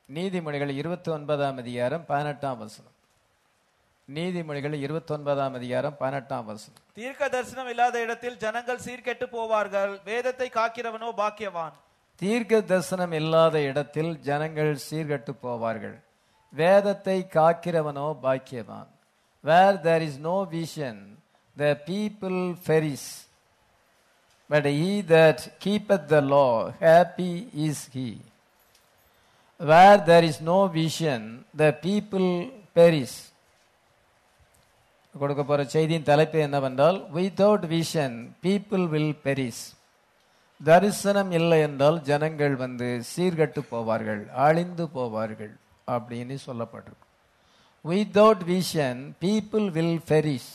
நீதிமொழிகள் இருபத்தி ஒன்பதாம் அதிகாரம் பதினெட்டாம் வசனம் நீதிமொழிகள் இருபத்தி ஒன்பதாம் அதிகாரம் பதினெட்டாம் வசனம் தீர்க்க தரிசனம் இல்லாத இடத்தில் ஜனங்கள் சீர்கெட்டு போவார்கள் வேதத்தை காக்கிறவனோ பாக்கியவான் தீர்க்க தரிசனம் இல்லாத இடத்தில் ஜனங்கள் சீர்கட்டு போவார்கள் வேதத்தை காக்கிறவனோ பாக்கியவான் where there is no vision the people perish but he that keepeth the law happy is he where there is no vision the people perish கொடுக்க போற செய்தியின் தலைப்பு என்னவென்றால் without vision people will perish தரிசனம் இல்லை என்றால் ஜனங்கள் வந்து சீர்கட்டு போவார்கள் அழிந்து போவார்கள் அப்படின்னு சொல்லப்பட்டிருக்கு without vision people will perish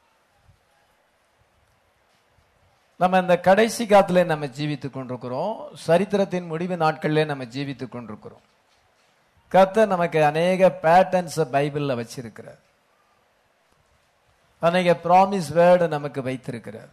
நம்ம இந்த கடைசி காலத்துல நம்ம ஜீவித்துக் கொண்டிருக்கிறோம் சரித்திரத்தின் முடிவு நாட்களிலே நம்ம ஜீவித்துக் கொண்டிருக்கிறோம் கர்த்தர் நமக்கு அநேக பேட்டர்ன்ஸ் பைபிள்ல வச்சிருக்கிறார் அநேக ப்ராமிஸ் வேர்டு நமக்கு வைத்திருக்கிறார்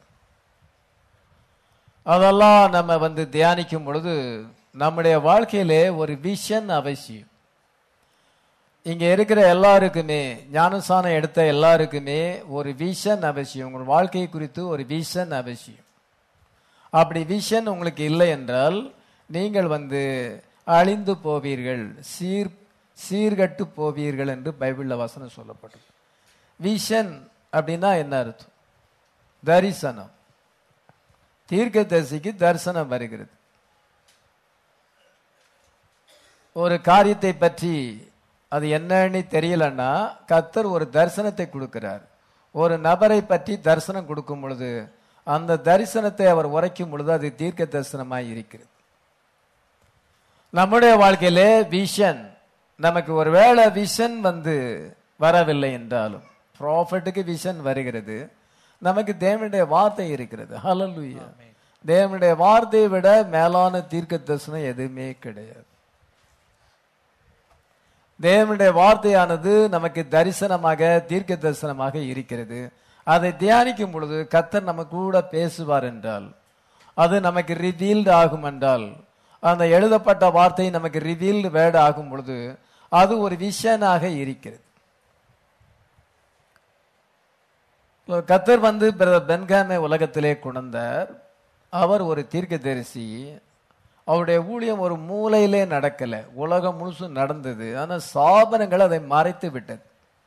அதெல்லாம் நம்ம வந்து தியானிக்கும் பொழுது நம்முடைய வாழ்க்கையிலே ஒரு விஷன் அவசியம் இங்க இருக்கிற எல்லாருக்குமே ஞானசானம் எடுத்த எல்லாருக்குமே ஒரு விஷன் அவசியம் உங்கள் வாழ்க்கை குறித்து ஒரு விஷன் அவசியம் அப்படி விஷன் உங்களுக்கு இல்லை என்றால் நீங்கள் வந்து அழிந்து போவீர்கள் சீர் சீர்கட்டு போவீர்கள் என்று பைபிள்ல வசனம் சொல்லப்பட்டது விஷன் அப்படின்னா என்ன அர்த்தம் தரிசனம் தீர்க்கதரிசிக்கு தரிசனம் வருகிறது ஒரு காரியத்தை பற்றி அது என்னன்னு தெரியலன்னா கத்தர் ஒரு தரிசனத்தை கொடுக்கிறார் ஒரு நபரை பற்றி தரிசனம் கொடுக்கும் பொழுது அந்த தரிசனத்தை அவர் உரைக்கும் பொழுது அது தீர்க்க தரிசனமாய் இருக்கிறது நம்முடைய வாழ்க்கையிலே விஷன் நமக்கு ஒருவேளை விஷன் வந்து வரவில்லை என்றாலும் ப்ராஃபட்டுக்கு விஷன் வருகிறது நமக்கு தேவனுடைய வார்த்தை இருக்கிறது ஹalleluya தேவனுடைய வார்த்தையை விட மேலான தீர்க்க தரிசனம் எதுவுமே கிடையாது தேவனுடைய வார்த்தையானது நமக்கு தரிசனமாக தீர்க்க தரிசனமாக இருக்கிறது அதை தியானிக்கும் பொழுது கத்தர் நம்ம கூட பேசுவார் என்றால் அது நமக்கு ரிவீல்டு ஆகும் என்றால் அந்த எழுதப்பட்ட வார்த்தை நமக்கு ரிவீல்டு வேர்டு ஆகும் பொழுது அது ஒரு விஷனாக இருக்கிறது கத்தர் வந்து பிரதர் பென்காமை உலகத்திலே கொண்டார் அவர் ஒரு தீர்க்கதரிசி அவருடைய ஊழியம் ஒரு மூலையிலே நடக்கல உலகம் முழுசும் நடந்தது ஆனா சாபனங்கள் அதை மறைத்து விட்டது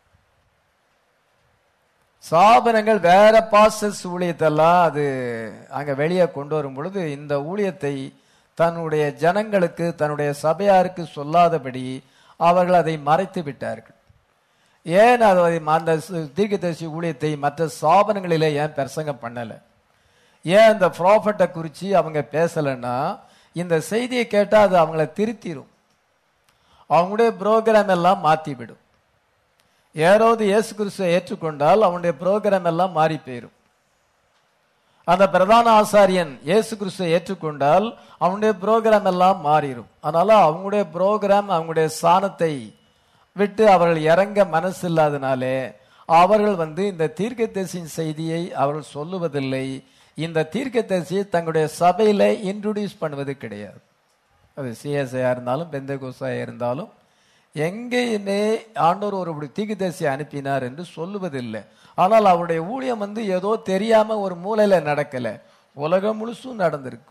சாபனங்கள் வேற பாசஸ் ஊழியத்தெல்லாம் அது அங்க வெளியே கொண்டு வரும் பொழுது இந்த ஊழியத்தை தன்னுடைய ஜனங்களுக்கு தன்னுடைய சபையாருக்கு சொல்லாதபடி அவர்கள் அதை மறைத்து விட்டார்கள் ஏன் அது அந்த தீர்க்கதரிசி ஊழியத்தை மற்ற சாபனங்களிலே ஏன் பிரசங்கம் பண்ணல ஏன் இந்த ப்ராஃபட்டை குறித்து அவங்க பேசலைன்னா இந்த செய்தியை கேட்டால் அது அவங்கள திருத்திரும் அவங்களுடைய புரோகிராம் எல்லாம் மாற்றிவிடும் யாராவது இயேசு கிறிஸ்துவை ஏற்றுக்கொண்டால் அவனுடைய புரோகிராம் எல்லாம் மாறி போயிடும் அந்த பிரதான ஆசாரியன் இயேசு கிறிஸ்துவை ஏற்றுக்கொண்டால் அவனுடைய புரோகிராம் எல்லாம் மாறிடும் அதனால அவங்களுடைய புரோகிராம் அவங்களுடைய சாணத்தை விட்டு அவர்கள் இறங்க மனசு இல்லாதனாலே அவர்கள் வந்து இந்த தீர்க்கதரிசியின் செய்தியை அவர்கள் சொல்லுவதில்லை இந்த தீர்க்கதரிசியை தங்களுடைய சபையில இன்ட்ரோடியூஸ் பண்ணுவது கிடையாது அது சிஎஸ்ஐயா இருந்தாலும் பெந்தகோசாயா இருந்தாலும் எங்கேயுமே ஆண்டவர் ஒரு தீர்க்கதரிசியை அனுப்பினார் என்று சொல்லுவதில்லை ஆனால் அவருடைய ஊழியம் வந்து ஏதோ தெரியாம ஒரு மூலையில நடக்கல உலகம் முழுசும் நடந்திருக்கு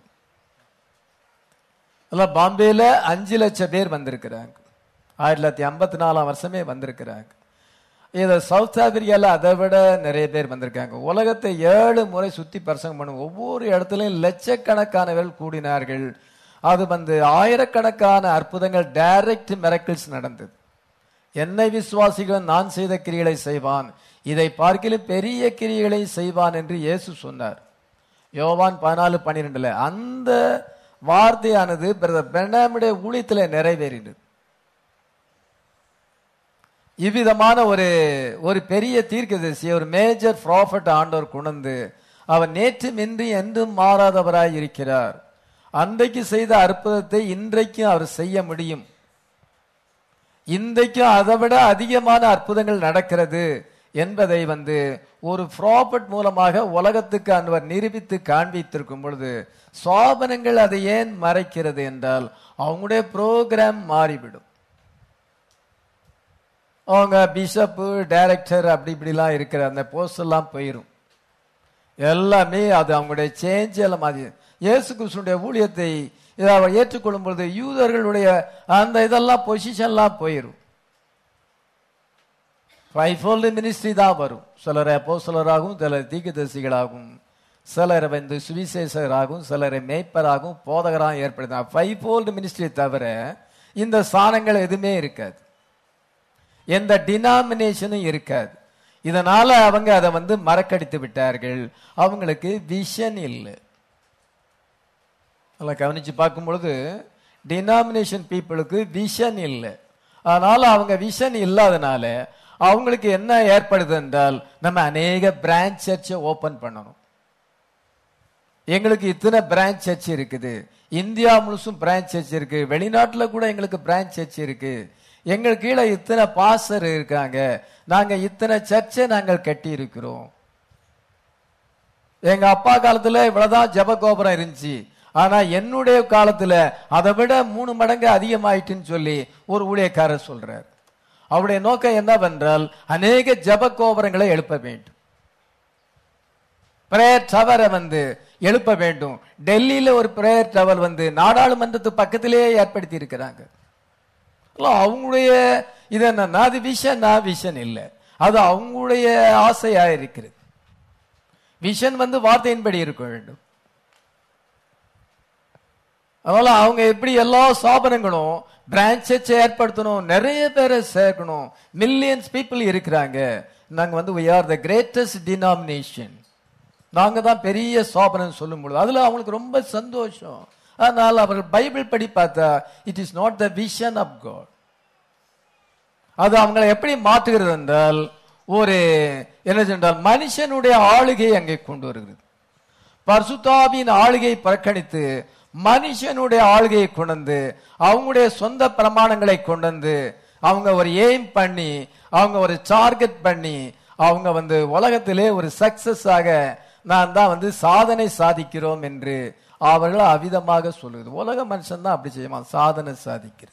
பாம்பேல அஞ்சு லட்சம் பேர் வந்திருக்கிறாங்க ஆயிரத்தி தொள்ளாயிரத்தி ஐம்பத்தி நாலாம் வருஷமே வந்திருக்கிறாங்க இதை சவுத் ஆப்பிரிக்கால அதை விட நிறைய பேர் வந்திருக்காங்க உலகத்தை ஏழு முறை சுத்தி பிரசங்கம் பண்ணும் ஒவ்வொரு இடத்துலையும் லட்சக்கணக்கானவர்கள் கூடினார்கள் அது வந்து ஆயிரக்கணக்கான அற்புதங்கள் டைரக்ட் மிரக்கிள்ஸ் நடந்தது என்னை விசுவாசிகள் நான் செய்த கிரிகளை செய்வான் இதை பார்க்கிலும் பெரிய கிரிகளை செய்வான் என்று இயேசு சொன்னார் யோவான் பதினாலு பன்னிரெண்டுல அந்த வார்த்தையானது பிரதர் பெனாமுடைய ஊழியத்தில் நிறைவேறினது இவ்விதமான ஒரு ஒரு பெரிய தீர்க்கதரிசி ஒரு மேஜர் ப்ராஃபட் ஆண்டவர் கொண்டு அவர் நேற்று இன்றி என்றும் மாறாதவராய் இருக்கிறார் அன்றைக்கு செய்த அற்புதத்தை இன்றைக்கும் அவர் செய்ய முடியும் இன்றைக்கும் அதை விட அதிகமான அற்புதங்கள் நடக்கிறது என்பதை வந்து ஒரு ப்ராப்பர்ட் மூலமாக உலகத்துக்கு அன்வர் நிரூபித்து காண்பித்திருக்கும் பொழுது சோபனங்கள் அதை ஏன் மறைக்கிறது என்றால் அவங்களுடைய ப்ரோக்ராம் மாறிவிடும் அவங்க பிஷப்பு டைரக்டர் அப்படி இப்படிலாம் இருக்கிற அந்த போஸ்ட் எல்லாம் போயிரும் எல்லாமே அது அவங்களுடைய சேஞ்ச் எல்லாம் மாறி இயேசு கிறிஸ்துடைய ஊழியத்தை இதை அவர் ஏற்றுக்கொள்ளும் பொழுது யூதர்களுடைய அந்த இதெல்லாம் பொசிஷன்லாம் போயிரும் ஃபைவ் ஃபோல்டு மினிஸ்ட்ரி தான் வரும் சிலர் அப்போஸ்தலராகவும் சிலர் தீர்க்கதரிசிகளாகவும் சிலர் வந்து சுவிசேஷகராகவும் சிலரை மேய்ப்பராகவும் போதகராகவும் ஏற்படுத்தினார் ஃபைவ் ஃபோல்டு மினிஸ்ட்ரி தவிர இந்த ஸ்தானங்கள் எதுவுமே இருக்காது எந்த டினாமினேஷனும் இருக்காது இதனால அவங்க அதை வந்து மறக்கடித்து விட்டார்கள் அவங்களுக்கு விஷன் இல்லை நல்லா கவனிச்சு பார்க்கும் பொழுது டினாமினேஷன் பீப்புளுக்கு விஷன் இல்லை அதனால அவங்க விஷன் இல்லாதனால அவங்களுக்கு என்ன ஏற்படுது என்றால் நம்ம அநேக பிரான்ச் சர்ச்சை ஓபன் பண்ணணும் எங்களுக்கு இத்தனை பிரான்ச் சர்ச் இருக்குது இந்தியா முழுசும் பிரான்ச் சர்ச் இருக்கு வெளிநாட்டுல கூட எங்களுக்கு பிரான்ச் சர்ச் இருக்கு எங்களுக்கு கீழே இத்தனை பாசர் இருக்காங்க நாங்க இத்தனை சர்ச்சை நாங்கள் கட்டி இருக்கிறோம் எங்க அப்பா காலத்துல இவ்வளவுதான் ஜெப கோபுரம் இருந்துச்சு ஆனா என்னுடைய காலத்துல அதை விட மூணு மடங்கு அதிகமாயிட்டுன்னு சொல்லி ஒரு ஊழியக்காரர் சொல்றார் அவருடைய நோக்கம் என்னவென்றால் அநேக ஜெப கோபுரங்களை எழுப்ப வேண்டும் பிரேயர் டவரை வந்து எழுப்ப வேண்டும் டெல்லியில ஒரு பிரேயர் டவர் வந்து நாடாளுமன்றத்து பக்கத்திலேயே ஏற்படுத்தி இருக்கிறாங்க இல்ல, அவங்களுடைய இது என்னன்னா அது விஷன் விஷன் இல்லை அது அவங்களுடைய ஆசையா இருக்கிறது விஷன் வந்து வார்த்தையின்படி இருக்க வேண்டும் அதனால அவங்க எப்படி எல்லா ஸ்தாபனங்களும் பிரான்ச்சஸ் ஏற்படுத்தணும் நிறைய பேரை சேர்க்கணும் மில்லியன்ஸ் பீப்புள் இருக்கிறாங்க நாங்க வந்து we are the greatest denomination நாங்க தான் பெரிய ஸ்தாபனம் சொல்லும் பொழுது அதுல அவங்களுக்கு ரொம்ப சந்தோஷம் அதனால அவர்கள் பைபிள் படி பார்த்தா it is not the vision of God அது அவங்களை எப்படி மாற்றுகிறது என்றால் ஒரு என்ன சொன்னால் மனுஷனுடைய ஆளுகை அங்கே கொண்டு வருகிறது பர்சுத்தாவின் ஆளுகையை புறக்கணித்து மனுஷனுடைய ஆளுகையை கொண்டு வந்து அவங்களுடைய சொந்த பிரமாணங்களை கொண்டு வந்து அவங்க ஒரு எய்ம் பண்ணி அவங்க ஒரு டார்கெட் பண்ணி அவங்க வந்து உலகத்திலே ஒரு சக்சஸ் ஆக நான் தான் வந்து சாதனை சாதிக்கிறோம் என்று அவர்கள் அவிதமாக சொல்லுது உலக மனுஷன் தான் அப்படி செய்யுமா சாதனை சாதிக்கிறது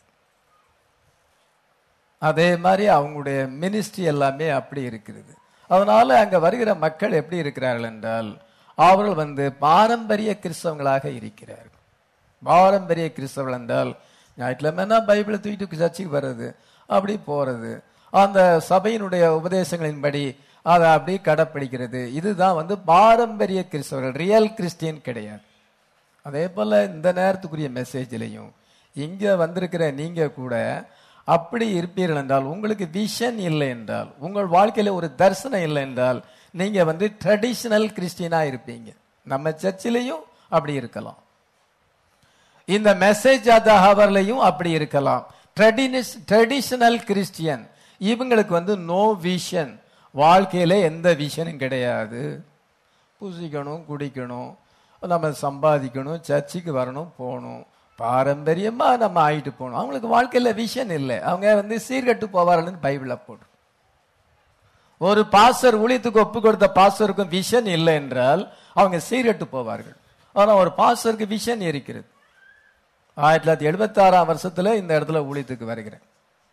அதே மாதிரி அவங்களுடைய மினிஸ்ட்ரி எல்லாமே அப்படி இருக்கிறது அதனால அங்க வருகிற மக்கள் எப்படி இருக்கிறார்கள் என்றால் அவர்கள் வந்து பாரம்பரிய கிறிஸ்தவங்களாக இருக்கிறார்கள் பாரம்பரிய கிறிஸ்தவர்கள் என்றால் ஞாயிற்றுக்கிழமைனா பைபிளை தூக்கிட்டு சர்ச்சுக்கு வர்றது அப்படி போறது அந்த சபையினுடைய உபதேசங்களின்படி அதை அப்படி கடைப்பிடிக்கிறது இதுதான் வந்து பாரம்பரிய கிறிஸ்தவர்கள் ரியல் கிறிஸ்டியன் கிடையாது அதே போல இந்த நேரத்துக்குரிய மெசேஜ்லையும் இங்க வந்திருக்கிற நீங்க கூட அப்படி இருப்பீர்கள் என்றால் உங்களுக்கு விஷன் இல்லை என்றால் உங்கள் வாழ்க்கையில ஒரு தரிசனம் இல்லை என்றால் நீங்க வந்து ட்ரெடிஷனல் கிறிஸ்டியனா இருப்பீங்க நம்ம சர்ச்சிலையும் அப்படி இருக்கலாம் இந்த மெசேஜ் ஹவர்லையும் அப்படி இருக்கலாம் ட்ரெடிஷனல் கிறிஸ்டியன் இவங்களுக்கு வந்து நோ விஷன் வாழ்க்கையில எந்த விஷனும் கிடையாது பூசிக்கணும் குடிக்கணும் நம்ம சம்பாதிக்கணும் சர்ச்சுக்கு வரணும் போகணும் பாரம்பரியமா நம்ம ஆயிட்டு போகணும் அவங்களுக்கு வாழ்க்கையில விஷன் இல்லை அவங்க வந்து சீர்கட்டு போவார்கள்னு பைபிள போட்டு ஒரு பாஸ்டர் ஊழியத்துக்கு ஒப்பு கொடுத்த பாஸ்டருக்கும் விஷன் இல்லை என்றால் அவங்க சீர்கட்டு போவார்கள் ஆனா ஒரு பாஸ்டருக்கு விஷன் இருக்கிறது ஆயிரத்தி தொள்ளாயிரத்தி எழுபத்தி ஆறாம் வருஷத்துல இந்த இடத்துல ஊழியத்துக்கு வருகிறேன்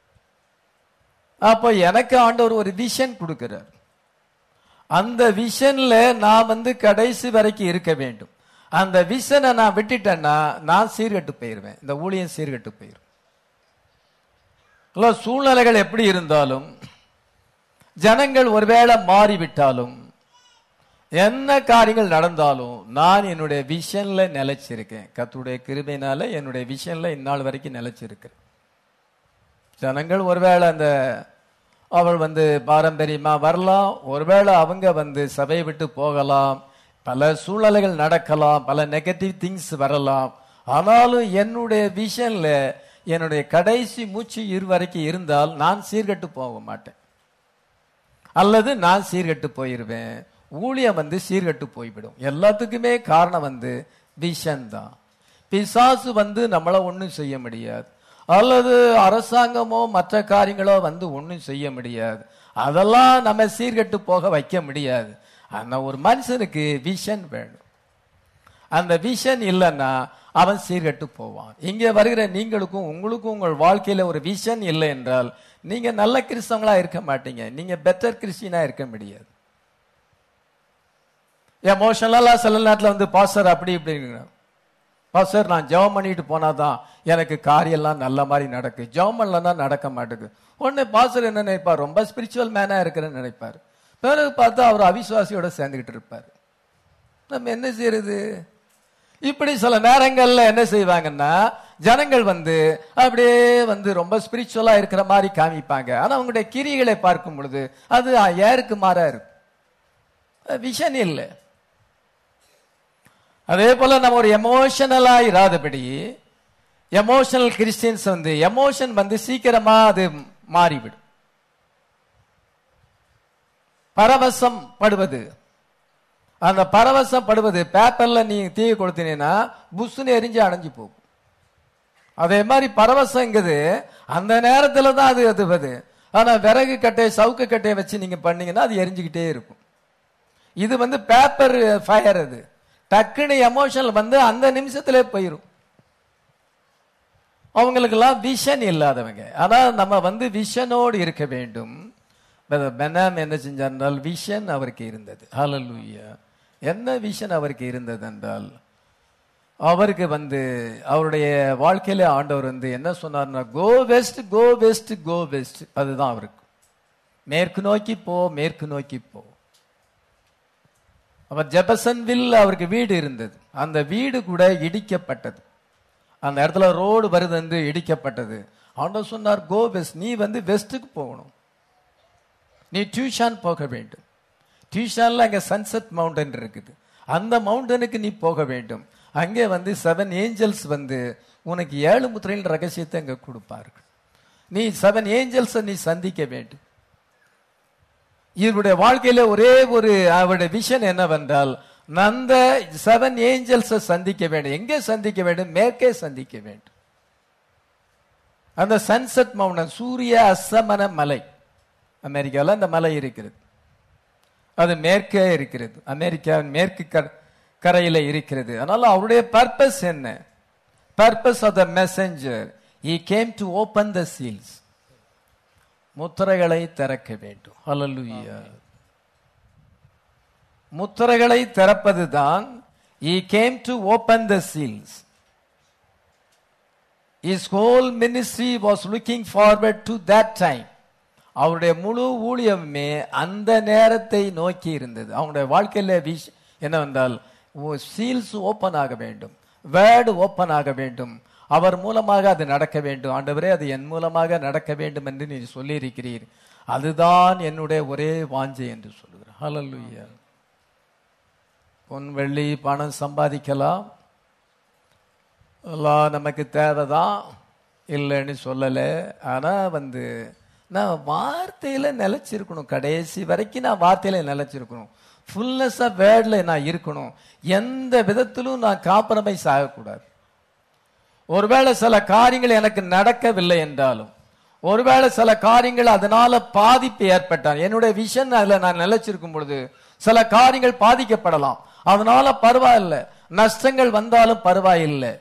அப்போ எனக்கு ஆண்டவர் ஒரு விஷன் கொடுக்கிறார் அந்த விஷன்ல நான் வந்து கடைசி வரைக்கும் இருக்க வேண்டும் அந்த விஷனை நான் விட்டுட்டேன்னா நான் சீர்கட்டு போயிருவேன் இந்த ஊழியம் சீர்கட்டு போயிரும் இல்ல, சூழ்நிலைகள் எப்படி இருந்தாலும் ஜனங்கள் ஒருவேளை மாறிவிட்டாலும் என்ன காரியங்கள் நடந்தாலும் நான் என்னுடைய விஷன்ல நிலைச்சிருக்கேன் கத்துடைய கிருபையினால என்னுடைய விஷன்ல இந்நாள் வரைக்கும் நிலைச்சிருக்கிறேன் ஜனங்கள் ஒருவேளை அந்த அவள் வந்து பாரம்பரியமா வரலாம் ஒருவேளை அவங்க வந்து சபையை விட்டு போகலாம் பல சூழ்நிலைகள் நடக்கலாம் பல நெகட்டிவ் திங்ஸ் வரலாம் ஆனாலும் என்னுடைய விஷன்ல என்னுடைய கடைசி மூச்சு இரு வரைக்கும் இருந்தால் நான் சீர்கட்டு போக மாட்டேன் அல்லது நான் சீர்கட்டு போயிருவேன் ஊழியம் வந்து சீர்கட்டு போய்விடும் எல்லாத்துக்குமே காரணம் வந்து விஷன் தான் பிசாசு வந்து நம்மளை ஒண்ணும் செய்ய முடியாது அல்லது அரசாங்கமோ மற்ற காரியங்களோ வந்து ஒண்ணும் செய்ய முடியாது அதெல்லாம் நம்ம சீர்கட்டு போக வைக்க முடியாது ஆனா ஒரு மனுஷனுக்கு விஷன் வேணும் அந்த விஷன் இல்லைன்னா அவன் சீர்கெட்டு போவான் இங்கே வருகிற நீங்களுக்கும் உங்களுக்கும் உங்கள் வாழ்க்கையில ஒரு விஷன் இல்லை என்றால் நீங்க நல்ல கிறிஸ்தவங்களா இருக்க மாட்டீங்க நீங்க பெட்டர் கிறிஸ்டியனா இருக்க முடியாது எமோஷனலா சில நேரத்துல வந்து பாஸ்டர் அப்படி இப்படி பாஸ்டர் நான் ஜெபம் பண்ணிட்டு போனாதான் எனக்கு காரியெல்லாம் நல்ல மாதிரி நடக்கு ஜெபம் பண்ணலன்னா நடக்க மாட்டேங்குது உடனே பாஸ்டர் என்ன நினைப்பார் ரொம்ப ஸ்பிரிச்சுவல் மேனா இருக்கிறேன்னு நினைப்பார் பிறகு பார்த்தா அவர் அவிசுவாசியோட சேர்ந்துகிட்டு இருப்பார் நம்ம என்ன செய்யறது இப்படி சில நேரங்கள்ல என்ன செய்வாங்கன்னா ஜனங்கள் வந்து அப்படியே வந்து ரொம்ப ஸ்பிரிச்சுவலா இருக்கிற மாதிரி காமிப்பாங்க ஆனா அவங்களுடைய கிரிகளை பார்க்கும் பொழுது அது ஏருக்கு மாறா இருக்கும் விஷன் இல்லை அதே போல நம்ம ஒரு எமோஷனலா இராதபடி எமோஷனல் கிறிஸ்டியன்ஸ் வந்து எமோஷன் வந்து சீக்கிரமா அது மாறிவிடும் பரவசம் படுவது அந்த பரவசம் படுவது பேப்பர்ல நீ தீ கொடுத்தீங்கன்னா புஷ்னு எரிஞ்சு அணைஞ்சு போகும் அதே மாதிரி பரவசங்கிறது அந்த நேரத்துல தான் அது அதுவது ஆனா விறகு கட்டையை சவுக்கு கட்டையை வச்சு நீங்க பண்ணீங்கன்னா அது எரிஞ்சுக்கிட்டே இருக்கும் இது வந்து பேப்பர் ஃபயர் அது டக்குன்னு எமோஷனல் வந்து அந்த நிமிஷத்திலே போயிரும் அவங்களுக்கெல்லாம் விஷன் இல்லாதவங்க ஆனா நம்ம வந்து விஷனோடு இருக்க வேண்டும் பெனாம் என்ன செஞ்சால் விஷன் அவருக்கு இருந்தது ஹalleluya என்ன விஷன் அவருக்கு இருந்தது என்றால் அவருக்கு வந்து அவருடைய வாழ்க்கையில ஆண்டவர் வந்து என்ன சொன்னார்னா go west go west go west அதுதான் அவருக்கு மேற்கு நோக்கி போ மேற்கு நோக்கி போ அவர் ஜெபசன்வில் அவருக்கு வீடு இருந்தது அந்த வீடு கூட இடிக்கப்பட்டது அந்த இடத்துல ரோடு வருது என்று இடிக்கப்பட்டது ஆண்டவர் சொன்னார் கோ வெஸ்ட் நீ வந்து வெஸ்ட்டுக்கு போகணும் நீ டியூஷன் போக வேண்டும் டியூஷன்ல அங்க சன்செட் மவுண்டன் இருக்குது அந்த மவுண்டனுக்கு நீ போக வேண்டும் அங்கே வந்து செவன் ஏஞ்சல்ஸ் வந்து உனக்கு ஏழு முத்திரையில் ரகசியத்தை அங்க கொடுப்பார்கள் நீ செவன் ஏஞ்சல்ஸ் நீ சந்திக்க வேண்டும் இவருடைய வாழ்க்கையில ஒரே ஒரு அவருடைய விஷன் என்னவென்றால் அந்த செவன் ஏஞ்சல்ஸை சந்திக்க வேண்டும் எங்கே சந்திக்க வேண்டும் மேற்கே சந்திக்க வேண்டும் அந்த சன்செட் மவுண்டன் சூரிய அஸ்தமன மலை அமெரிக்காவில் அந்த மலை இருக்கிறது அது மேற்கே இருக்கிறது அமெரிக்காவின் மேற்கு கர- கரையில இருக்கிறது அதனால அவருடைய பர்பஸ் என்ன purpose of the messenger he came to open the seals முத்திரைகளை திறக்க வேண்டும் ஹalleluya முத்திரைகளை திறப்பதுதான் he came to open the seals his whole ministry was looking forward to that time அவருடைய முழு ஊழியமே அந்த நேரத்தை நோக்கி இருந்தது அவங்களுடைய வாழ்க்கையில விஷ் என்னவென்றால் சீல்ஸ் ஓபன் ஆக வேண்டும் வேர்டு ஓபன் ஆக வேண்டும் அவர் மூலமாக அது நடக்க வேண்டும் ஆண்டவரே அது என் மூலமாக நடக்க வேண்டும் என்று நீ சொல்லியிருக்கிறீர் அதுதான் என்னுடைய ஒரே வாஞ்சை என்று சொல்லுகிறார் ஹalleluya பொன் வெள்ளி பணம் சம்பாதிக்கலாம் எல்லாம் நமக்கு தேவைதான் இல்லைன்னு சொல்லலை ஆனா வந்து நான் வார்த்தையில நிலைச்சிருக்கணும் கடைசி வரைக்கும் நான் வார்த்தையில நிலைச்சிருக்கணும் ஃபுல்னஸ் ஆஃப் வேர்ட்ல நான் இருக்கணும் எந்த விதத்திலும் நான் காம்ப்ரமைஸ் ஆகக்கூடாது ஒருவேளை சில காரியங்கள் எனக்கு நடக்கவில்லை என்றாலும் ஒருவேளை சில காரியங்கள் அதனால பாதிப்பு ஏற்பட்டால் என்னுடைய விஷன் அதுல நான் நிலைச்சிருக்கும் பொழுது சில காரியங்கள் பாதிக்கப்படலாம் அதனால பரவாயில்ல நஷ்டங்கள் வந்தாலும் பரவாயில்லை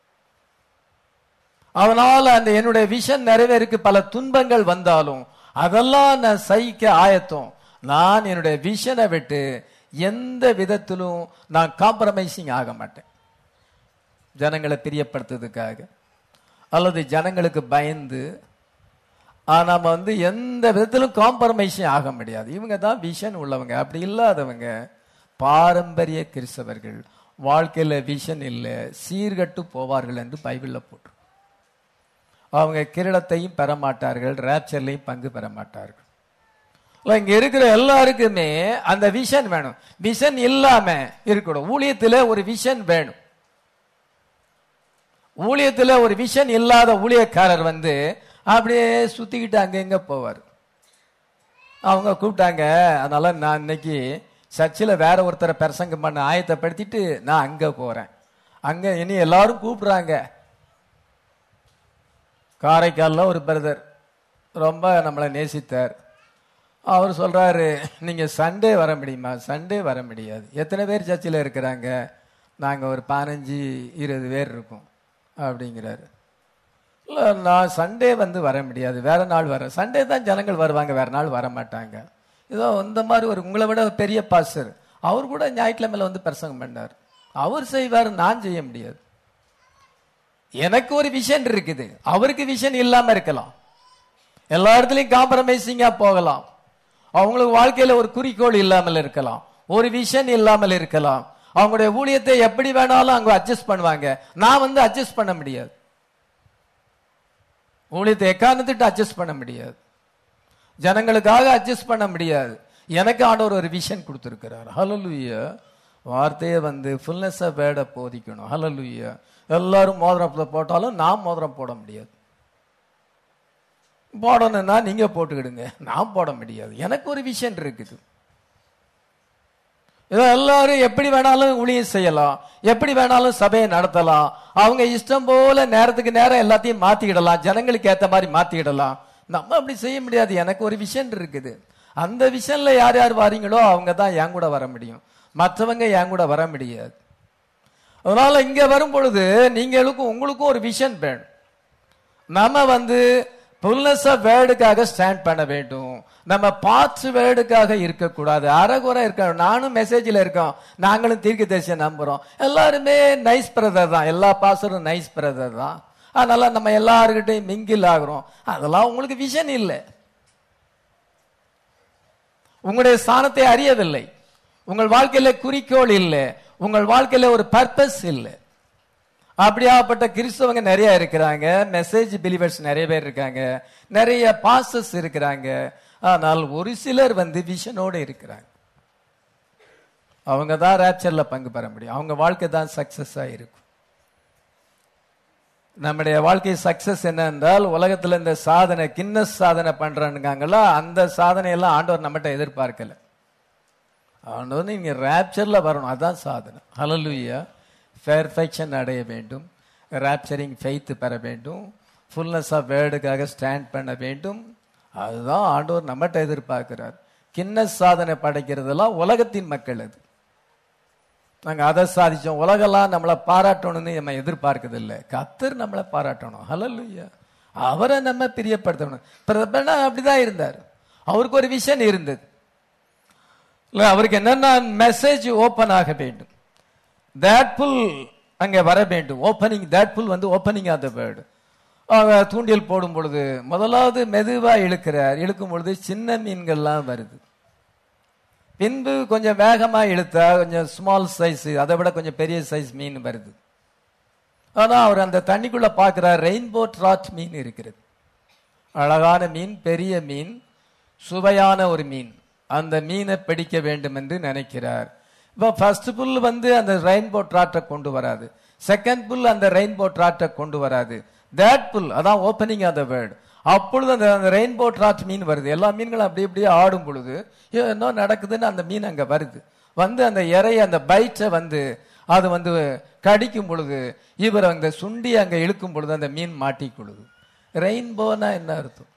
அதனால அந்த என்னுடைய விஷன் நிறைவேறக்கு பல துன்பங்கள் வந்தாலும் அதெல்லாம் நான் சகிக்க ஆயத்தம் நான் என்னுடைய விஷனை விட்டு எந்த விதத்திலும் நான் காம்ப்ரமைசிங் ஆக மாட்டேன் ஜனங்களை பிரியப்படுத்துறதுக்காக அல்லது ஜனங்களுக்கு பயந்து ஆ, நாம வந்து எந்த விதத்திலும் காம்ப்ரமைஸும் ஆக முடியாது இவங்க தான் விஷன் உள்ளவங்க அப்படி இல்லாதவங்க பாரம்பரிய கிறிஸ்தவர்கள் வாழ்க்கையில விஷன் இல்லை சீர்கட்டு போவார்கள் என்று பைபிள்ல போட்டு அவங்க கிரீடத்தையும் பெற மாட்டார்கள் ரேப்சர்லையும் பங்கு பெற மாட்டார்கள் இல்ல, இங்க இருக்கிற எல்லாருக்குமே அந்த விஷன் வேணும் விஷன் இல்லாம இருக்கணும் ஊழியத்துல ஒரு விஷன் வேணும் ஊழியத்துல ஒரு விஷன் இல்லாத ஊழியக்காரர் வந்து அப்படியே சுத்திக்கிட்டு அங்க இங்க போவார் அவங்க கூப்பிட்டாங்க அதனால நான் இன்னைக்கு சர்ச்சில் வேற ஒருத்தரை பிரசங்கம் பண்ண ஆயத்தப்படுத்திட்டு நான் அங்க போறேன் அங்க இனி எல்லாரும் கூப்பிடுறாங்க காரைக்காலில் ஒரு பிரதர் ரொம்ப நம்மளை நேசித்தார் அவர் சொல்றாரு நீங்க சண்டே வர முடியுமா சண்டே வர முடியாது எத்தனை பேர் சர்ச்சில் இருக்கிறாங்க நாங்க ஒரு பதினஞ்சு இருபது பேர் இருக்கோம் அப்படிங்கிறாரு இல்லை நான் சண்டே வந்து வர முடியாது வேற நாள் வர சண்டே தான் ஜனங்கள் வருவாங்க வேற நாள் வர மாட்டாங்க ஏதோ இந்த மாதிரி ஒரு உங்களை விட பெரிய பாஸ்டர் அவர் கூட ஞாயிற்றுக்கிழமையில வந்து பிரசங்கம் பண்ணார் அவர் செய்வார் நான் செய்ய முடியாது எனக்கு ஒரு விஷன் இருக்குது அவருக்கு விஷன் இல்லாம இருக்கலாம் எல்லா இடத்துலயும் காம்ப்ரமைசிங்கா போகலாம் அவங்களுக்கு வாழ்க்கையில ஒரு குறிக்கோள் இல்லாமல் இருக்கலாம் ஒரு விஷன் இல்லாமல் இருக்கலாம் அவங்களுடைய ஊழியத்தை எப்படி வேணாலும் அவங்க அட்ஜஸ்ட் பண்ணுவாங்க நான் வந்து அட்ஜஸ்ட் பண்ண முடியாது ஊழியத்தை எக்காரணத்திட்டு அட்ஜஸ்ட் பண்ண முடியாது ஜனங்களுக்காக அட்ஜஸ்ட் பண்ண முடியாது எனக்கு ஆண்டவர் ஒரு விஷன் கொடுத்துருக்கிறார் ஹலலுயா வார்த்தையை வந்து ஃபுல்னஸ் ஆஃப் வேர்டை போதிக்கணும் ஹலலுயா எல்லாரும் மோதிரம் போட்டாலும் நான் மோதிரம் போட முடியாது போடணும்னா நீங்க போட்டுக்கிடுங்க நான் போட முடியாது எனக்கு ஒரு விஷன் இருக்குது இதோ எல்லாரும் எப்படி வேணாலும் ஊழியம் செய்யலாம் எப்படி வேணாலும் சபையை நடத்தலாம் அவங்க இஷ்டம் போல நேரத்துக்கு நேரம் எல்லாத்தையும் மாத்திக்கிடலாம் ஜனங்களுக்கு ஏத்த மாதிரி மாத்திக்கிடலாம் நம்ம அப்படி செய்ய முடியாது எனக்கு ஒரு விஷன் இருக்குது அந்த விஷன்ல யார் யார் வாரீங்களோ அவங்க தான் என் கூட வர முடியும் மற்றவங்க என் கூட வர முடியாது அதனால இங்க வரும் பொழுது நீங்களுக்கும் உங்களுக்கும் ஒரு விஷன் வேணும் நம்ம வந்து புல்னஸ் ஆஃப் வேர்டுக்காக ஸ்டாண்ட் பண்ண வேண்டும் நம்ம பார்ட்ஸ் வேர்டுக்காக இருக்கக்கூடாது அறகுறை இருக்க நானும் மெசேஜில் இருக்கோம் நாங்களும் தீர்க்க தேசியம் நம்புறோம் எல்லாருமே நைஸ் பிரதர் தான் எல்லா பாசரும் நைஸ் பிரதர் தான் அதனால நம்ம எல்லாருக்கிட்டையும் மிங்கில் ஆகுறோம் அதெல்லாம் உங்களுக்கு விஷன் இல்லை உங்களுடைய ஸ்தானத்தை அறியவில்லை உங்கள் வாழ்க்கையில குறிக்கோள் இல்லை உங்கள் வாழ்க்கையில ஒரு பர்பஸ் இல்லை அப்படியாப்பட்ட கிறிஸ்தவங்க நிறைய இருக்கிறாங்க மெசேஜ் பிலிவர்ஸ் நிறைய பேர் இருக்காங்க நிறைய பாசஸ் இருக்கிறாங்க ஆனால் ஒரு சிலர் வந்து விஷனோடு இருக்கிறாங்க அவங்க தான் ரேப்சர்ல பங்கு பெற முடியும் அவங்க வாழ்க்கை தான் சக்சஸா இருக்கும் நம்முடைய வாழ்க்கை சக்சஸ் என்ன என்றால் உலகத்துல இந்த சாதனை கின்னஸ் சாதனை பண்றானுங்களா அந்த சாதனையெல்லாம் ஆண்டவர் நம்மகிட்ட எதிர்பார்க்கல ஆண்டவர் நீங்க ரேப்சர்ல வரணும் அதான் சாதனை ஹலலுயா பெர்ஃபெக்ஷன் அடைய வேண்டும் ராப்சரிங் ஃபெய்த் பெற வேண்டும் ஃபுல்னஸ் ஆஃப் வேர்டுக்காக ஸ்டாண்ட் பண்ண வேண்டும் அதுதான் ஆண்டவர் நம்மகிட்ட எதிர்பார்க்கிறார் கின்னஸ் சாதனை படைக்கிறதெல்லாம் உலகத்தின் மக்கள் அது நாங்க அதை சாதிச்சோம் உலகெல்லாம் நம்மளை பாராட்டணும்னு நம்ம எதிர்பார்க்கறது இல்லை கத்தர் நம்மளை பாராட்டணும் ஹலல்லுயா அவரை நம்ம பிரியப்படுத்தணும் பிரதமர் அப்படிதான் இருந்தார் அவருக்கு ஒரு விஷன் இருந்தது இல்ல அவருக்கு என்னன்னா மெசேஜ் ஓபன் ஆக வேண்டும் that புல் அங்கே வர வேண்டும் ஓப்பனிங் that புல் வந்து ஓப்பனிங் ஆஃப் த வேர்டு தூண்டியல் போடும் பொழுது முதலாவது மெதுவா இழுக்கிறார் இழுக்கும் பொழுது சின்ன மீன்கள்லாம் வருது பின்பு கொஞ்சம் வேகமா இழுத்தா கொஞ்சம் ஸ்மால் சைஸ் அதை விட கொஞ்சம் பெரிய சைஸ் மீன் வருது ஆனா அவர் அந்த தண்ணிக்குள்ள பார்க்கிறார் ரெயின்போ ட்ராட் மீன் இருக்கிறது அழகான மீன் பெரிய மீன் சுவையான ஒரு மீன் அந்த மீனை பிடிக்க வேண்டும் என்று நினைக்கிறார் இப்போ ஃபர்ஸ்ட் புல் வந்து அந்த ரெயின்போ ட்ராட்டை கொண்டு வராது செகண்ட் புல் அந்த ரெயின்போ ட்ராட்டை கொண்டு வராது தேட் புல் அதான் ஓப்பனிங் ஆஃப் த வேர்டு அப்பொழுது அந்த அந்த ரெயின்போ ட்ராட் மீன் வருது எல்லா மீன்களும் அப்படி இப்படியே ஆடும் பொழுது ஐயோ, என்ன நடக்குதுன்னு அந்த மீன் அங்க வருது வந்து அந்த இறைய அந்த பைட்டை வந்து அது வந்து கடிக்கும் பொழுது இவர் அந்த சுண்டி அங்க இழுக்கும் பொழுது அந்த மீன் மாட்டிக்கொள்ளுது ரெயின்போனா என்ன அர்த்தம்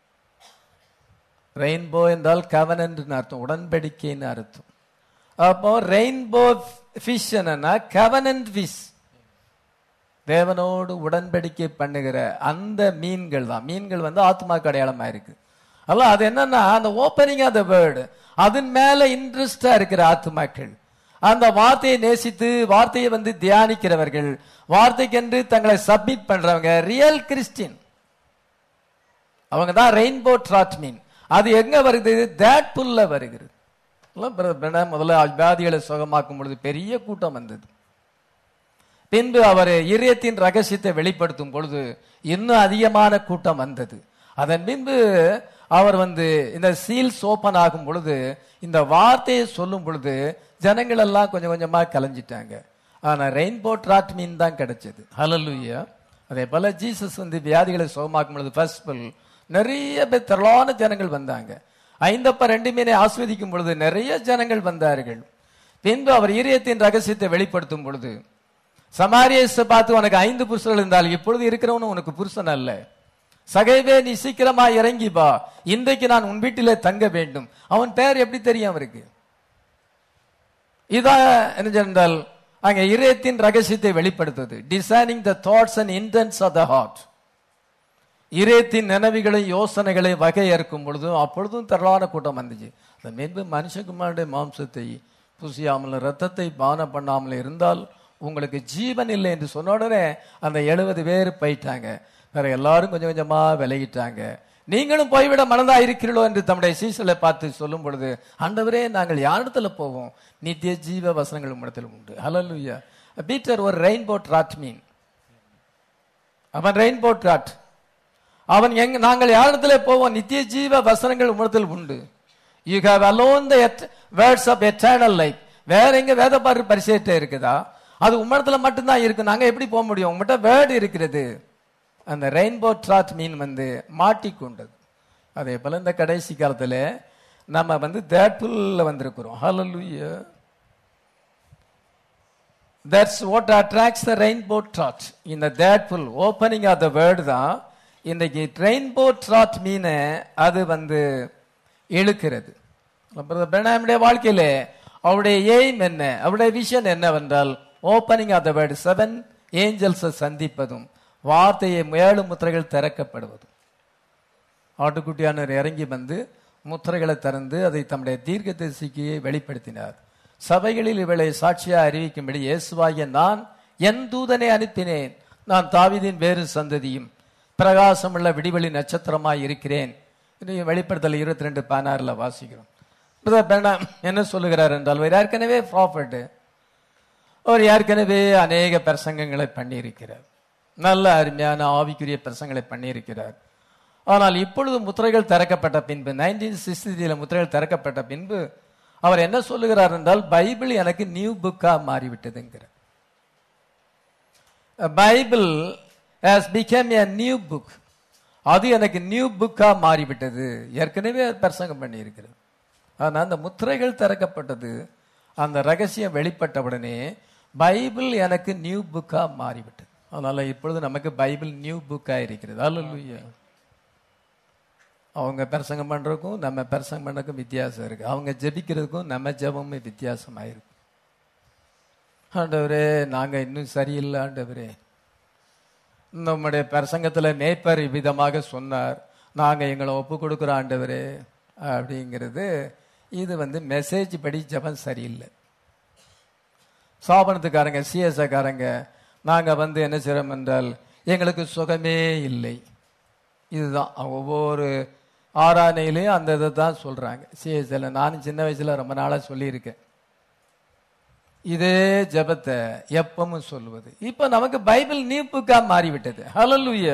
ரெயின்போ என்றால் கவனன்ட்னு அர்த்தம் உடன்படிக்கைன்னு அர்த்தம் அப்போ ரெயின்போ ஃபிஷ் என்னன்னா கவனன்ட் ஃபிஷ் தேவனோடு உடன்படிக்கை பண்ணுகிற அந்த மீன்கள் தான் மீன்கள் வந்து ஆத்மாக்கு அடையாளமா இருக்கு அல்ல அது என்னன்னா அந்த ஓப்பனிங் ஆஃப் த வேர்டு அதன் மேல இன்ட்ரெஸ்டா இருக்கிற ஆத்மாக்கள் அந்த வார்த்தையை நேசித்து வார்த்தையை வந்து தியானிக்கிறவர்கள் வார்த்தைக்கென்று தங்களை சப்மிட் பண்றவங்க ரியல் கிறிஸ்டின் அவங்க தான் ரெயின்போ ட்ராட் மீன் அது எங்க வருது தேட் புல்ல வருகிறது எல்லாம் பிர- பிர- முதல்ல வியாதிகளை சுகமாக்கும் பொழுது பெரிய கூட்டம் வந்தது பின்பு அவர் இதயத்தின் ரகசியத்தை வெளிப்படுத்தும் பொழுது இன்னும் அதிகமான கூட்டம் வந்தது அதன் பின்பு அவர் வந்து இந்த சீல்ஸ் ஓபன் ஆகும் பொழுது இந்த வார்த்தையை சொல்லும் பொழுது ஜனங்கள் எல்லாம் கொஞ்சம் கொஞ்சமா கலைஞ்சிட்டாங்க ஆனா ரெயின்போ ட்ராட் மீன் தான் கிடைச்சது ஹalleluya அதே போல ஜீசஸ் வந்து வியாதிகளை சுகமாக்கும் பொழுது ஃபர்ஸ்ட் புல் நிறைய பேர் திரளான ஜனங்கள் வந்தாங்க ஐந்தப்ப ரெண்டு மீனை ஆஸ்வதிக்கும் பொழுது நிறைய ஜனங்கள் வந்தார்கள் பின்பு அவர் இதயத்தின் ரகசியத்தை வெளிப்படுத்தும் பொழுது சமாரியஸை பார்த்து உனக்கு ஐந்து புருஷர்கள் இருந்தால் இப்பொழுது இருக்கிறவனு உனக்கு புருஷன் அல்ல சகைவே நீ சீக்கிரமா இறங்கி வா இன்றைக்கு நான் உன் வீட்டிலே தங்க வேண்டும் அவன் பெயர் எப்படி தெரியும் அவருக்கு இதான் என்ன என்றால் அங்க இதயத்தின் ரகசியத்தை வெளிப்படுத்துது designing the thoughts and intents of the heart இதயத்தின் நினைவுகளை யோசனைகளை வகையறுக்கும் பொழுதும் அப்பொழுதும் திரளான கூட்டம் வந்துச்சு அந்த மென்பு மனுஷகுமாருடைய மாம்சத்தை புசியாமல் ரத்தத்தை பானம் பண்ணாமல் இருந்தால் உங்களுக்கு ஜீவன் இல்லை என்று சொன்ன உடனே அந்த எழுபது பேர் போயிட்டாங்க வேற எல்லாரும் கொஞ்சம் கொஞ்சமா விலகிட்டாங்க நீங்களும் போய்விட மனதா இருக்கிறீர்களோ என்று தம்முடைய சீசலை பார்த்து சொல்லும் பொழுது ஆண்டவரே நாங்கள் யாரிடத்துல போவோம் நித்திய ஜீவ வசனங்கள் உம்மிடத்தில் உண்டு ஹalleluya பீட்டர் ஒரு ரெயின்போ ட்ராட் மீன் அவன் ரெயின்போ ட்ராட் அவன் எங்க நாங்கள் யாரிடத்துல போவோம் நித்திய ஜீவ வசனங்கள் உம்மிடத்தில் உண்டு you have alone the words of eternal life வேற எங்க வேத பாரு பரிசேட்ட இருக்குதா அது உம்மிடத்துல மட்டும்தான் இருக்கு நாங்க எப்படி போக முடியும் உங்கள்கிட்ட வேர்டு இருக்கிறது அந்த ரெயின்போ ட்ராட் மீன் வந்து மாட்டிக்கொண்டது அதே போல இந்த கடைசி காலத்துல நம்ம வந்து தேட்புல்ல வந்திருக்கிறோம் ஹalleluya that's what attracts the rainbow trout இந்த faithful opening of the word தான் இன்னைக்கு ரெயின்போ ட்ராட் மீனை அது வந்து இழுக்கிறது அப்புறம் பெனாமுடைய வாழ்க்கையில அவருடைய எய்ம் என்ன அவருடைய விஷன் என்னவென்றால் opening of the word seven ஏஞ்சல்ஸை சந்திப்பதும் வார்த்தையை ஏழு முத்திரைகள் திறக்கப்படுவதும் ஆட்டுக்குட்டியானவர் இறங்கி வந்து முத்திரைகளை திறந்து அதை தம்முடைய தீர்க்க தரிசிக்கு வெளிப்படுத்தினார் சபைகளில் இவளை சாட்சியா அறிவிக்கும்படி இயேசுவாகிய நான் என் தூதனை அனுப்பினேன் நான் தாவீதின் வேறு சந்ததியும் பிரகாசமுள்ள விடிவெளி நட்சத்திரமாய் இருக்கிறேன் இது வெளிப்படுத்தல் இருபத்தி ரெண்டு பதினாறுல வாசிக்கிறோம் பிரதர் பிரணாம் என்ன சொல்லுகிறார் என்றால் அவர் ஏற்கனவே ப்ராஃபட் அவர் ஏற்கனவே அநேக பிரசங்கங்களை பண்ணியிருக்கிறார் நல்ல அருமையான ஆவிக்குரிய பிரசங்களை பண்ணியிருக்கிறார் ஆனால் இப்பொழுது முத்திரைகள் திறக்கப்பட்ட பின்பு நைன்டீன் சிக்ஸ்டில முத்திரைகள் திறக்கப்பட்ட பின்பு அவர் என்ன சொல்லுகிறார் என்றால் பைபிள் எனக்கு நியூ புக்கா மாறிவிட்டதுங்கிறார் Bible has become a new book அது எனக்கு நியூ புக்கா மாறிவிட்டது ஏற்கனவே அது பிரசங்கம் பண்ணியிருக்கிறது ஆனால் அந்த முத்திரைகள் திறக்கப்பட்டது அந்த ரகசியம் வெளிப்பட்டவுடனே பைபிள் எனக்கு நியூ புக்கா மாறிவிட்டது அதனால இப்பொழுது நமக்கு பைபிள் நியூ புக்கா இருக்கிறது அல்ல அவங்க பிரசங்கம் பண்றதுக்கும் நம்ம பிரசங்கம் பண்ணதுக்கும் வித்தியாசம் இருக்கு அவங்க ஜெபிக்கிறதுக்கும் நம்ம ஜெபமும் வித்தியாசமாயிருக்கு ஆண்டவரே நாங்க இன்னும் சரியில்லை ஆண்டவரே நம்முடைய பிரசங்கத்துல மேய்ப்பர் விதமாக சொன்னார் நாங்க எங்களை ஒப்பு கொடுக்குற ஆண்டவரே அப்படிங்கிறது இது வந்து மெசேஜ் படி ஜெபம் சரியில்லை சாபனத்துக்காரங்க சிஎஸ்ஐக்காரங்க நாங்க வந்து என்ன செய்றோம் என்றால் எங்களுக்கு சுகமே இல்லை இதுதான் அவங்க ஒவ்வொரு ஆராதனையிலையும் அந்த இதை தான் சொல்றாங்க சிஎஸ்ஐல நானும் சின்ன வயசுல ரொம்ப நாளா சொல்லியிருக்கேன் இதே ஜெபத்தை எப்பவும் சொல்லுவது இப்ப நமக்கு பைபிள் நீப்புக்கா மாறிவிட்டது ஹalleluya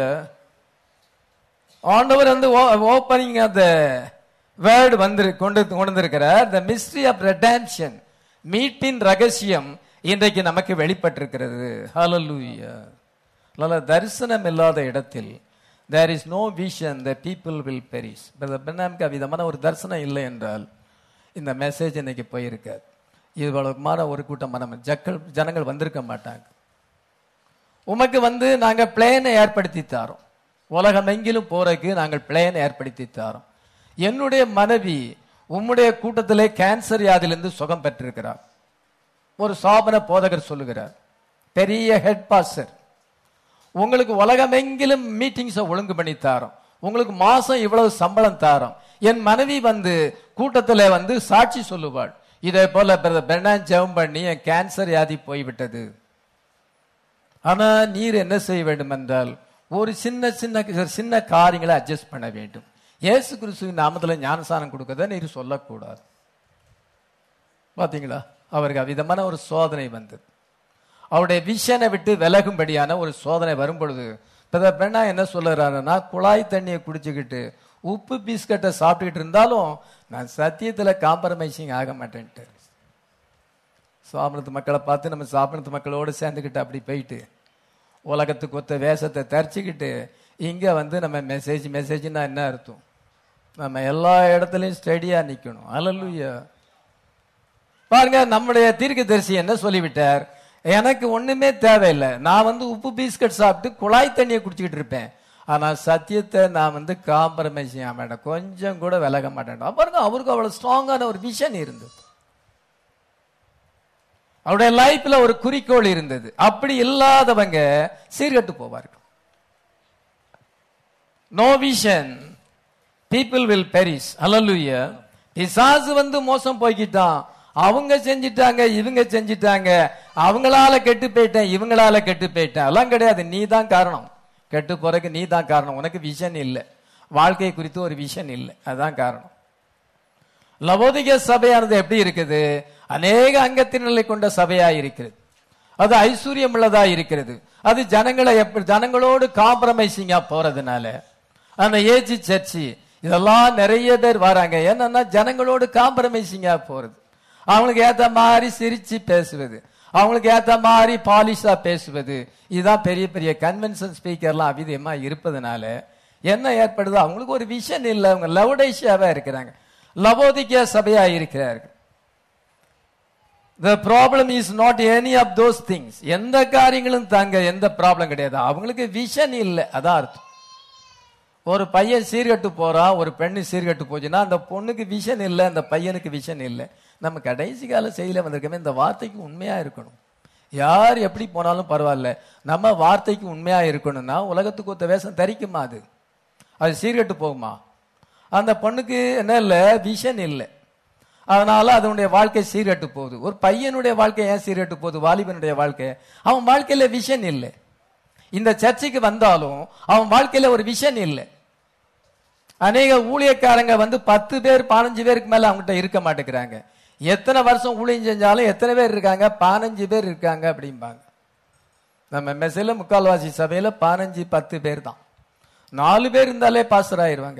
ஆண்டவர் வந்து ஓப்பனிங் அந்த வேர்டு வந்து கொண்டு கொண்டு வந்திருக்கிறார் த மிஸ்ட்ரி ஆஃப் ரெடான்ஷன் மீட்பின் ரகசியம் இன்றைக்கு நமக்கு வெளிப்பட்டிருக்கிறது ஹalleluya அதனால தரிசனம் இல்லாத இடத்தில் there is no vision the people will perish பெண்ணாமுக்கு விதமான ஒரு தரிசனம் இல்லை என்றால் இந்த மெசேஜ் இன்னைக்கு போயிருக்காது இவ்வளவுமான ஒரு கூட்டம் நம்ம ஜக்கள் ஜனங்கள் வந்திருக்க மாட்டாங்க உமக்கு வந்து நாங்க பிளேனை ஏற்படுத்தி தாரோம் உலகம் எங்கிலும் போறதுக்கு நாங்கள் பிளேனை ஏற்படுத்தி தாரோம் என்னுடைய மனைவி உம்முடைய கூட்டத்திலே கேன்சர் வியாதியிலிருந்து சுகம் பெற்றிருக்கிறார் ஒரு சாபன போதகர் சொல்லுகிறார் பெரிய ஹெட் பாஸ்டர் உங்களுக்கு உலகமெங்கிலும் மீட்டிங்ஸை ஒழுங்கு பண்ணி தாரோம் உங்களுக்கு மாசம் இவ்வளவு சம்பளம் தாரோம் என் மனைவி வந்து கூட்டத்துல வந்து சாட்சி சொல்லுவாள் இதே போல பெர்னான் ஜெபம் பண்ணி என் கேன்சர் வியாதி போய்விட்டது ஆனா நீர் என்ன செய்ய வேண்டும் என்றால் ஒரு சின்ன சின்ன சின்ன காரியங்களை அட்ஜஸ்ட் பண்ண வேண்டும் இயேசு கிறிஸ்துவின் நாமத்துல ஞானசானம் கொடுக்கறத நீர் சொல்லக்கூடாது பாத்தீங்களா அவருக்கு அவ்விதமான ஒரு சோதனை வந்தது அவருடைய விஷனை விட்டு விலகும்படியான ஒரு சோதனை வரும் பொழுது பெண்ணா என்ன சொல்லுறாருன்னா குழாய் தண்ணியை குடிச்சுக்கிட்டு உப்பு பிஸ்கட்டை சாப்பிட்டுக்கிட்டு இருந்தாலும் நான் சத்தியத்துல காம்ப்ரமைசிங் ஆக மாட்டேன்ட்டு சாப்பிடத்து மக்களை பார்த்து நம்ம சாப்பிடத்து மக்களோடு சேர்ந்துக்கிட்டு அப்படி போயிட்டு உலகத்துக்கு ஒத்த வேஷத்தை தரிச்சுக்கிட்டு இங்க வந்து நம்ம மெசேஜ் மெசேஜ்னா என்ன அர்த்தம் நம்ம எல்லா இடத்துலயும் ஸ்டடியா நிக்கணும் அலலுயா பாருங்க நம்முடைய தீர்க்கதரிசி என்ன சொல்லிவிட்டார் எனக்கு ஒண்ணுமே தேவையில்லை நான் வந்து உப்பு பிஸ்கட் சாப்பிட்டு குழாய் தண்ணியை குடிச்சுக்கிட்டு இருப்பேன் ஆனா சத்தியத்தை நான் வந்து காம்ப்ரமைஸ் செய்ய மாட்டேன் கொஞ்சம் கூட விலக மாட்டேன் பாருங்க அவருக்கு அவ்வளவு ஸ்ட்ராங்கான ஒரு விஷன் இருந்தது அவருடைய லைஃப்ல ஒரு குறிக்கோள் இருந்தது அப்படி இல்லாதவங்க சீர்கட்டு போவார்கள் no vision people will perish அல்லலுயா பிசாசு வந்து மோசம் போய்கிட்டான் அவங்க செஞ்சிட்டாங்க இவங்க செஞ்சிட்டாங்க அவங்களால கெட்டு போயிட்டேன் இவங்களால கெட்டு போயிட்டேன் அதெல்லாம் கிடையாது நீ தான் காரணம் கெட்டு போறதுக்கு நீ தான் காரணம் உனக்கு விஷன் இல்லை வாழ்க்கை குறித்து ஒரு விஷன் இல்லை அதுதான் காரணம் லவோதிக சபையானது எப்படி இருக்குது அநேக அங்கத்தினர்களை கொண்ட சபையா இருக்கிறது அது ஐஸ்வர்யம் உள்ளதா இருக்கிறது அது ஜனங்களை எப்படி ஜனங்களோடு காம்ப்ரமைசிங்கா போறதுனால அந்த ஏஜி சர்ச்சி இதெல்லாம் நிறைய பேர் வராங்க என்னன்னா ஜனங்களோடு காம்ப்ரமைசிங்கா போறது அவங்களுக்கு ஏத்த மாதிரி சிரிச்சு பேசுவது அவங்களுக்கு ஏத்த மாதிரி பாலிஷா பேசுவது இதுதான் பெரிய பெரிய கன்வென்ஷன் ஸ்பீக்கர்லாம் அவிதமா இருப்பதனால என்ன ஏற்படுது அவங்களுக்கு ஒரு விஷன் இல்லை அவங்க லவுடைஷியாவா இருக்கிறாங்க லவோதிக்க சபையா இருக்கிறார்கள் the problem is not any of those things எந்த காரியங்களும் தாங்க எந்த ப்ராப்ளம் கிடையாது அவங்களுக்கு விஷன் இல்லை அதான் அர்த்தம் ஒரு பையன் சீர்கட்டு போறான் ஒரு பெண்ணு சீர்கட்டு போச்சுன்னா அந்த பொண்ணுக்கு விஷன் இல்லை அந்த பையனுக்கு விஷன் இல்லை நம்ம கடைசி கால செய்தியில வந்திருக்கமே இந்த வார்த்தைக்கு உண்மையா இருக்கணும் யார் எப்படி போனாலும் பரவாயில்ல நம்ம வார்த்தைக்கு உண்மையா இருக்கணும்னா உலகத்துக்கு ஒத்த வேஷம் தரிக்குமா அது அது சீர்கட்டு போகுமா அந்த பொண்ணுக்கு என்ன இல்லை விஷன் இல்லை அதனால அதனுடைய வாழ்க்கை சீர்கட்டு போகுது ஒரு பையனுடைய வாழ்க்கை ஏன் சீர்கட்டு போகுது வாலிபனுடைய வாழ்க்கை அவன் வாழ்க்கையில விஷன் இல்லை இந்த சர்ச்சைக்கு வந்தாலும் அவன் வாழ்க்கையில ஒரு விஷன் இல்லை அநேக ஊழியக்காரங்க வந்து பத்து பேர் பதினஞ்சு பேருக்கு மேல அவங்ககிட்ட இருக்க மாட்டேங்கிறாங்க எத்தனை வருஷம் ஊழியம் செஞ்சாலும் எத்தனை பேர் இருக்காங்க பதினஞ்சு பேர் இருக்காங்க அப்படிம்பாங்க நம்ம மெசையில முக்கால்வாசி சபையில பதினஞ்சு பத்து பேர் தான் நாலு பேர் இருந்தாலே பாஸ்டர் ஆயிருவாங்க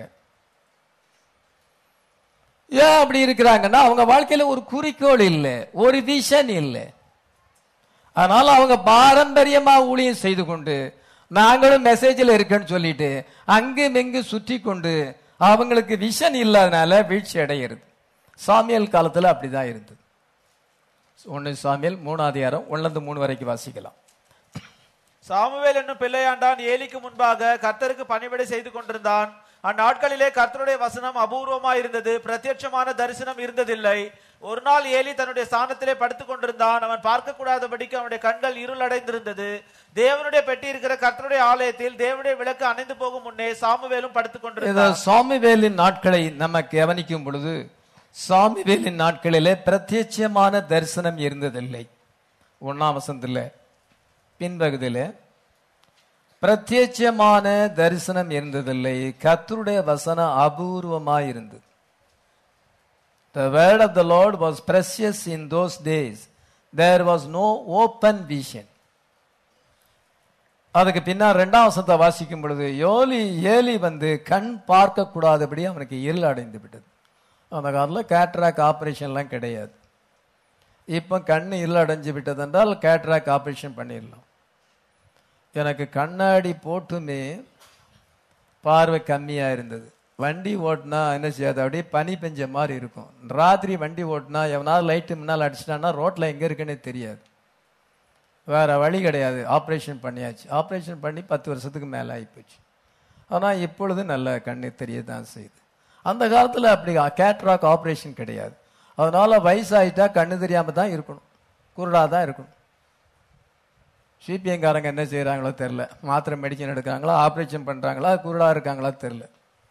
ஏன் அப்படி இருக்கிறாங்கன்னா அவங்க வாழ்க்கையில ஒரு குறிக்கோள் இல்லை ஒரு விஷன் இல்லை அதனால அவங்க பாரம்பரியமா ஊழியம் செய்து கொண்டு நாங்களும் மெசேஜில் இருக்கேன்னு சொல்லிட்டு அங்கும் இங்கு சுற்றி கொண்டு அவங்களுக்கு விஷன் இல்லாதனால வீழ்ச்சி அடைகிறது சாமியல் காலத்துல அப்படிதான் இருந்தது ஒன்னு சாமியல் மூணாவது அதிகாரம் ஒன்னுலேருந்து மூணு வரைக்கும் வாசிக்கலாம் சாமுவேல் என்னும் பிள்ளையாண்டான் ஏலிக்கு முன்பாக கர்த்தருக்கு பணிவிடை செய்து கொண்டிருந்தான் அந்நாட்களிலே கர்த்தருடைய வசனம் அபூர்வமா இருந்தது பிரத்யட்சமான தரிசனம் இருந்ததில்லை ஒரு நாள் ஏலி தன்னுடைய ஸ்தானத்திலே படுத்துக் கொண்டிருந்தான் அவன் பார்க்க கூடாதபடிக்கு அவனுடைய கண்கள் இருளடைந்திருந்தது தேவனுடைய பெட்டி இருக்கிற கர்த்தருடைய ஆலயத்தில் தேவனுடைய விளக்கு அணைந்து போகும் முன்னே சாமுவேலும் படுத்துக் இத கொண்டிருந்தான் சாமிவேலின் நாட்களை நம்ம கவனிக்கும் பொழுது சாமிவேலின் நாட்களிலே பிரத்யட்சமான தரிசனம் இருந்ததில்லை ஒன்னாம் வசனத்துல பின்பகுதியில பிரத்யட்சமான தரிசனம் இருந்ததில்லை கர்த்தருடைய வசனம் அபூர்வமாய் இருந்தது The word of the Lord was precious in those days. There was no open vision. அதுக்கு பின்னால் ரெண்டாம் வசனத்தை வாசிக்கும் பொழுது யோலி ஏலி வந்து கண் பார்க்க கூடாதபடி அவனுக்கு இருள் அடைந்து விட்டது அந்த காலத்தில் கேட்ராக் ஆபரேஷன்லாம் கிடையாது இப்போ கண் இருள் அடைஞ்சு விட்டது என்றால் கேட்ராக் ஆபரேஷன் பண்ணிடலாம் எனக்கு கண்ணாடி போட்டுமே பார்வை கம்மியா இருந்தது வண்டி ஓட்டினா என்ன செய்யாது அப்படியே பனி பெஞ்ச மாதிரி இருக்கும் ராத்திரி வண்டி ஓட்டினா எவனாவது லைட்டு முன்னால் அடிச்சிட்டான்னா ரோட்ல எங்க இருக்குன்னே தெரியாது வேற வழி கிடையாது ஆப்ரேஷன் பண்ணியாச்சு ஆப்ரேஷன் பண்ணி பத்து வருஷத்துக்கு மேலே ஆகிப்போச்சு ஆனால் இப்பொழுது நல்ல கண்ணு தெரிய தான் செய்யுது அந்த காலத்தில் அப்படி கேட்ராக் ஆப்ரேஷன் கிடையாது அதனால வயசாயிட்டா கண்ணு தெரியாம தான் இருக்கணும் குருடா தான் இருக்கணும் சிபிஎங்காரங்க என்ன செய்றாங்களோ தெரில மாத்திரை மெடிசன் எடுக்கிறாங்களா ஆப்ரேஷன் பண்றாங்களா குருடா இருக்காங்களா தெரில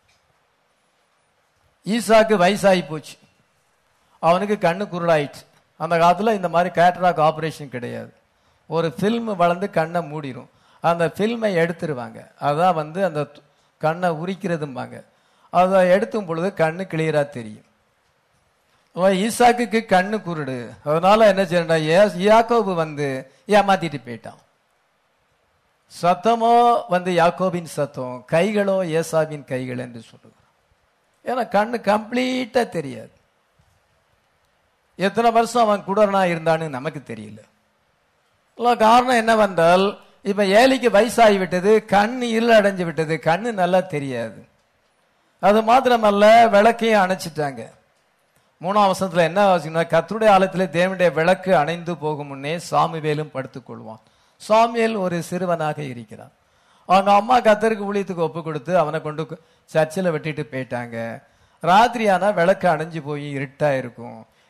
ஈசாக்கு வயசாகி போச்சு அவனுக்கு கண்ணு குருடாயிடுச்சு அந்த காலத்துல இந்த மாதிரி கேட்ராக் ஆப்ரேஷன் கிடையாது ஒரு ஃபில்ம் வளர்ந்து கண்ணை மூடிடும் அந்த ஃபில்மை எடுத்துருவாங்க அதான் வந்து அந்த து- கண்ணை உரிக்கிறதும்பாங்க அதை எடுத்தும் பொழுது கண்ணு கிளியரா தெரியும் அவன் ஈசாக்குக்கு கண்ணு குருடு அதனால என்ன செய்யறா யாக்கோபு வந்து ஏமாத்திட்டு போயிட்டான் சத்தமோ வந்து யாக்கோபின் சத்தம் கைகளோ ஏசாவின் கைகள் என்று சொல்லுகிறான் ஏன்னா கண்ணு கம்ப்ளீட்டா தெரியாது எத்தனை வருஷம் அவன் குடர்னா இருந்தான்னு நமக்கு தெரியல இல்ல, காரணம் என்னவென்றால் இப்ப ஏலிக்கு வயசாகி விட்டது கண் இருள் அடைஞ்சு விட்டது கண்ணு நல்லா தெரியாது அது மாத்திரமல்ல விளக்கையும் அணைச்சிட்டாங்க மூணாம் வசனத்துல என்ன வாசிக்கணும் கர்த்தருடைய ஆலயத்திலே தேவனுடைய விளக்கு அணைந்து போகும் முன்னே சாமுவேலும் படுத்துக் கொள்வான் சாமுவேல் ஒரு சிறுவனாக இருக்கிறான் அவங்க அம்மா கத்தருக்கு ஊழியத்துக்கு ஒப்பு கொடுத்து அவனை கொண்டு சர்ச்சில் வெட்டிட்டு போயிட்டாங்க ராத்திரி ஆனா விளக்கு அணைஞ்சு போய் இருட்டா இருக்கும்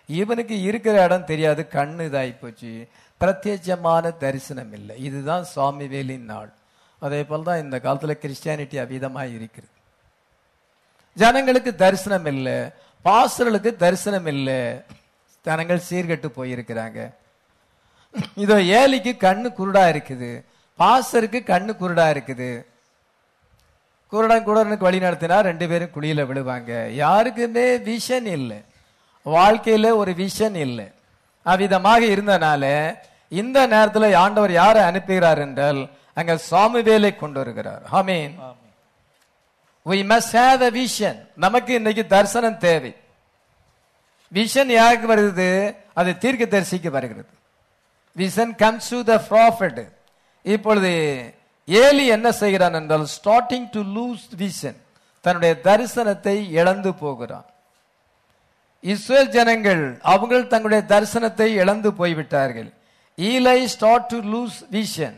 இவனுக்கு இருக்கிற இடம் தெரியாது கண்ணு இதாகி போச்சு பிரத்யட்சமான தரிசனம் இல்லை இதுதான் சுவாமி வேலின் நாள் அதே போல தான் இந்த காலத்துல கிறிஸ்டியானிட்டி அவிதமாக இருக்கிறது ஜனங்களுக்கு தரிசனம் இல்லை பாஸ்டர்களுக்கு தரிசனம் இல்லை ஜனங்கள் சீர்கெட்டு போயிருக்கிறாங்க இதோ ஏலிக்கு கண்ணு குருடா இருக்குது பாஸ்டருக்கு கண்ணு குருடா இருக்குது குருடன் குருடனுக்கு வழி நடத்தினா ரெண்டு பேரும் குழியில விழுவாங்க யாருக்குமே விஷன் இல்லை வாழ்க்கையில ஒரு விஷன் இல்லை அவ்விதமாக இருந்தனால இந்த நேரத்துல ஆண்டவர் யாரை அனுப்புகிறார் என்றால் அங்க சாமுவேலை கொண்டு வருகிறார் ஆமீன் ஆமென். we must have a vision நமக்கு இன்னைக்கு தரிசனம் தேவை விஷன் யாருக்கு வருது அது தீர்க்க தரிசிக்கு வருகிறது vision comes to the prophet இப்பொழுது ஏலி என்ன செய்கிறான் என்றால் ஸ்டார்டிங் டு லூஸ் விஷன் தன்னுடைய தரிசனத்தை இழந்து போகிறான் இஸ்ரேல் ஜனங்கள் அவங்கள் தங்களுடைய தரிசனத்தை இழந்து போய்விட்டார்கள் ஈலை ஸ்டார்ட் டு லூஸ் விஷன்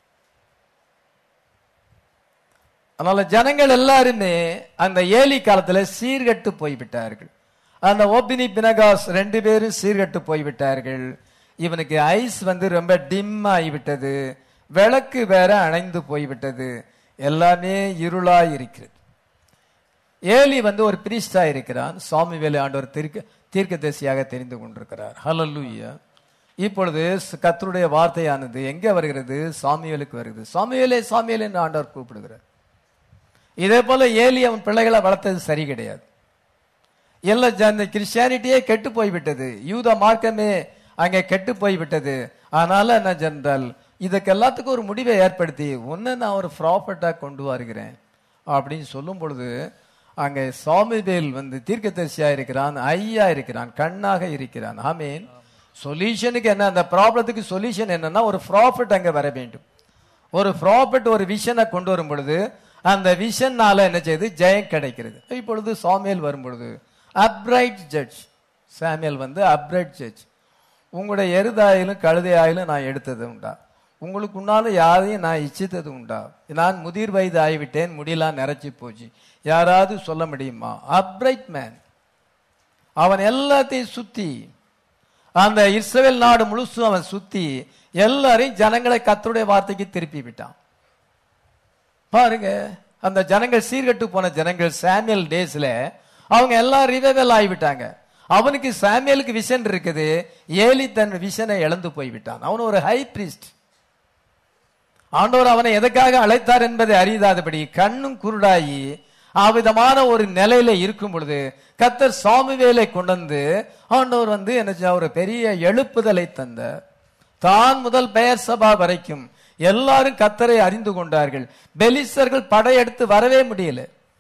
அதனால ஜனங்கள் எல்லாருமே அந்த ஏலி காலத்துல சீர்கட்டு போய்விட்டார்கள் அந்த ஓபினி பினகாஸ் ரெண்டு பேரும் சீர்கட்டு போய்விட்டார்கள் இவனுக்கு ஐஸ் வந்து ரொம்ப டிம் ஆகிவிட்டது விளக்கு வேற அணைந்து போய்விட்டது எல்லாமே இருளாய் இருக்கிறது ஏலி வந்து ஒரு பிரீஸ்டா இருக்கிறான் சுவாமி வேலை ஆண்டவர் தீர்க்க தீர்க்கதரிசியாக தெரிந்து கொண்டிருக்கிறார் ஹalleluya இப்பொழுது கர்த்தருடைய வார்த்தையானது எங்க வருகிறது சாமியலுக்கு வருகிறது சாமியலே சாமியலே என்று ஆண்டவர் கூப்பிடுகிறார் இதே போல ஏலி அவன் பிள்ளைகளை வளர்த்தது சரி கிடையாது எல்லா ஜன கிறிஸ்டியானிட்டியே கெட்டு போய்விட்டது யூத மார்க்கமே அங்கே கெட்டு போய்விட்டது அதனால என்ன ஜென்றால் இதுக்கு எல்லாத்துக்கும் ஒரு முடிவை ஏற்படுத்தி உன்னை நான் ஒரு ப்ராப்பர்ட்டா கொண்டு வருகிறேன் அப்படின்னு சொல்லும் பொழுது அங்கே சாமிவேல் வந்து தீர்க்கதரிசியா இருக்கிறான் ஐயா இருக்கிறான் கண்ணாக இருக்கிறான் ஆமீன் சொல்யூஷனுக்கு என்ன அந்த ப்ராப்ளத்துக்கு சொல்யூஷன் என்னன்னா ஒரு ப்ராஃபிட் அங்க வர வேண்டும் ஒரு ப்ராஃபிட் ஒரு விஷனை கொண்டு வரும் பொழுது அந்த விஷன்னால என்ன செய்யுது ஜெயம் கிடைக்கிறது இப்பொழுது சாமியல் வரும் பொழுது அப்ரைட் ஜட்ஜ் சாமியல் வந்து அப்ரைட் ஜட்ஜ் உங்களுடைய எருதாயிலும் கழுதையாயிலும் நான் எடுத்தது உண்டா உங்களுக்கு உன்னால யாரையும் நான் இச்சித்தது உண்டா நான் முதிர் வயது ஆகிவிட்டேன் முடியெல்லாம் நிறைச்சி போச்சு யாராவது சொல்ல முடியுமா அப்ரைட் மேன் அவன் எல்லாத்தையும் சுத்தி அந்த இஸ்ரவேல் நாடு முழுசும் அவன் சுத்தி எல்லாரையும் ஜனங்களை கத்தருடைய வார்த்தைக்கு திருப்பி விட்டான் பாருங்க அந்த ஜனங்கள் சீர்கட்டு போன ஜனங்கள் சாமியல் டேஸ்ல அவங்க எல்லாம் ரிவைவல் ஆகிவிட்டாங்க அவனுக்கு சாமியலுக்கு விஷன் இருக்குது ஏலி தன் விஷனை இழந்து போய்விட்டான் அவன் ஒரு ஹை பிரிஸ்ட் ஆண்டவர் அவனை எதற்காக அழைத்தார் என்பதை அறியாதபடி கண்ணும் குருடாயி அவ்விதமான ஒரு நிலையில இருக்கும் பொழுது கத்தர் சாமுவேலை கொண்டு வந்து ஆண்டவர் வந்து என்ன செய்ய- ஒரு பெரிய எழுப்புதலை தந்த தான் முதல் பெயர் சபா வரைக்கும் எல்லாரும் கத்தரை அறிந்து கொண்டார்கள் பெலிஸ்தர்கள் படையெடுத்து வரவே முடியல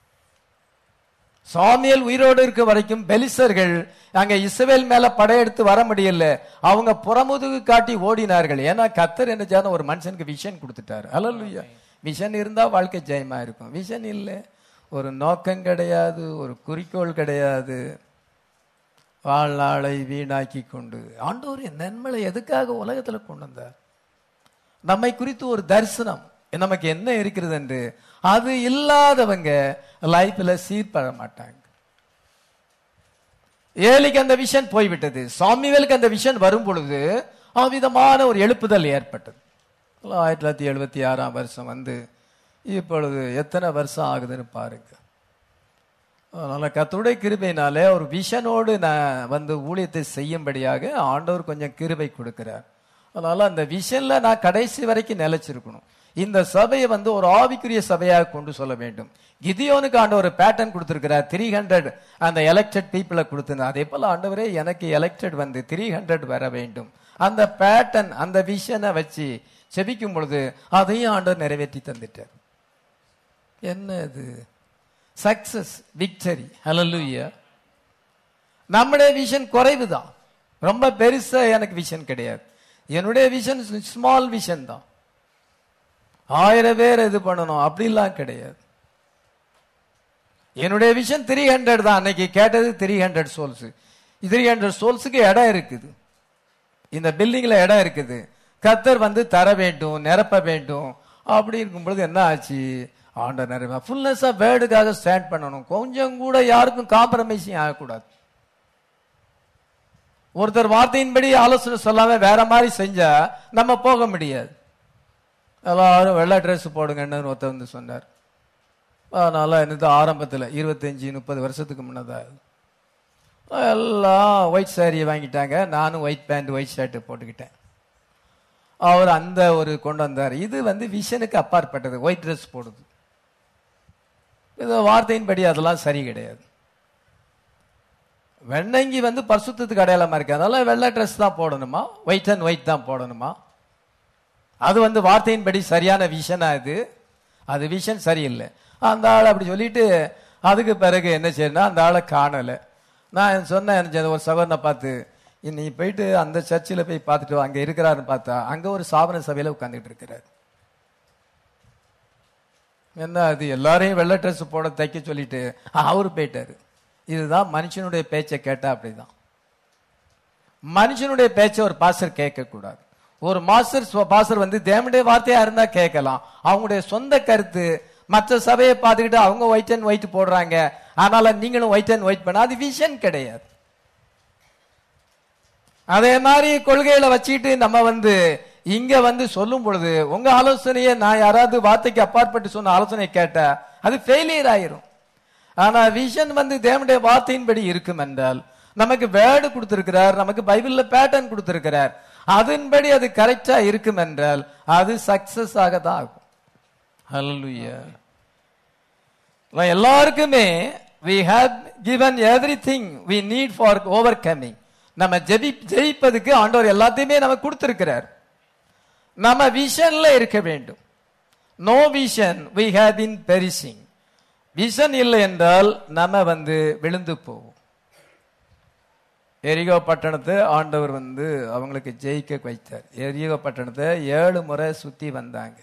சாமியல் உயிரோடு இருக்க வரைக்கும் பெலிஸ்தர்கள் அங்க இஸ்ரவேல் மேல படையெடுத்து வர முடியல அவங்க புறமுதுகு காட்டி ஓடினார்கள் ஏன்னா கத்தர் என்ன செய்யணும் ஒரு மனுஷனுக்கு விஷன் கொடுத்துட்டாரு அல்லல்லுயா விஷன் இருந்தா வாழ்க்கை ஜெயமா இருக்கும் விஷன் இல்லை ஒரு நோக்கம் கிடையாது ஒரு குறிக்கோள் கிடையாது வாழ்நாளை வீணாக்கி கொண்டு ஆண்டவர் என் நன்மலை எதுக்காக உலகத்துல கொண்டு வந்தார் நம்மை குறித்து ஒரு தரிசனம் நமக்கு என்ன இருக்கிறது என்று அது இல்லாதவங்க லைஃப்ல சீர்பட மாட்டாங்க ஏலிக்கு அந்த விஷன் போய்விட்டது சாமிவேலுக்கு அந்த விஷன் வரும் பொழுது அவ்விதமான ஒரு எழுப்புதல் ஏற்பட்டது ஆயிரத்தி தொள்ளாயிரத்தி எழுபத்தி ஆறாம் வருஷம் வந்து இப்பொழுது எத்தனை வருஷம் ஆகுதுன்னு பாருங்க அதனால கர்த்தருடைய கிருபையினாலே ஒரு விஷனோடு நான் வந்து ஊழியத்தை செய்யும்படியாக ஆண்டவர் கொஞ்சம் கிருபை கொடுக்கிறார் அதனால அந்த விஷன்ல நான் கடைசி வரைக்கும் நிலைச்சிருக்கணும் இந்த சபையை வந்து ஒரு ஆவிக்குரிய சபையாக கொண்டு சொல்ல வேண்டும் கிதியோனுக்கு ஆண்டவர் ஒரு பேட்டர்ன் கொடுத்திருக்கிறார் த்ரீ ஹண்ட்ரட் அந்த எலெக்டட் பீப்புளை கொடுத்திருந்தார் அதே போல ஆண்டவரே எனக்கு எலெக்டட் வந்து த்ரீ ஹண்ட்ரட் வர வேண்டும் அந்த பேட்டர்ன் அந்த விஷனை வச்சு செபிக்கும் பொழுது அதையும் ஆண்டவர் நிறைவேற்றி தந்துட்டார் என்ன இது சக்சஸ் விக்டரி ஹalleluya நம்முடைய விஷன் குறைவு தான் ரொம்ப பெருசா எனக்கு விஷன் கிடையாது என்னுடைய விஷன் ஸ்மால் விஷன் தான் ஆயிரம் பேர் இது பண்ணணும் அப்படிலாம் கிடையாது என்னுடைய விஷன் த்ரீ ஹண்ட்ரட் தான் அன்னைக்கு கேட்டது three hundred souls three hundred சோல்ஸுக்கு இடம் இருக்குது இந்த பில்டிங்ல இடம் இருக்குது கத்தர் வந்து தர வேண்டும் நிரப்ப வேண்டும் அப்படி இருக்கும் பொழுது என்ன ஆச்சு ஆண்டர் நிறைய ஃபுல்னஸ் ஆஃப் வேர்டுக்காக ஸ்டாண்ட் பண்ணணும் கொஞ்சம் கூட யாருக்கும் காம்ப்ரமைஸிங் ஆகக்கூடாது ஒருத்தர் வார்த்தையின்படி ஆலோசனை சொல்லாம வேற மாதிரி செஞ்சா நம்ம போக முடியாது எல்லாரும் வெள்ளை ட்ரெஸ் போடுங்கன்னு ஒருத்தர் வந்து சொன்னார் அதனால என்னது ஆரம்பத்தில் இருபத்தஞ்சி முப்பது வருஷத்துக்கு முன்னதாக எல்லாம் ஒயிட் சாரியை வாங்கிட்டாங்க நானும் ஒயிட் பேண்ட் ஒயிட் ஷர்ட் போட்டுக்கிட்டேன் அவர் அந்த ஒரு கொண்டு வந்தார் இது வந்து விஷனுக்கு அப்பாற்பட்டது ஒயிட் ட்ரெஸ் போடுது இது வார்த்தையின்படி அதெல்லாம் சரி கிடையாது வெண்ணங்கி வந்து பரிசுத்தத்துக்கு அடையாளமா இருக்கு அதனால வெள்ளை ட்ரெஸ் தான் போடணுமா ஒயிட் அண்ட் ஒயிட் தான் போடணுமா அது வந்து வார்த்தையின்படி சரியான விஷனா இது அது விஷன் சரியில்லை அந்த ஆள் அப்படி சொல்லிட்டு அதுக்கு பிறகு என்ன செய்யணும்னா அந்த ஆளை காணலை நான் சொன்னேன் எனக்கு ஒரு சகோதரனை பார்த்து நீ போயிட்டு அந்த சர்ச்சில் போய் பார்த்துட்டு வா, அங்க இருக்கிறாருன்னு பார்த்தா அங்க ஒரு சாபன சபையில உட்கார்ந்துட்டு இருக்கிறார் என்ன அது எல்லாரையும் வெள்ளை ட்ரெஸ் போட தைக்க சொல்லிட்டு அவரு போயிட்டாரு இதுதான் மனுஷனுடைய பேச்சை கேட்டா அப்படிதான் மனுஷனுடைய பேச்சை ஒரு பாஸ்டர் கேட்க கூடாது ஒரு மாஸ்டர் ஸ்வ- பாஸ்டர் வந்து தேவனுடைய வார்த்தையா இருந்தா கேட்கலாம் அவங்களுடைய சொந்த கருத்து மற்ற சபையை பார்த்துக்கிட்டு அவங்க ஒயிட் அண்ட் ஒயிட் போடுறாங்க அதனால நீங்களும் ஒயிட் அண்ட் ஒயிட் பண்ண அது விஷன் கிடையாது அதே மாதிரி கொள்கையில வச்சுக்கிட்டு நம்ம வந்து இங்க வந்து சொல்லும் பொழுது உங்க ஆலோசனையை நான் யாராவது வார்த்தைக்கு அப்பாற்பட்டு சொன்ன ஆலோசனை கேட்டா அது ஃபெயிலியர் ஆயிரும் ஆனா விஷன் வந்து தேவனுடைய வார்த்தையின்படி இருக்கும் என்றால் நமக்கு வேர்டு கொடுத்திருக்கிறார் நமக்கு பைபிள்ல பேட்டர்ன் கொடுத்திருக்கிறார் அதன்படி அது கரெக்டா இருக்கும் என்றால் அது சக்சஸ் ஆக தான் ஆகும் Hallelujah. எல்லாருக்குமே we have given everything we need for overcoming நம்ம ஜெபி ஜெயிப்பதுக்கு ஆண்டவர் எல்லாத்தையுமே நமக்கு கொடுத்திருக்கிறார் நம்ம விஷன்ல இருக்க வேண்டும் no vision we have been perishing vision இல்லை என்றால் நம்ம வந்து விழுந்து போவோம் எரிகோ பட்டணத்தை ஆண்டவர் வந்து அவங்களுக்கு ஜெயிக்க வைத்தார் எரிகோ பட்டணத்தை ஏழு முறை சுத்தி வந்தாங்க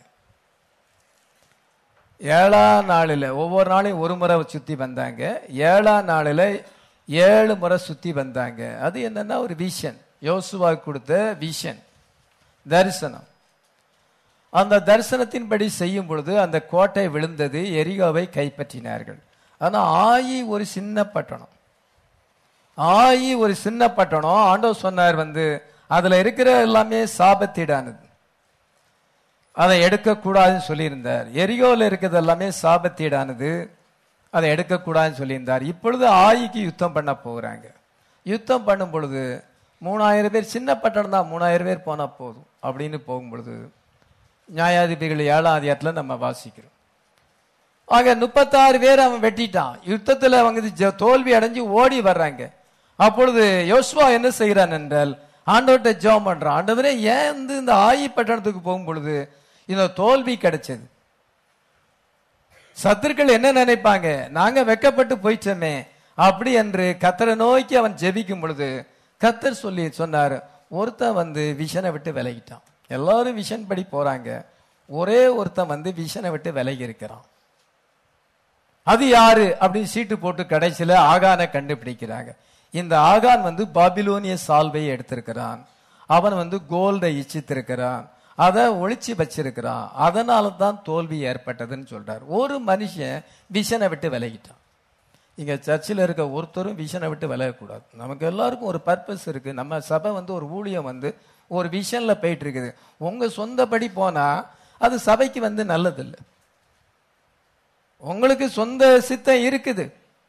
ஏழாம் நாளில் ஒவ்வொரு நாளையும் ஒரு முறை சுத்தி வந்தாங்க ஏழாம் நாளில் ஏழு முறை சுத்தி வந்தாங்க அது என்னன்னா ஒரு விஷன் யோசுவா கொடுத்த விஷன் தரிசனம் அந்த தரிசனத்தின்படி செய்யும் பொழுது அந்த கோட்டை விழுந்தது எரிகோவை கைப்பற்றினார்கள் ஆனா ஆயி ஒரு சின்ன பட்டணம் ஆயி ஒரு சின்ன பட்டணம் ஆண்டவர் சொன்னார் வந்து அதுல இருக்கிற எல்லாமே சாபத்தீடானது அதை எடுக்கக்கூடாதுன்னு சொல்லியிருந்தார் எரியோவில் இருக்கிறது எல்லாமே சாபத்தீடானது அதை எடுக்கக்கூடாதுன்னு சொல்லியிருந்தார் இப்பொழுது ஆயிக்கு யுத்தம் பண்ண போகிறாங்க யுத்தம் பண்ணும் பொழுது மூணாயிரம் பேர் சின்ன பட்டணம் தான் மூணாயிரம் பேர் போனா போதும் அப்படின்னு போகும் பொழுது நியாயாதிபதிகள் ஏழாம் அதிகாரத்தில் நம்ம வாசிக்கிறோம் ஆக முப்பத்தாறு பேர் அவன் வெட்டிட்டான் யுத்தத்துல அவங்க இது ஜெ- தோல்வி அடைஞ்சு ஓடி வர்றாங்க அப்பொழுது யோசுவா என்ன செய்கிறான் என்றால் ஆண்டவர்கிட்ட ஜெபம் பண்றான் ஆண்டவரே ஏன் வந்து இந்த ஆயி பட்டணத்துக்கு போகும் பொழுது இந்த தோல்வி கிடைச்சது சத்துருக்கள் என்ன நினைப்பாங்க நாங்க வெக்கப்பட்டு போயிட்டோமே அப்படி என்று கத்தரை நோக்கி அவன் ஜெபிக்கும் பொழுது கத்தர் சொல்லி சொன்னார் ஒருத்தன் வந்து விஷனை விட்டு விலகிட்டான் எல்லாரும் விஷன் படி போறாங்க ஒரே ஒருத்தன் வந்து விஷனை விட்டு விலகி இருக்கிறான் அது யாரு அப்படின்னு சீட்டு போட்டு கடைசியில ஆகானை கண்டுபிடிக்கிறாங்க இந்த ஆகான் வந்து பாபிலோனிய சால்வையை எடுத்திருக்கிறான் அவன் வந்து கோல்டை இச்சித்திருக்கிறான் அதை ஒளிச்சு வச்சிருக்கிறான் அதனால தான் தோல்வி ஏற்பட்டதுன்னு சொல்றார் ஒரு மனுஷன் விஷனை விட்டு விலகிட்டான் இங்க சர்ச்சில் இருக்க ஒருத்தரும் விஷனை விட்டு விலகக்கூடாது நமக்கு எல்லாருக்கும் ஒரு பர்பஸ் இருக்கு நம்ம சபை வந்து ஒரு ஊழியம் வந்து ஒரு விஷன்ல போயிட்டு இருக்குது உங்க சொந்தப்படி போனா அது சபைக்கு வந்து நல்லதில்லை உங்களுக்கு சொந்த சித்தம் இருக்குது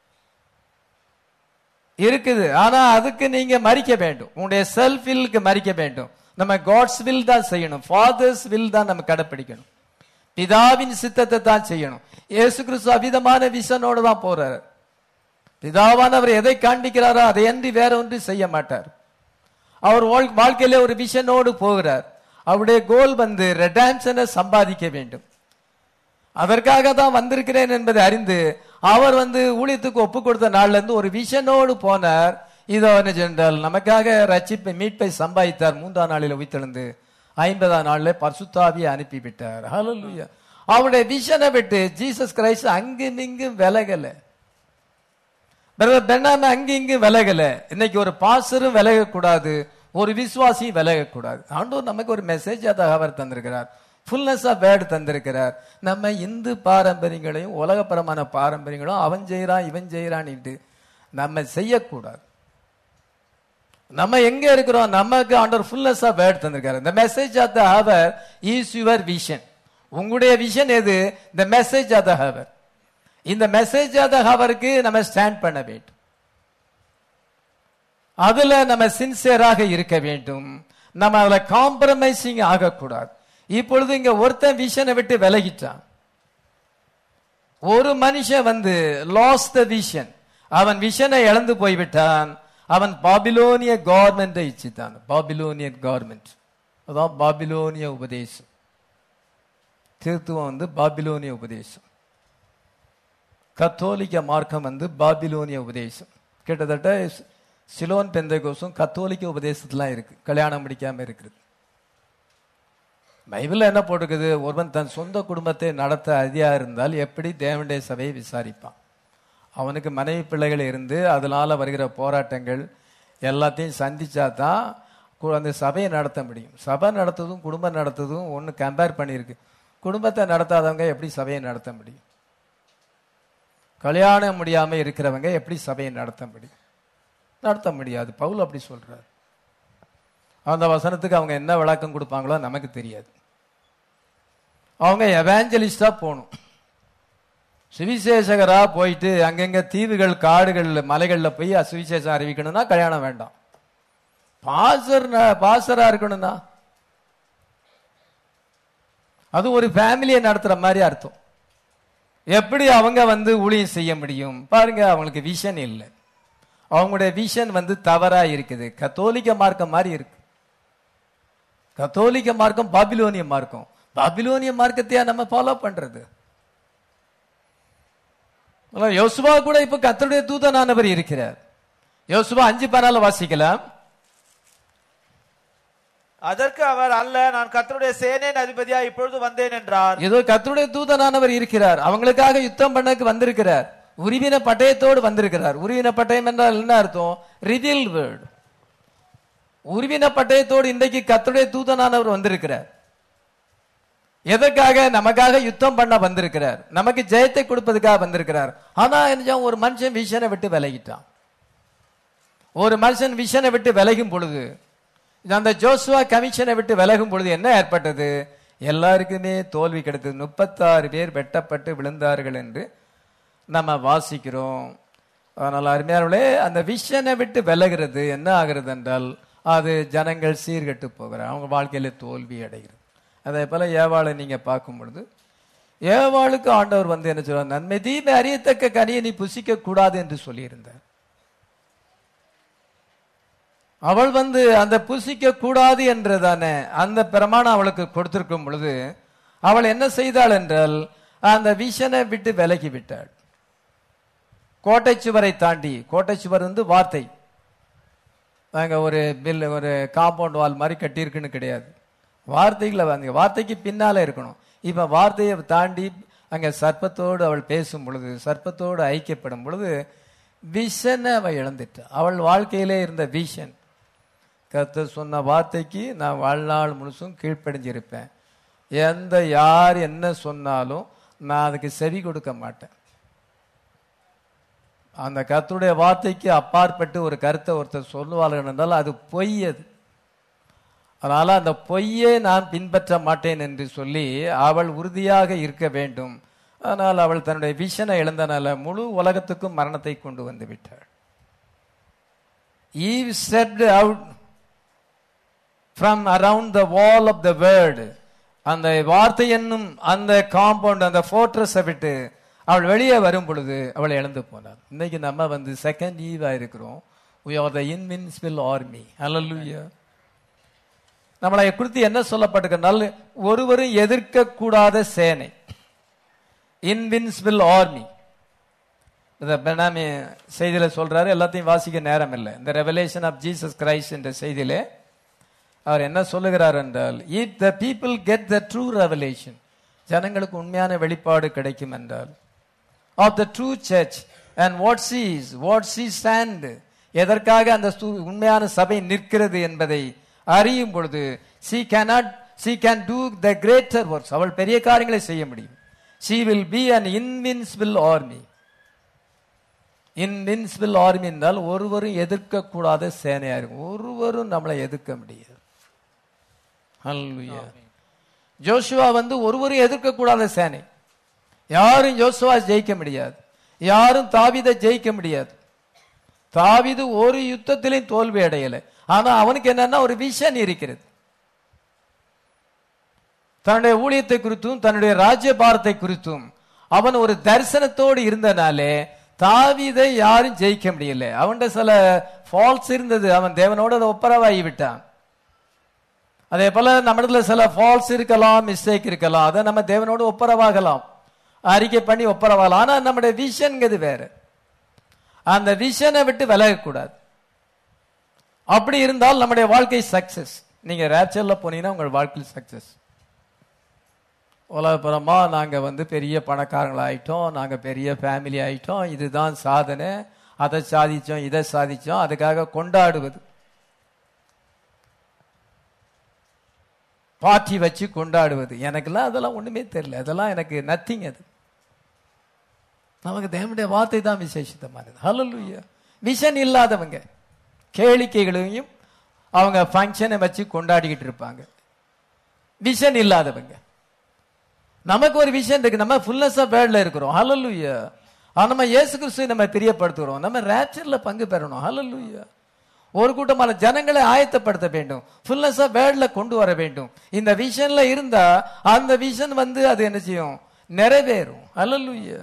இருக்குது ஆனா அதுக்கு நீங்க மறிக்க வேண்டும் உங்களுடைய செல்ஃப் வில்லுக்கு மறிக்க வேண்டும் நம்ம காட்ஸ் வில் தான் செய்யணும் ஃபாதர்ஸ் வில் தான் நம்ம கடைப்பிடிக்கணும் பிதாவின் சித்தத்தை தான் செய்யணும் இயேசு கிறிஸ்து அவிதமான விஷனோடு தான் போறாரு பிதாவானவர் எதை காண்பிக்கிறாரோ அதை அன்றி வேற ஒன்றும் செய்ய மாட்டார் அவர் வாழ்- வாழ்க்கையில ஒரு விஷனோடு போகிறார் அவருடைய கோல் வந்து ரெடான்ஷனை சம்பாதிக்க வேண்டும் அதற்காக தான் வந்திருக்கிறேன் என்பதை அறிந்து அவர் வந்து ஊழியத்துக்கு ஒப்பு கொடுத்த நாள்ல இருந்து ஒரு விஷனோடு போனார் இதோ என்ன சென்றால் நமக்காக ரட்சிப்பை மீட்பை சம்பாதித்தார் மூன்றாம் நாளில் உயிர்த்தெழுந்து ஐம்பதாம் நாள்ல பரிசுத்தாவியை அனுப்பிவிட்டார் ஹalleluya அவருடைய விஷனை விட்டு ஜீசஸ் கிரைஸ்ட் அங்கும் இங்கும் விலகல பிரதர் பெண்ணாம அங்கு இங்கு விலகல இன்னைக்கு ஒரு பாசரும் விலகக்கூடாது ஒரு விசுவாசியும் விலகக்கூடாது ஆண்டவர் நமக்கு ஒரு மெசேஜ் அதாக அவர் தந்திருக்கிறார் ஃபுல்னஸ் ஆஃப் வேர்டு தந்திருக்கிறார் நம்ம இந்து பாரம்பரியங்களையும் உலகப்பரமான பாரம்பரியங்களும் அவன் செய்யறான் இவன் செய்யறான்ட்டு நம்ம செய்யக்கூடாது நம்ம எங்க இருக்கிறோம் நமக்கு ஆண்டவர் ஃபுல்னஸ் ஆஃப் வேர்ட் தந்திருக்காரு இந்த message of the hour is your vision உங்களுடைய விஷன் எது இந்த மெசேஜ் ஆஃப் த ஹவர் இந்த மெசேஜ் ஆஃப் த ஹவருக்கு நம்ம ஸ்டாண்ட் பண்ண வேண்டும் அதுல நம்ம சின்சியராக இருக்க வேண்டும் நம்ம அதுல காம்ப்ரமைசிங் ஆகக்கூடாது இப்பொழுது இங்க ஒருத்தன் விஷனை விட்டு விலகிட்டான் ஒரு மனுஷன் வந்து லாஸ் த விஷன் அவன் விஷனை இழந்து போய்விட்டான் அவன் பாபிலோனிய கவர்மெண்டை இச்சித்தான் பாபிலோனிய கவர்மெண்ட் அதான் பாபிலோனிய உபதேசம் திருத்துவம் வந்து பாபிலோனிய உபதேசம் கத்தோலிக்க மார்க்கம் வந்து பாபிலோனிய உபதேசம் கிட்டத்தட்ட சிலோன் பெந்தைகோசும் கத்தோலிக்க உபதேசத்துலாம் இருக்கு கல்யாணம் முடிக்காம இருக்குது பைபிள்ல என்ன போட்டுக்குது ஒருவன் தன் சொந்த குடும்பத்தை நடத்த அதியா இருந்தால் எப்படி தேவனுடைய சபையை விசாரிப்பான் அவனுக்கு மனைவி பிள்ளைகள் இருந்து அதனால வருகிற போராட்டங்கள் எல்லாத்தையும் சந்திச்சா தான் கு- அந்த சபையை நடத்த முடியும் சபை நடத்துறதும் குடும்பம் நடத்துறதும் ஒன்று கம்பேர் பண்ணியிருக்கு குடும்பத்தை நடத்தாதவங்க எப்படி சபையை நடத்த முடியும் கல்யாணம் முடியாம இருக்கிறவங்க எப்படி சபையை நடத்த முடியும் நடத்த முடியாது பவுல் அப்படி சொல்றாரு அந்த வசனத்துக்கு அவங்க என்ன விளக்கம் கொடுப்பாங்களோ நமக்கு தெரியாது அவங்க எவாஞ்சலிஸ்டா போகணும் சுவிசேஷகரா போயிட்டு அங்கங்க தீவுகள் காடுகள் மலைகள்ல போய் சுவிசேஷம் அறிவிக்கணும்னா கல்யாணம் வேண்டாம் பாசர் பாசரா இருக்கணும்னா அது ஒரு ஃபேமிலியை நடத்துற மாதிரி அர்த்தம் எப்படி அவங்க வந்து ஊழியம் செய்ய முடியும் பாருங்க அவங்களுக்கு விஷன் இல்லை அவங்களுடைய விஷன் வந்து தவறா இருக்குது கத்தோலிக்க மார்க்கம் மாதிரி இருக்கு கத்தோலிக்க மார்க்கம் பாபிலோனிய மார்க்கம் பாபிலோனிய மார்க்கத்தையா நம்ம ஃபாலோ பண்றது ஆனா, யோசுவா கூட இப்ப கத்தருடைய தூதனானவர் இருக்கிறார் யோசுவா அஞ்சு பரால வாசிக்கலாம் அதற்கு அவர் அல்ல நான் கர்த்தருடைய சேனையின் அதிபதியா இப்பொழுது வந்தேன் என்றார் ஏதோ கத்தருடைய தூதனானவர் இருக்கிறார் அவங்களுக்காக யுத்தம் பண்ணக்கு வந்திருக்கிறார் உருவின பட்டயத்தோடு வந்திருக்கிறார் உருவின பட்டயம் என்றால் என்ன அர்த்தம் ரிவீல் வேர்டு உருவின பட்டயத்தோடு இன்றைக்கு கத்தருடைய தூதனானவர் வந்திருக்கிறார் எதற்காக நமக்காக யுத்தம் பண்ண வந்திருக்கிறார் நமக்கு ஜெயத்தை கொடுப்பதுக்காக வந்திருக்கிறார் ஆனா என்ன ஒரு மனுஷன் விஷனை விட்டு விலகிட்டான் ஒரு மனுஷன் விஷனை விட்டு விலகும் பொழுது அந்த ஜோசுவா கமிஷனை விட்டு விலகும் பொழுது என்ன ஏற்பட்டது எல்லாருக்குமே தோல்வி கிடைத்தது முப்பத்தாறு பேர் வெட்டப்பட்டு விழுந்தார்கள் என்று நம்ம வாசிக்கிறோம் அதனால் அருமையானவர்களே அந்த விஷனை விட்டு விலகிறது என்ன ஆகிறது என்றால் அது ஜனங்கள் சீர்கெட்டு போகிறார் அவங்க வாழ்க்கையில தோல்வி அடைகிறது அதே போல ஏவாளை நீங்க பார்க்கும் பொழுது ஏவாளுக்கு ஆண்டவர் வந்து என்ன சொல்றார் நன்மை தீமை அறியத்தக்க கனியை நீ புசிக்க கூடாது என்று சொல்லியிருந்தார் அவள் வந்து அந்த புசிக்க கூடாது என்றதானே அந்த பிரமாணம் அவளுக்கு கொடுத்திருக்கும் பொழுது அவள் என்ன செய்தாள் என்றால் அந்த விஷனை விட்டு விலகி விட்டாள் கோட்டை சுவரை தாண்டி கோட்டை சுவர் வந்து வார்த்தை அங்க ஒரு பில் ஒரு காம்பவுண்ட் வால் மாதிரி கட்டியிருக்குன்னு கிடையாது வார்த்தைகளை வந்து வார்த்தைக்கு பின்னால இருக்கணும் இப்ப வார்த்தையை தாண்டி அங்க சர்ப்பத்தோடு அவள் பேசும் பொழுது சர்ப்பத்தோடு ஐக்கியப்படும் பொழுது விஷனை அவள் இழந்துட்டா அவள் வாழ்க்கையிலே இருந்த விஷன் கர்த்தர் சொன்ன வார்த்தைக்கு நான் வாழ்நாள் முழுசும் கீழ்ப்படிஞ்சிருப்பேன் எந்த யார் என்ன சொன்னாலும் நான் அதுக்கு செவி கொடுக்க மாட்டேன் அந்த கர்த்தருடைய வார்த்தைக்கு அப்பாற்பட்டு ஒரு கருத்தை ஒருத்தர் சொல்லுவார்கள் என்றால் அது பொய் அது அதனால அந்த பொய்யை நான் பின்பற்ற மாட்டேன் என்று சொல்லி அவள் உறுதியாக இருக்க வேண்டும் ஆனால் அவள் தன்னுடைய விஷனை இழந்தனால முழு உலகத்துக்கும் மரணத்தை கொண்டு வந்து விட்டாள் Eve set out from around the wall of the word அந்த வார்த்தை என்னும் அந்த காம்பவுண்ட் அந்த ஃபோர்ட்ரஸை விட்டு அவள் வெளியே வரும் பொழுது அவள் இழந்து போனாள் இன்னைக்கு நம்ம வந்து செகண்ட் ஈவா இருக்கிறோம் we are the invincible army hallelujah நம்மளை குறித்து என்ன சொல்லப்பட்டிருக்கனால ஒருவரும் எதிர்க்க கூடாத சேனை இன்வின்சிபிள் ஆர்மி இந்த பெனாமி செய்தியில சொல்றாரு எல்லாத்தையும் வாசிக்க நேரம் இல்லை இந்த ரெவலேஷன் ஆஃப் ஜீசஸ் கிரைஸ்ட் என்ற செய்தியிலே அவர் என்ன சொல்லுகிறார் என்றால் if the people get the true revelation ஜனங்களுக்கு உண்மையான வெளிப்பாடு கிடைக்கும் என்றால் of the true church and what she's what she stand எதற்காக அந்த சு- உண்மையான சபை நிற்கிறது என்பதை அறியும் பொழுது she cannot she can do the greater works அவள் பெரிய காரியங்களை செய்ய முடியும் she will be an invincible army invincible army என்றால் ஒருவரும் எதிர்க்கக்கூடாத சேனையா இருக்கும் ஒருவரும் நம்மளை எதிர்க்க முடியாது ஹல்லேலூயா ஜோஷுவா வந்து ஒருவரும் எதிர்க்கக்கூடாத சேனை யாரும் ஜோசுவா ஜெயிக்க முடியாது யாரும் தாவீதை ஜெயிக்க முடியாது தாவீது ஒரு யுத்தத்திலையும் தோல்வி அடையல ஆனா அவனுக்கு என்னன்னா ஒரு விஷன் இருக்கிறது தன்னுடைய ஊழியத்தை குறித்தும் தன்னுடைய ராஜ்ய பாரத்தை குறித்தும் அவன் ஒரு தரிசனத்தோடு இருந்தனாலே தாவீதை யாரும் ஜெயிக்க முடியல அவன்கிட்ட சில ஃபால்ஸ் இருந்தது அவன் தேவனோடு அதை ஒப்பரவாகி விட்டான் அதே போல நம்மிடத்துல சில ஃபால்ஸ் இருக்கலாம் மிஸ்டேக் இருக்கலாம் அதை நம்ம தேவனோடு ஒப்பரவாகலாம் அறிக்கை பண்ணி ஒப்பரவாகலாம் ஆனா நம்முடைய விஷன்ங்கிறது வேற அந்த விஷனை விட்டு விலகக்கூடாது அப்படி இருந்தால் நம்முடைய வாழ்க்கை சக்சஸ் நீங்க ரேப்சர்ல போனீங்கன்னா உங்கள் வாழ்க்கையில் சக்சஸ் உலகப்புறமா நாங்க வந்து பெரிய பணக்காரங்களா ஆயிட்டோம் நாங்க பெரிய ஃபேமிலி ஆயிட்டோம் இதுதான் சாதனை அதை சாதிச்சோம் இதை சாதிச்சோம் அதுக்காக கொண்டாடுவது பார்ட்டி வச்சு கொண்டாடுவது எனக்கெல்லாம் அதெல்லாம் ஒண்ணுமே தெரியல அதெல்லாம் எனக்கு நத்திங் அது நமக்கு தேவனுடைய வார்த்தை தான் விசேஷித்தமானது ஹalleluya விஷன் இல்லாதவங்க கேளிக்கைகளையும் அவங்க ஃபங்க்ஷனை வச்சு கொண்டாடிக்கிட்டு இருப்பாங்க விஷன் இல்லாதவங்க நமக்கு ஒரு விஷயம் இருக்கு நம்ம ஃபுல்னஸ் ஆஃப் வேர்ட்ல இருக்கிறோம் ஹalleluya ஆனா நம்ம இயேசு கிறிஸ்துவை நம்ம பிரியப்படுத்துகிறோம் நம்ம ரேப்சர்ல பங்கு பெறணும் ஹalleluya ஒரு கூட்டமான ஜனங்களை ஆயத்தப்படுத்த வேண்டும் ஃபுல்னஸ் ஆஃப் வேர்ட்ல கொண்டு வர வேண்டும் இந்த விஷன்ல இருந்தா அந்த விஷன் வந்து அது என்ன செய்யும் நிறைவேறும் ஹalleluya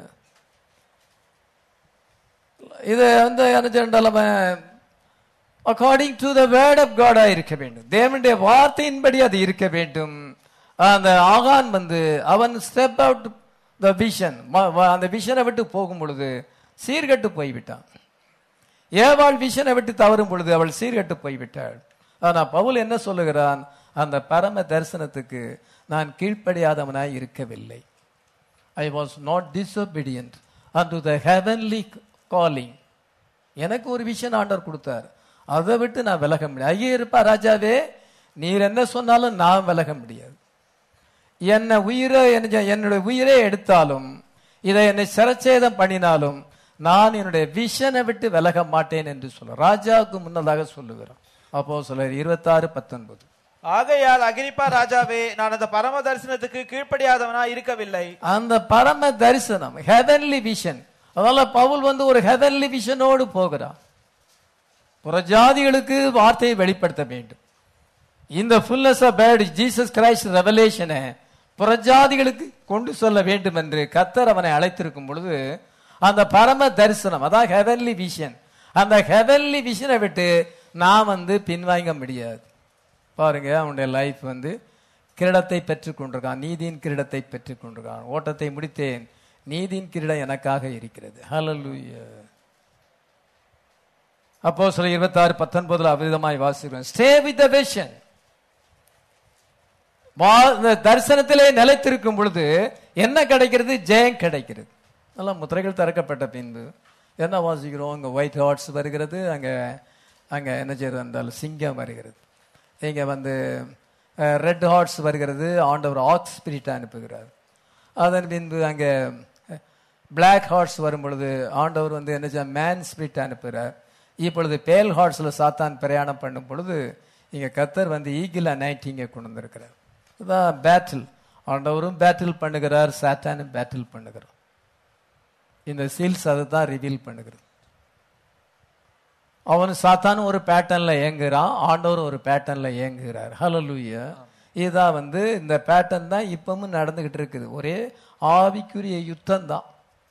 இது வந்து என்ன செய்யணும் நம்ம according to the word of காடா இருக்க வேண்டும் தேவனுடைய வார்த்தையின்படி அது இருக்க வேண்டும் அந்த ஆகான் வந்து அவன் ஸ்டெப் அவுட் த விஷன் அந்த விஷனை விட்டு போகும் பொழுது சீர்கட்டு போய்விட்டான் ஏவாள் விஷனை விட்டு தவறும் பொழுது அவள் சீர்கட்டு போய்விட்டாள் ஆனா பவுல் என்ன சொல்லுகிறான் அந்த பரம தரிசனத்துக்கு நான் கீழ்ப்படியாதவனாய் இருக்கவில்லை I was not disobedient unto the heavenly calling எனக்கு ஒரு விஷயம் ஆண்டவர் கொடுத்தார் அதை விட்டு நான் விலக முடியாது ஐயே இருப்பா ராஜாவே நீர் என்ன சொன்னாலும் நான் விலக முடியாது என்ன உயிரை என்ன என்னுடைய உயிரை எடுத்தாலும் இதை என்னை சிரச்சேதம் பண்ணினாலும் நான் என்னுடைய விஷனை விட்டு விலக மாட்டேன் என்று சொல்ல ராஜாவுக்கு முன்னதாக சொல்லுகிறோம் அப்போ சொல்ல இருபத்தாறு பத்தொன்பது ஆகையால் அகிரிப்பா ராஜாவே நான் அந்த பரம தரிசனத்துக்கு கீழ்ப்படியாதவனா இருக்கவில்லை அந்த பரம தரிசனம் ஹெவன்லி விஷன் அதனால பவுல் வந்து ஒரு ஹெவன்லி விஷனோடு போகிறான் புறஜாதிகளுக்கு வார்த்தையை வெளிப்படுத்த வேண்டும் இந்த fullness of bad Jesus Christ ரெவலேஷனை புறஜாதிகளுக்கு கொண்டு சொல்ல வேண்டும் என்று கத்தர் அவனை அழைத்திருக்கும் பொழுது அந்த பரம தரிசனம் அதான் ஹெவன்லி விஷன் அந்த ஹெவன்லி விஷனை விட்டு நான் வந்து பின்வாங்க முடியாது பாருங்க அவனுடைய லைஃப் வந்து கிரீடத்தை பெற்றுக் கொண்டிருக்கான் நீதியின் கிரீடத்தை பெற்றுக் கொண்டிருக்கான் ஓட்டத்தை முடித்தேன் நீதியின் கிரீடம் எனக்காக இருக்கிறது ஹalleluya அப்போ சில இருபத்தாறு பத்தொன்பதுல அவ்விதமாய் வாசிக்கிறோம் ஸ்டே வித் த விஷன் தரிசனத்திலே நிலைத்திருக்கும் பொழுது என்ன கிடைக்கிறது ஜெயம் கிடைக்கிறது நல்லா முத்திரைகள் திறக்கப்பட்ட பின்பு என்ன வாசிக்கிறோம் அங்க ஒயிட் ஹார்ட்ஸ் வருகிறது அங்க அங்க என்ன செய்யறது இருந்தாலும் சிங்கம் வருகிறது இங்க வந்து ரெட் ஹார்ட்ஸ் வருகிறது ஆண்டவர் ஆக்ஸ் ஸ்பிரிட் அனுப்புகிறார் அதன் பின்பு அங்கே பிளாக் ஹார்ட்ஸ் வரும் பொழுது ஆண்டவர் வந்து என்ன மேன் ஸ்பிரிட் அனுப்புகிறார் இப்பொழுது பேல் ஹார்ட்ஸ்ல சாத்தான் பிரயாணம் பண்ணும் பொழுது இங்க கத்தர் வந்து ஈகிள் நைட்டிங்க கொண்டு வந்திருக்கிறார் இதுதான் பேட்டில் ஆண்டவரும் பேட்டில் பண்ணுகிறார் சாத்தானும் பேட்டில் பண்ணுகிறார் இந்த சீல்ஸ் அதை தான் ரிவீல் பண்ணுகிறது அவன் சாத்தானும் ஒரு பேட்டர்ன்ல இயங்குறான் ஆண்டவரும் ஒரு பேட்டர்ன்ல இயங்குகிறார் ஹலலூயா இதான் வந்து இந்த பேட்டர்ன் தான் இப்பவும் நடந்துகிட்டு இருக்குது ஒரே ஆவிக்குரிய யுத்தம் தான்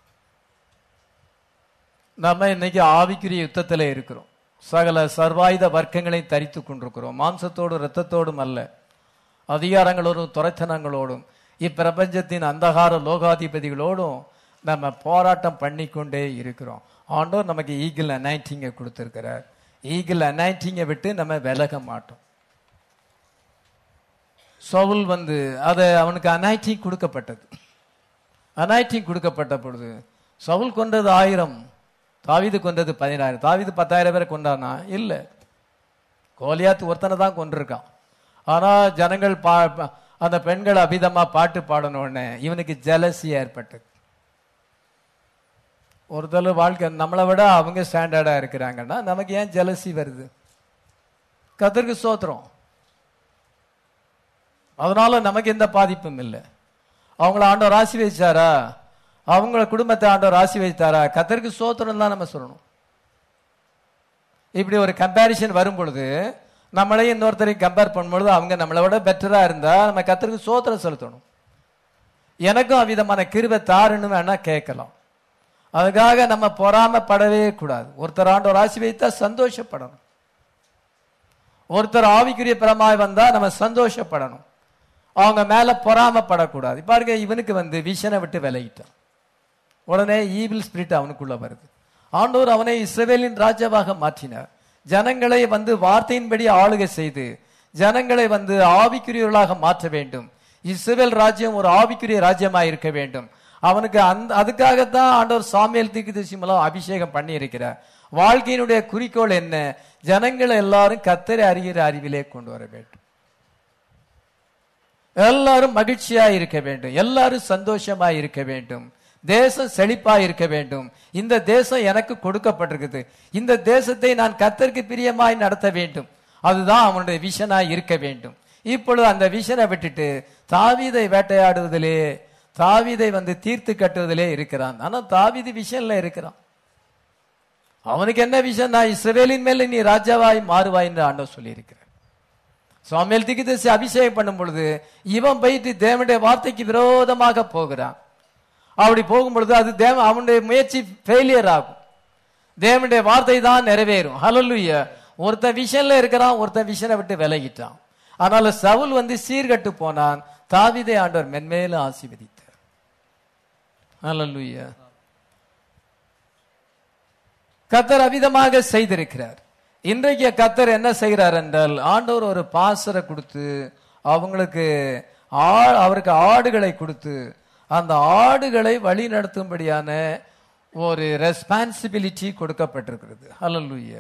நம்ம இன்னைக்கு ஆவிக்குரிய யுத்தத்தில் இருக்கிறோம் சகல சர்வாயுத வர்க்கங்களை தரித்து கொண்டிருக்கிறோம் மாம்சத்தோடும் இரத்தத்தோடும் அல்ல அதிகாரங்களோடும் துறைத்தனங்களோடும் இப்பிரபஞ்சத்தின் அந்தகார லோகாதிபதிகளோடும் நம்ம போராட்டம் பண்ணிக்கொண்டே இருக்கிறோம் ஆண்டோர் நமக்கு ஈகிள் அனைட்டிங்கை கொடுத்திருக்கிறார் ஈகிள் அனைட்டிங்கை விட்டு நம்ம விலக மாட்டோம் சவுல் வந்து அதை அவனுக்கு அனைட்டிங் கொடுக்கப்பட்டது அனைட்டிங் கொடுக்கப்பட்ட பொழுது சவுல் கொண்டது ஆயிரம் தாவிது கொண்டது பதினாயிரம் தாவிது பத்தாயிரம் பேரை கொண்டானா இல்லை கோலியாத்து ஒருத்தனை தான் கொண்டிருக்கான் ஆனா ஜனங்கள் பா அந்த பெண்கள் அபிதமா பாட்டு பாடணும் உடனே இவனுக்கு ஜலசி ஏற்பட்டது ஒருத்தர் வாழ்க்கை நம்மளை விட அவங்க ஸ்டாண்டர்டா இருக்கிறாங்கன்னா நமக்கு ஏன் ஜெலசி வருது கத்தருக்கு சோத்திரம் அதனால நமக்கு எந்த பாதிப்பும் இல்லை அவங்கள ஆண்டவர் ஆசி வச்சாரா அவங்கள குடும்பத்தை ஆண்டவர் ஆசி வைத்தாரா கத்தருக்கு சோத்திரம் தான் நம்ம சொல்லணும் இப்படி ஒரு கம்பேரிசன் வரும் பொழுது நம்மளையும் இன்னொருத்தரையும் கம்பேர் பண்ணும்பொழுது அவங்க நம்மளை விட பெட்டரா இருந்தா நம்ம கத்தருக்கு சோத்திரம் செலுத்தணும் எனக்கும் அவ்விதமான கிருபை தாருன்னு வேணா கேட்கலாம் அதுக்காக நம்ம பொறாமப்படவே கூடாது ஒருத்தர் ஆண்டவர் ஆசி வைத்தா சந்தோஷப்படணும் ஒருத்தர் ஆவிக்குரிய பிரமாய் வந்தா நம்ம சந்தோஷப்படணும் அவங்க மேல பொறாமப்படக்கூடாது பாருங்க இவனுக்கு வந்து விஷனை விட்டு விலகிட்டான் உடனே ஈவில் ஸ்பிரிட் அவனுக்குள்ள வருது ஆண்டவர் அவனை இஸ்ரவேலின் ராஜாவாக மாற்றினார் ஜனங்களை வந்து வார்த்தையின்படி ஆளுகை செய்து ஜனங்களை வந்து ஆவிக்குரியவர்களாக மாற்ற வேண்டும் இஸ்ரவேல் ராஜ்யம் ஒரு ஆவிக்குரிய ராஜ்யமாக இருக்க வேண்டும் அவனுக்கு அந்த அதுக்காகத்தான் ஆண்டவர் சாமியல் தீர்க்கதரிசி மூலம் அபிஷேகம் பண்ணி இருக்கிறார் வாழ்க்கையினுடைய குறிக்கோள் என்ன ஜனங்களை எல்லாரும் கத்தரை அறிகிற அறிவிலே கொண்டு வர வேண்டும் எல்லாரும் மகிழ்ச்சியா இருக்க வேண்டும் எல்லாரும் சந்தோஷமா இருக்க வேண்டும் தேசம் செழிப்பா இருக்க வேண்டும் இந்த தேசம் எனக்கு கொடுக்கப்பட்டிருக்குது இந்த தேசத்தை நான் கத்தருக்கு பிரியமாய் நடத்த வேண்டும் அதுதான் அவனுடைய விஷனாய் இருக்க வேண்டும் இப்பொழுது அந்த விஷனை விட்டுட்டு தாவீதை வேட்டையாடுவதிலே தாவீதை வந்து தீர்த்து கட்டுவதிலே இருக்கிறான் ஆனா தாவீது விஷன்ல இருக்கிறான் அவனுக்கு என்ன விஷயம் நான் இஸ்ரவேலின் மேல நீ ராஜாவாய் மாறுவாய் என்று ஆண்டவர் சொல்லியிருக்கிறார் சுவாமியல் திகிதசி அபிஷேகம் பண்ணும் பொழுது இவன் போயிட்டு தேவனுடைய வார்த்தைக்கு விரோதமாக போகிறான் அப்படி போகும் பொழுது அது தேவ அவனுடைய முயற்சி ஃபெயிலியர் ஆகும் தேவனுடைய வார்த்தை தான் நிறைவேறும் ஹலலுய ஒருத்தன் விஷன்ல இருக்கிறான் ஒருத்தன் விஷனை விட்டு விலகிட்டான் அதனால சவுல் வந்து சீர்கட்டு போனான் தாவிதை ஆண்டவர் மென்மேலும் ஆசீர்வதித்தார் ஹalleluya கத்தர் அவிதமாக செய்திருக்கிறார் இன்றைக்கு கத்தர் என்ன செய்கிறார் என்றால் ஆண்டவர் ஒரு பாசரை கொடுத்து அவங்களுக்கு ஆ- அவருக்கு ஆடுகளை கொடுத்து அந்த ஆடுகளை வழி நடத்தும்படியான ஒரு ரெஸ்பான்சிபிலிட்டி கொடுக்கப்பட்டிருக்கிறது ஹalleluya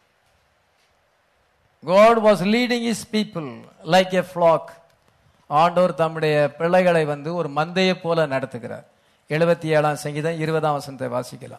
God was leading his people like a flock ஆண்டவர் தம்முடைய பிள்ளைகளை வந்து ஒரு மந்தையை போல நடத்துகிறார் எழுபத்தி ஏழாம் சங்கீதம் இருபதாம் வசனத்தை வாசிக்கலாம்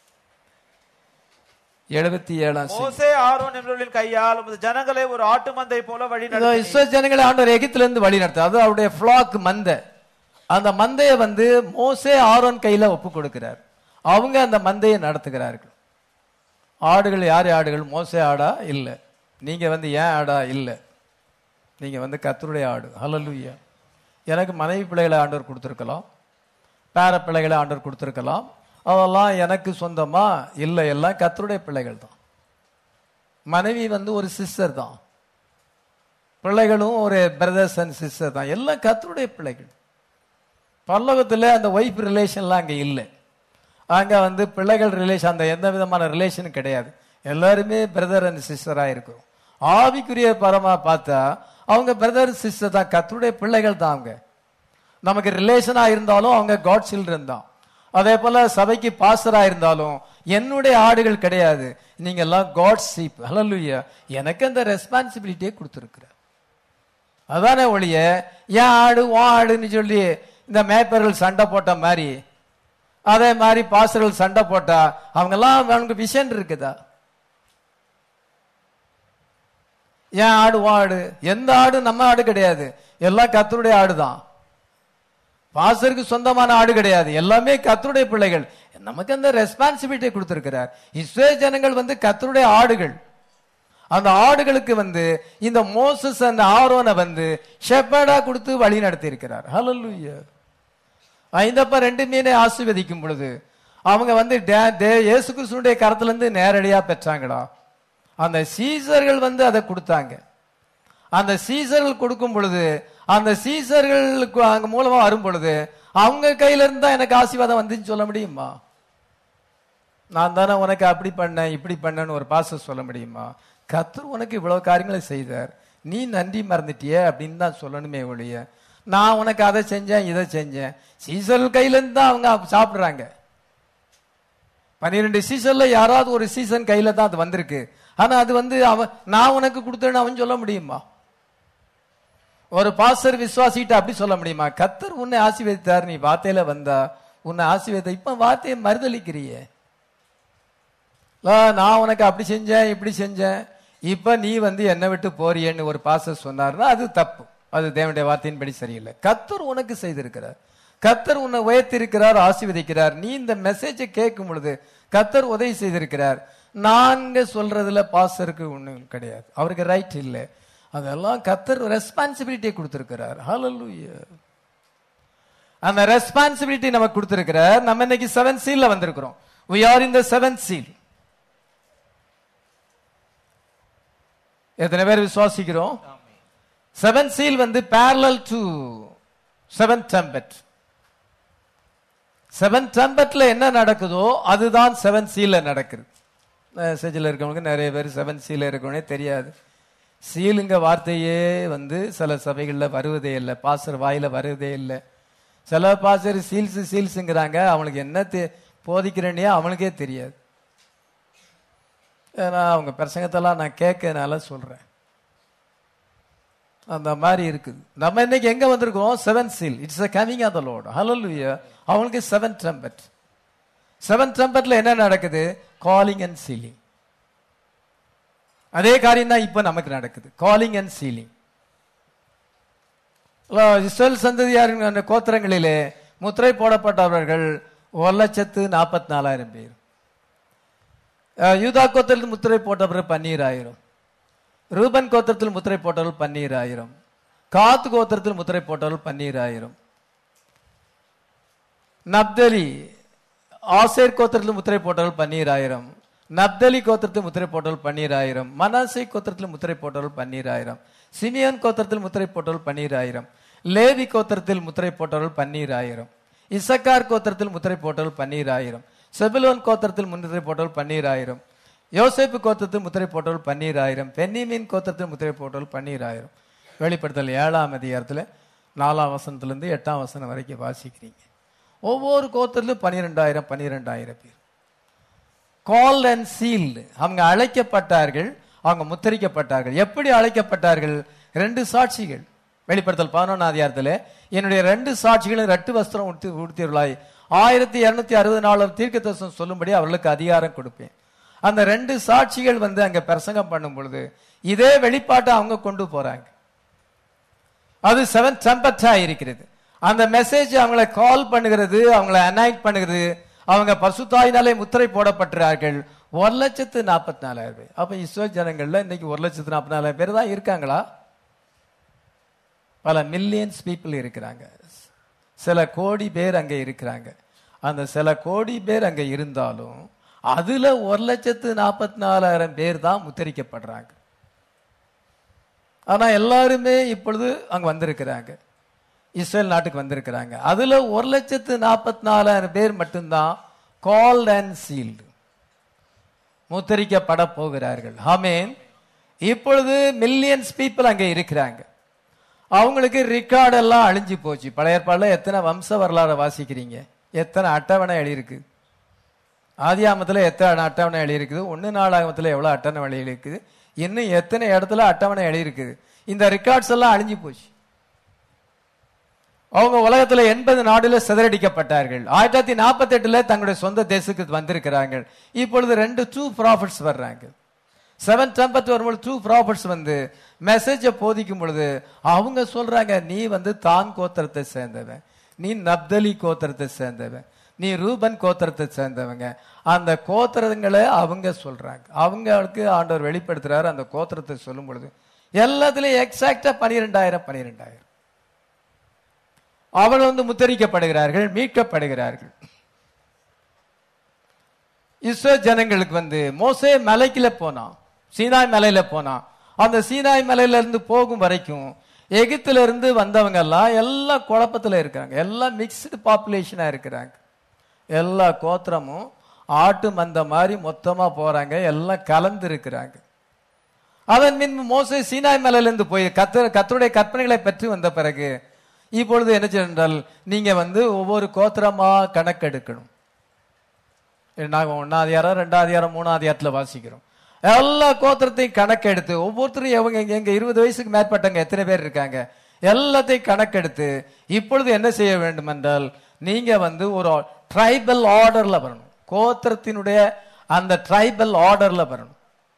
எழுபத்தி ஏழாம் சங்கீதம். மோசே ஆரோன் என்பவர்களின் கையால் உமது ஜனங்களை ஒரு ஆட்டு மந்தை போல வழி இதோ நடத்தினீர். இஸ்ரவேல் ஜனங்களை ஆண்டவர் எகிப்தில இருந்து வழி நடத்த அது அவருடைய ஃபிளாக் மந்தை அந்த மந்தையை வந்து மோசே ஆரோன் கையில ஒப்பு கொடுக்கிறார் அவங்க அந்த மந்தையை நடத்துகிறார்கள் ஆடுகள் யார் ஆடுகள் மோசே ஆடா இல்ல நீங்க வந்து ஏன் ஆடா இல்ல நீங்க வந்து கத்தருடைய ஆடு ஹalleluya எனக்கு மனைவி பிள்ளைகளை ஆண்டவர் கொடுத்துருக்கலாம் பேர பிள்ளைகளை ஆண்டவர் கொடுத்துருக்கலாம் அதெல்லாம் எனக்கு சொந்தமா இல்லை எல்லாம் கத்தருடைய பிள்ளைகள் தான் மனைவி வந்து ஒரு சிஸ்டர் தான் பிள்ளைகளும் ஒரு பிரதர்ஸ் அண்ட் சிஸ்டர் தான் எல்லாம் கத்தருடைய பிள்ளைகள் பல்லவத்தில் அந்த ஒய்ஃப் ரிலேஷன்லாம் அங்கே இல்லை அங்கே வந்து பிள்ளைகள் ரிலேஷன் அந்த எந்த விதமான ரிலேஷனும் கிடையாது எல்லாருமே பிரதர் அண்ட் சிஸ்டராக இருக்கும் ஆவிக்குரிய பரமா பார்த்தா அவங்க பிரதர் சிஸ்டர் தான் கத்தருடைய பிள்ளைகள் தான் அவங்க நமக்கு ரிலேஷனா இருந்தாலும் அவங்க காட் சில்ட்ரன் தான் அதே போல சபைக்கு பாஸ்டரா இருந்தாலும் என்னுடைய ஆடுகள் கிடையாது நீங்க எல்லாம் காட் சீப் ஹalleluya எனக்கு அந்த ரெஸ்பான்சிபிலிட்டியை கொடுத்துருக்குற அதானே ஒழிய ஏன் ஆடு உன் ஆடுன்னு சொல்லி இந்த மேய்ப்பர்கள் சண்டை போட்ட மாதிரி அதே மாதிரி பாஸ்டர்கள் சண்டை போட்டா அவங்கெல்லாம் அவனுக்கு விஷன் இருக்குதா ஏன் ஆடு உன் ஆடு எந்த ஆடு நம்ம ஆடு கிடையாது எல்லாம் கத்தருடைய ஆடு தான் பாசருக்கு சொந்தமான ஆடு கிடையாது எல்லாமே கத்தருடைய பிள்ளைகள் நமக்கு அந்த ரெஸ்பான்சிபிலிட்டி கொடுத்திருக்கிறார் இஸ்ரே ஜனங்கள் வந்து கத்தருடைய ஆடுகள் அந்த ஆடுகளுக்கு வந்து இந்த மோசஸ் அந்த ஆரோனை வந்து ஷெப்பர்டா கொடுத்து வழி நடத்தி இருக்கிறார் ஹalleluya ஐந்தப்ப ரெண்டு மீனை ஆசீர்வதிக்கும் பொழுது அவங்க வந்து டே- தே- இயேசு கிறிஸ்துடைய கரத்துல இருந்து நேரடியா பெற்றாங்களா அந்த சீசர்கள் வந்து அதை கொடுத்தாங்க அந்த சீசர்கள் கொடுக்கும் பொழுது அந்த சீசர்களுக்கு அங்க மூலமா வரும் பொழுது அவங்க கையில இருந்தா எனக்கு ஆசீர்வாதம் வந்துன்னு சொல்ல முடியுமா நான் தானே உனக்கு அப்படி பண்ணேன் இப்படி பண்ணேன்னு ஒரு பாச சொல்ல முடியுமா கத்தர் உனக்கு இவ்வளவு காரியங்களை செய்தார் நீ நன்றி மறந்துட்டியே அப்படின்னு தான் சொல்லணுமே ஒழிய நான் உனக்கு அதை செஞ்சேன் இதை செஞ்சேன் சீசர்கள் கையில இருந்து தான் அவங்க சாப்பிடுறாங்க பன்னிரெண்டு சீசன்ல யாராவது ஒரு சீசன் கையில தான் அது வந்திருக்கு ஆனா அது வந்து அவன் நான் உனக்கு கொடுத்தேன்னு அவன் சொல்ல முடியுமா ஒரு பாஸ்டர் விசுவாசிக்கிட்ட அப்படி சொல்ல முடியுமா கத்தர் உன்னை ஆசீர்வதித்தார் நீ வார்த்தையில வந்தா உன்னை ஆசீர்வதித்த இப்ப வார்த்தையை மறுதளிக்கிறியே "லா, நான் உனக்கு அப்படி செஞ்சேன் இப்படி செஞ்சேன் இப்ப நீ வந்து என்னை விட்டு போறியேன்னு ஒரு பாச சொன்னார்னா அது தப்பு அது தேவனுடைய வார்த்தையின்படி சரியில்லை கத்தர் உனக்கு செய்திருக்கிறார் கத்தர் உன்னை உயர்த்திருக்கிறார் ஆசீர்வதிக்கிறார் நீ இந்த மெசேஜை கேட்கும் பொழுது கத்தர் உதவி செய்திருக்கிறார் நாங்க சொல்றதுல பாசருக்கு ஒண்ணும் கிடையாது அவருக்கு ரைட் இல்லை அதெல்லாம் கத்தர் ரெஸ்பான்சிபிலிட்டியை கொடுத்திருக்கிறார் ஹalleluya அந்த ரெஸ்பான்சிபிலிட்டி நமக்கு கொடுத்திருக்கிறார் நம்ம இன்னைக்கு செவன் சீல்ல வந்திருக்கிறோம் we are in the seventh seal எத்தனை பேர் விசுவாசிக்கிறோம் செவன் சீல் வந்து parallel to seven trumpet seven டெம்பட்ல என்ன நடக்குதோ அதுதான் செவன் சீல்ல நடக்குது செஜில் இருக்கவங்களுக்கு நிறைய பேர் செவன் சீல இருக்கவனே தெரியாது சீலுங்க வார்த்தையே வந்து சில சபைகளில் வருவதே இல்லை பாசர் வாயில வருவதே இல்லை சில பாசர் சீல்ஸ் சீல்ஸுங்கிறாங்க அவனுக்கு என்ன தெ- போதிக்கிறேன்னே அவனுக்கே தெரியாது ஏன்னா அவங்க பிரசங்கத்தெல்லாம் நான் கேட்கறதுனால சொல்றேன் அந்த மாதிரி இருக்குது நம்ம இன்னைக்கு எங்க வந்திருக்கோம் seven seal it's a coming of the Lord ஹalleluya அவங்களுக்கு செவன் ட்ரம்பட் செவன் ட்ரம்பட்ல என்ன நடக்குது காலிங் அண்ட் சீலிங் அதே காரியம் தான் இப்ப நமக்கு நடக்குது காலிங் அண்ட் சீலிங் இஸ்ரேல் சந்ததியாரின் அந்த கோத்திரங்களிலே முத்திரை போடப்பட்டவர்கள் ஒரு லட்சத்து நாற்பத்தி நாலாயிரம் பேர் அஹ், யூதா கோத்திரத்தில் முத்திரை போட்டவர்கள் பன்னீராயிரம் ரூபன் கோத்திரத்தில் முத்திரை போட்டவர்கள் பன்னீராயிரம் காத் கோத்திரத்தில் முத்திரை போட்டவர்கள் பன்னீராயிரம் நப்தலி ஆசேர் கோத்திரத்தில் முத்திரை போட்டவர்கள் பன்னீராயிரம் நப்தலி கோத்திரத்தில் முத்திரை போட்டவர்கள் பன்னீராயிரம் மனாசை கோத்திரத்தில் முத்திரை போட்டவர்கள் பன்னீராயிரம் சிமியோன் கோத்திரத்தில் முத்திரை போட்டவர்கள் பன்னீராயிரம் லேவி கோத்திரத்தில் முத்திரை போட்டவர்கள் பன்னீராயிரம் இசக்கார் கோத்திரத்தில் முத்திரை போட்டவர்கள் பன்னீராயிரம் செபுலோன் கோத்திரத்தில் முத்திரை போட்டவர்கள் பன்னீராயிரம் யோசேப்பு கோத்திரத்தில் முத்திரை போட்டவர்கள் பன்னீராயிரம் பென்னிமீன் கோத்திரத்தில் முத்திரை போட்டவர்கள் பன்னீராயிரம் வெளிப்படுத்தல் ஏழாம் அதிகாரத்தில் நாலாம் வசனத்திலிருந்து எட்டாம் வசனம் வரைக்கும் வாசிக்கிறீங்க ஒவ்வொரு கோத்திரத்திலும் பன்னிரெண்டாயிரம் பன்னிரெண்டாயிரம் பேர் கால் அண்ட் சீல்டு அவங்க அழைக்கப்பட்டார்கள் அவங்க முத்திரிக்கப்பட்டார்கள் எப்படி அழைக்கப்பட்டார்கள் ரெண்டு சாட்சிகள் வெளிப்படுத்தல் பதினொன்றாம் அதிகாரத்தில் என்னுடைய ரெண்டு சாட்சிகளும் ரெட்டு வஸ்திரம் உடுத்தி உடுத்தியவர்களாய் ஆயிரத்தி இருநூத்தி அறுபது நாளும் தீர்க்க தரிசனம் சொல்லும்படி அவர்களுக்கு அதிகாரம் கொடுப்பேன் அந்த ரெண்டு சாட்சிகள் வந்து அங்க பிரசங்கம் பண்ணும் பொழுது இதே வெளிப்பாட்டை அவங்க கொண்டு போறாங்க அது செவன் டெம்பட்டா இருக்கிறது அந்த மெசேஜ் அவங்கள கால் பண்ணுகிறது அவங்கள அனாக்ட் பண்ணுகிறது அவங்க பசுத்தாயினாலே முத்திரை போடப்பட்டிருக்கிறார்கள் ஒரு லட்சத்து நாற்பத்தி நாலாயிரம் பேர் அப்ப இஸ்ரேல் ஜனங்கள்ல இன்னைக்கு ஒரு லட்சத்து நாற்பத்தி நாலாயிரம் பேர் தான் இருக்காங்களா பல மில்லியன்ஸ் பீப்புள் இருக்கிறாங்க சில கோடி பேர் அங்க இருக்கிறாங்க அந்த சில கோடி பேர் அங்க இருந்தாலும் அதுல ஒரு லட்சத்து நாற்பத்தி நாலாயிரம் பேர் தான் முத்திரிக்கப்படுறாங்க ஆனா எல்லாருமே இப்பொழுது அங்க வந்திருக்கிறாங்க இஸ்ரேல் நாட்டுக்கு வந்திருக்கிறாங்க அதுல ஒரு லட்சத்து நாற்பத்தி நாலாயிரம் பேர் மட்டும்தான் கால்ட் அண்ட் சீல்டு முத்தரிக்கப்பட போகிறார்கள் ஆமேன் இப்பொழுது மில்லியன்ஸ் பீப்புள் அங்க இருக்கிறாங்க அவங்களுக்கு ரெக்கார்டு எல்லாம் அழிஞ்சு போச்சு பழைய ஏற்பாடுல எத்தனை வம்ச வரலாறு வாசிக்கிறீங்க எத்தனை அட்டவணை எழுதியிருக்கு ஆதியாமத்துல எத்தனை அட்டவணை எழுதியிருக்குது ஒன்னு நாளாகமத்துல எவ்வளவு அட்டவணை எழுதியிருக்குது இன்னும் எத்தனை இடத்துல அட்டவணை எழுதியிருக்குது இந்த ரெக்கார்ட்ஸ் எல்லாம் அழிஞ்சு போச்சு அவங்க உலகத்துல எண்பது நாடுல சிதறடிக்கப்பட்டார்கள் ஆயிரத்தி தொள்ளாயிரத்தி நாற்பத்தி எட்டுல தங்களுடைய சொந்த தேசத்துக்கு வந்திருக்கிறாங்க இப்பொழுது ரெண்டு டூ ப்ராஃபிட்ஸ் வர்றாங்க செவன் டெம்பத் வரும்போது டூ ப்ராஃபிட்ஸ் வந்து மெசேஜை போதிக்கும் பொழுது அவங்க சொல்றாங்க நீ வந்து தான் கோத்திரத்தை சேர்ந்தவன் நீ நப்தலி கோத்திரத்தை சேர்ந்தவன் நீ ரூபன் கோத்திரத்தை சேர்ந்தவங்க அந்த கோத்திரங்களை அவங்க சொல்றாங்க அவங்களுக்கு ஆண்டவர் வெளிப்படுத்துறாரு அந்த கோத்திரத்தை சொல்லும் பொழுது எல்லாத்துலயும் எக்ஸாக்டா பனிரெண்டாயிரம் பனிரெண்டாயிரம் அவர்கள் வந்து முத்தரிக்கப்படுகிறார்கள் மீட்கப்படுகிறார்கள் இஸ்ரோ ஜனங்களுக்கு வந்து மோசே மலைக்குல போனான் சீனாய் மலையில போனான் அந்த சீனாய் மலையில இருந்து போகும் வரைக்கும் எகிப்துல இருந்து வந்தவங்க எல்லாம் எல்லாம் குழப்பத்துல இருக்கிறாங்க எல்லாம் மிக்ஸ்டு பாப்புலேஷனா இருக்கிறாங்க எல்லா கோத்திரமும் ஆட்டு மந்த மாதிரி மொத்தமா போறாங்க எல்லாம் கலந்து இருக்கிறாங்க அதன் பின் மோசே சீனாய் மலையில இருந்து போய் கத்த கத்தருடைய கற்பனைகளை பெற்று வந்த பிறகு இப்பொழுது என்ன செய்தால் நீங்க வந்து ஒவ்வொரு கோத்திரமா கணக்கெடுக்கணும் நாங்கள் ஒன்னாவது யாரம் ரெண்டாவது யாரம் மூணாவது யாரத்துல வாசிக்கிறோம் எல்லா கோத்திரத்தையும் கணக்கெடுத்து ஒவ்வொருத்தரும் எவங்க எங்க- எங்க இருபது வயசுக்கு மேற்பட்டவங்க எத்தனை பேர் இருக்காங்க எல்லாத்தையும் கணக்கெடுத்து இப்பொழுது என்ன செய்ய வேண்டும் என்றால் நீங்க வந்து ஒரு ட்ரைபல் ஆர்டர்ல வரணும் கோத்திரத்தினுடைய அந்த ட்ரைபல் ஆர்டர்ல வரணும்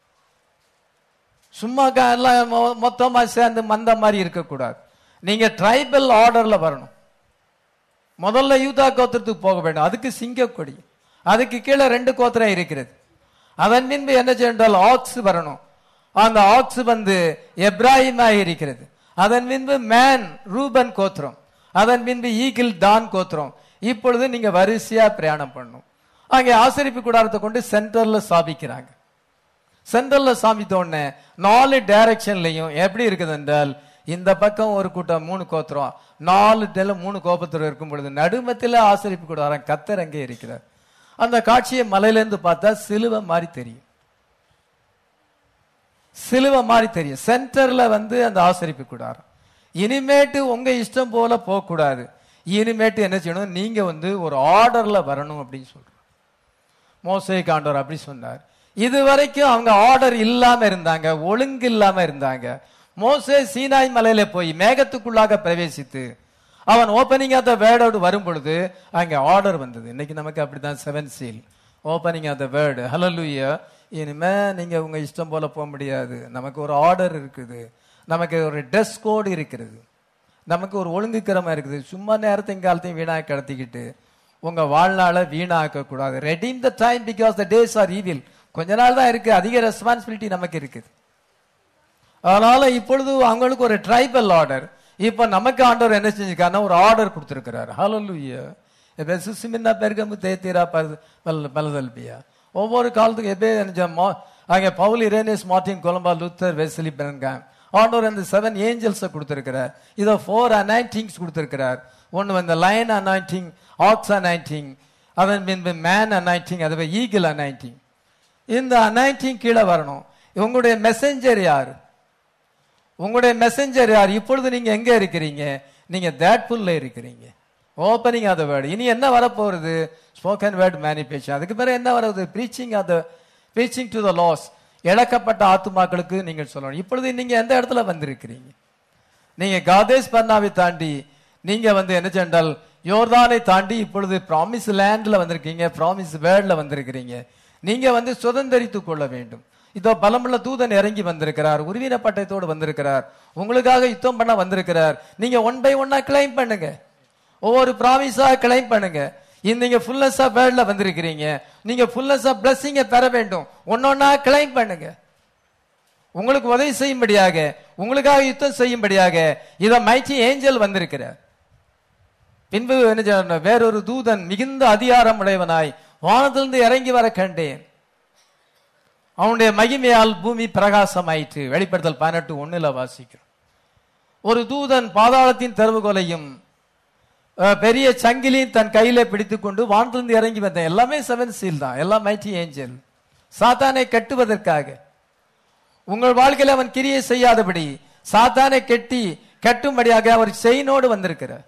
சும்மா க- எல்லாம் மொ- மொத்தமா சேர்ந்து மந்த மாதிரி இருக்கக்கூடாது நீங்க ட்ரைபல் ஆர்டர்ல வரணும் முதல்ல யூதா கோத்திரத்துக்கு போக வேண்டும் அதுக்கு சிங்கக்கொடி அதுக்கு கீழே ரெண்டு கோத்திரம் இருக்கிறது அதன் பின்பு என்ன செய்தால் ஆக்ஸ் வரணும் அந்த ஆக்ஸ் வந்து எப்ராஹிமா இருக்கிறது அதன் பின்பு மேன் ரூபன் கோத்திரம் அதன் பின்பு ஈகிள் தான் கோத்திரம் இப்பொழுது நீங்க வரிசையா பிரயாணம் பண்ணணும் அங்கே ஆசரிப்பு கூடாரத்தை கொண்டு சென்டர்ல ஸ்தாபிக்கிறாங்க சென்ட்ரல்ல சாமித்த உடனே நாலு டைரக்ஷன்லயும் எப்படி இருக்குது என்றால் இந்த பக்கம் ஒரு கூட்டம் மூணு கோத்திரம் நாலு டெல மூணு கோபத்திரம் இருக்கும் பொழுது நடுமத்தில் ஆசரிப்பு கூட வர கத்தர் அங்கே இருக்கிறார் அந்த காட்சியை மலையிலேருந்து பார்த்தா சிலுவை மாதிரி தெரியும் சிலுவை மாதிரி தெரியும் சென்டர்ல வந்து அந்த ஆசரிப்பு கூடாரம் இனிமேட்டு உங்க இஷ்டம் போல போக கூடாது இனிமேட்டு என்ன செய்யணும் நீங்க வந்து ஒரு ஆர்டர்ல வரணும் அப்படின்னு சொல்றோம் மோசே காண்டவர் அப்படி சொன்னார் இது வரைக்கும் அவங்க ஆர்டர் இல்லாம இருந்தாங்க ஒழுங்கு இல்லாம இருந்தாங்க மோசே சீனாய் மலையில போய் மேகத்துக்குள்ளாக பிரவேசித்து அவன் ஓப்பனிங் ஆஃப் த வேர்டோடு வரும் பொழுது அங்க ஆர்டர் வந்தது இன்னைக்கு நமக்கு அப்படிதான் seven seal opening of the word ஹலலுயா இனிமே நீங்க உங்க இஷ்டம் போல போக முடியாது நமக்கு ஒரு ஆர்டர் இருக்குது நமக்கு ஒரு ட்ரெஸ் கோடு இருக்கிறது நமக்கு ஒரு ஒழுங்கு கிரமம் இருக்குது சும்மா நேரத்தையும் காலத்தையும் வீணாக கடத்திக்கிட்டு உங்க வாழ்நாளை வீணாக்க கூடாது redeem the time because the days are evil கொஞ்ச நாள் தான் இருக்கு அதிக ரெஸ்பான்சிபிலிட்டி நமக்கு இருக்குது அதனால இப்பொழுது அவங்களுக்கு ஒரு ட்ரைபல் ஆர்டர் இப்ப நமக்கு ஆண்டவர் என்ன செஞ்சிருக்காருன்னா ஒரு ஆர்டர் கொடுத்திருக்கிறார் ஹalleluya எப்ப சிமின்னா பெருகமு தேத்திரா பலதல்பியா ஒவ்வொரு காலத்துக்கும் எப்பே நினைச்சோமோ அங்கே Paul Irenaeus Martin Columba Luther Wesley Branham ஆண்டவர் அந்த செவன் ஏஞ்சல்ஸை கொடுத்திருக்கிறார் இதோ ஃபோர் அனைட்டிங்ஸ் கொடுத்திருக்கிறார் ஒன்று வந்து லைன் அனாயிண்டிங் ஆக்ஸ் அனாயிண்டிங் அதன் பின்பு மேன் அனாயிண்டிங் அதுவே ஈகிள் அனாயிண்டிங் இந்த அனாயிண்டிங் கீழே வரணும் உங்களுடைய மெசஞ்சர் யார் உங்களுடைய மெசஞ்சர் யார் இப்பொழுது நீங்க எங்க இருக்கிறீங்க நீங்க தேட்ஃபுல்ல இருக்கிறீங்க ஓப்பனிங் ஆஃப் த வேர்டு இனி என்ன வரப்போறது ஸ்போக்கன் வேர்ட் மேனிபேஷன் அதுக்கு பிறகு என்ன வரது preaching of the preaching to the lost இழக்கப்பட்ட ஆத்துமாக்களுக்கு நீங்கள் சொல்லணும் இப்பொழுது நீங்க எந்த இடத்துல வந்திருக்கிறீங்க நீங்க காதேஸ் பர்னாவை தாண்டி நீங்க வந்து என்ன சென்றால் யோர்தானை தாண்டி இப்பொழுது ப்ராமிஸ் லேண்ட்ல வந்திருக்கீங்க ப்ராமிஸ் வேர்ட்ல வந்திருக்கிறீங்க நீங்க வந்து சுதந்திரித்துக் கொள்ள வேண்டும் இதோ பலமுள்ள தூதன் இறங்கி வந்திருக்கிறார் உருவின பட்டயத்தோடு வந்திருக்கிறார் உங்களுக்காக யுத்தம் பண்ண வந்திருக்கிறார் நீங்க ஒன் பை ஒன்னா கிளைம் பண்ணுங்க ஒவ்வொரு ப்ராமிஸா கிளைம் பண்ணுங்க இந்த நீங்க ஃபுல்னஸ் ஆஃப் வேர்ட்ல வந்திருக்கிறீங்க நீங்க ஃபுல்னஸ் ஆஃப் பிளஸிங்க பெற வேண்டும் ஒன்னொன்னா கிளைம் பண்ணுங்க உங்களுக்கு உதவி செய்யும்படியாக உங்களுக்காக யுத்தம் செய்யும்படியாக இத மைட்டி ஏஞ்சல் வந்திருக்கிறார் பின்பு என்ன செய்யணும்? வேறொரு தூதன் மிகுந்த அதிகாரம் உடையவனாய் வானத்திலிருந்து இறங்கி வர கண்டேன் அவனுடைய மகிமையால் பூமி பிரகாசமாயிற்று வெளிப்படுத்தல் பதினெட்டு ஒண்ணுல வாசிக்கிறோம் ஒரு தூதன் பாதாளத்தின் திறவுகோலையும் அஹ், பெரிய சங்கிலியும் தன் கையில பிடித்துக்கொண்டு வானத்திலிருந்து இறங்கி வந்தேன் எல்லாமே செவன் சீல் தான் எல்லாம் மைட்டி ஏஞ்சல் சாத்தானை கட்டுவதற்காக உங்கள் வாழ்க்கையில அவன் கிரியை செய்யாதபடி சாத்தானை கெட்டி கட்டும்படியாக அவர் செயினோடு வந்திருக்கிறார்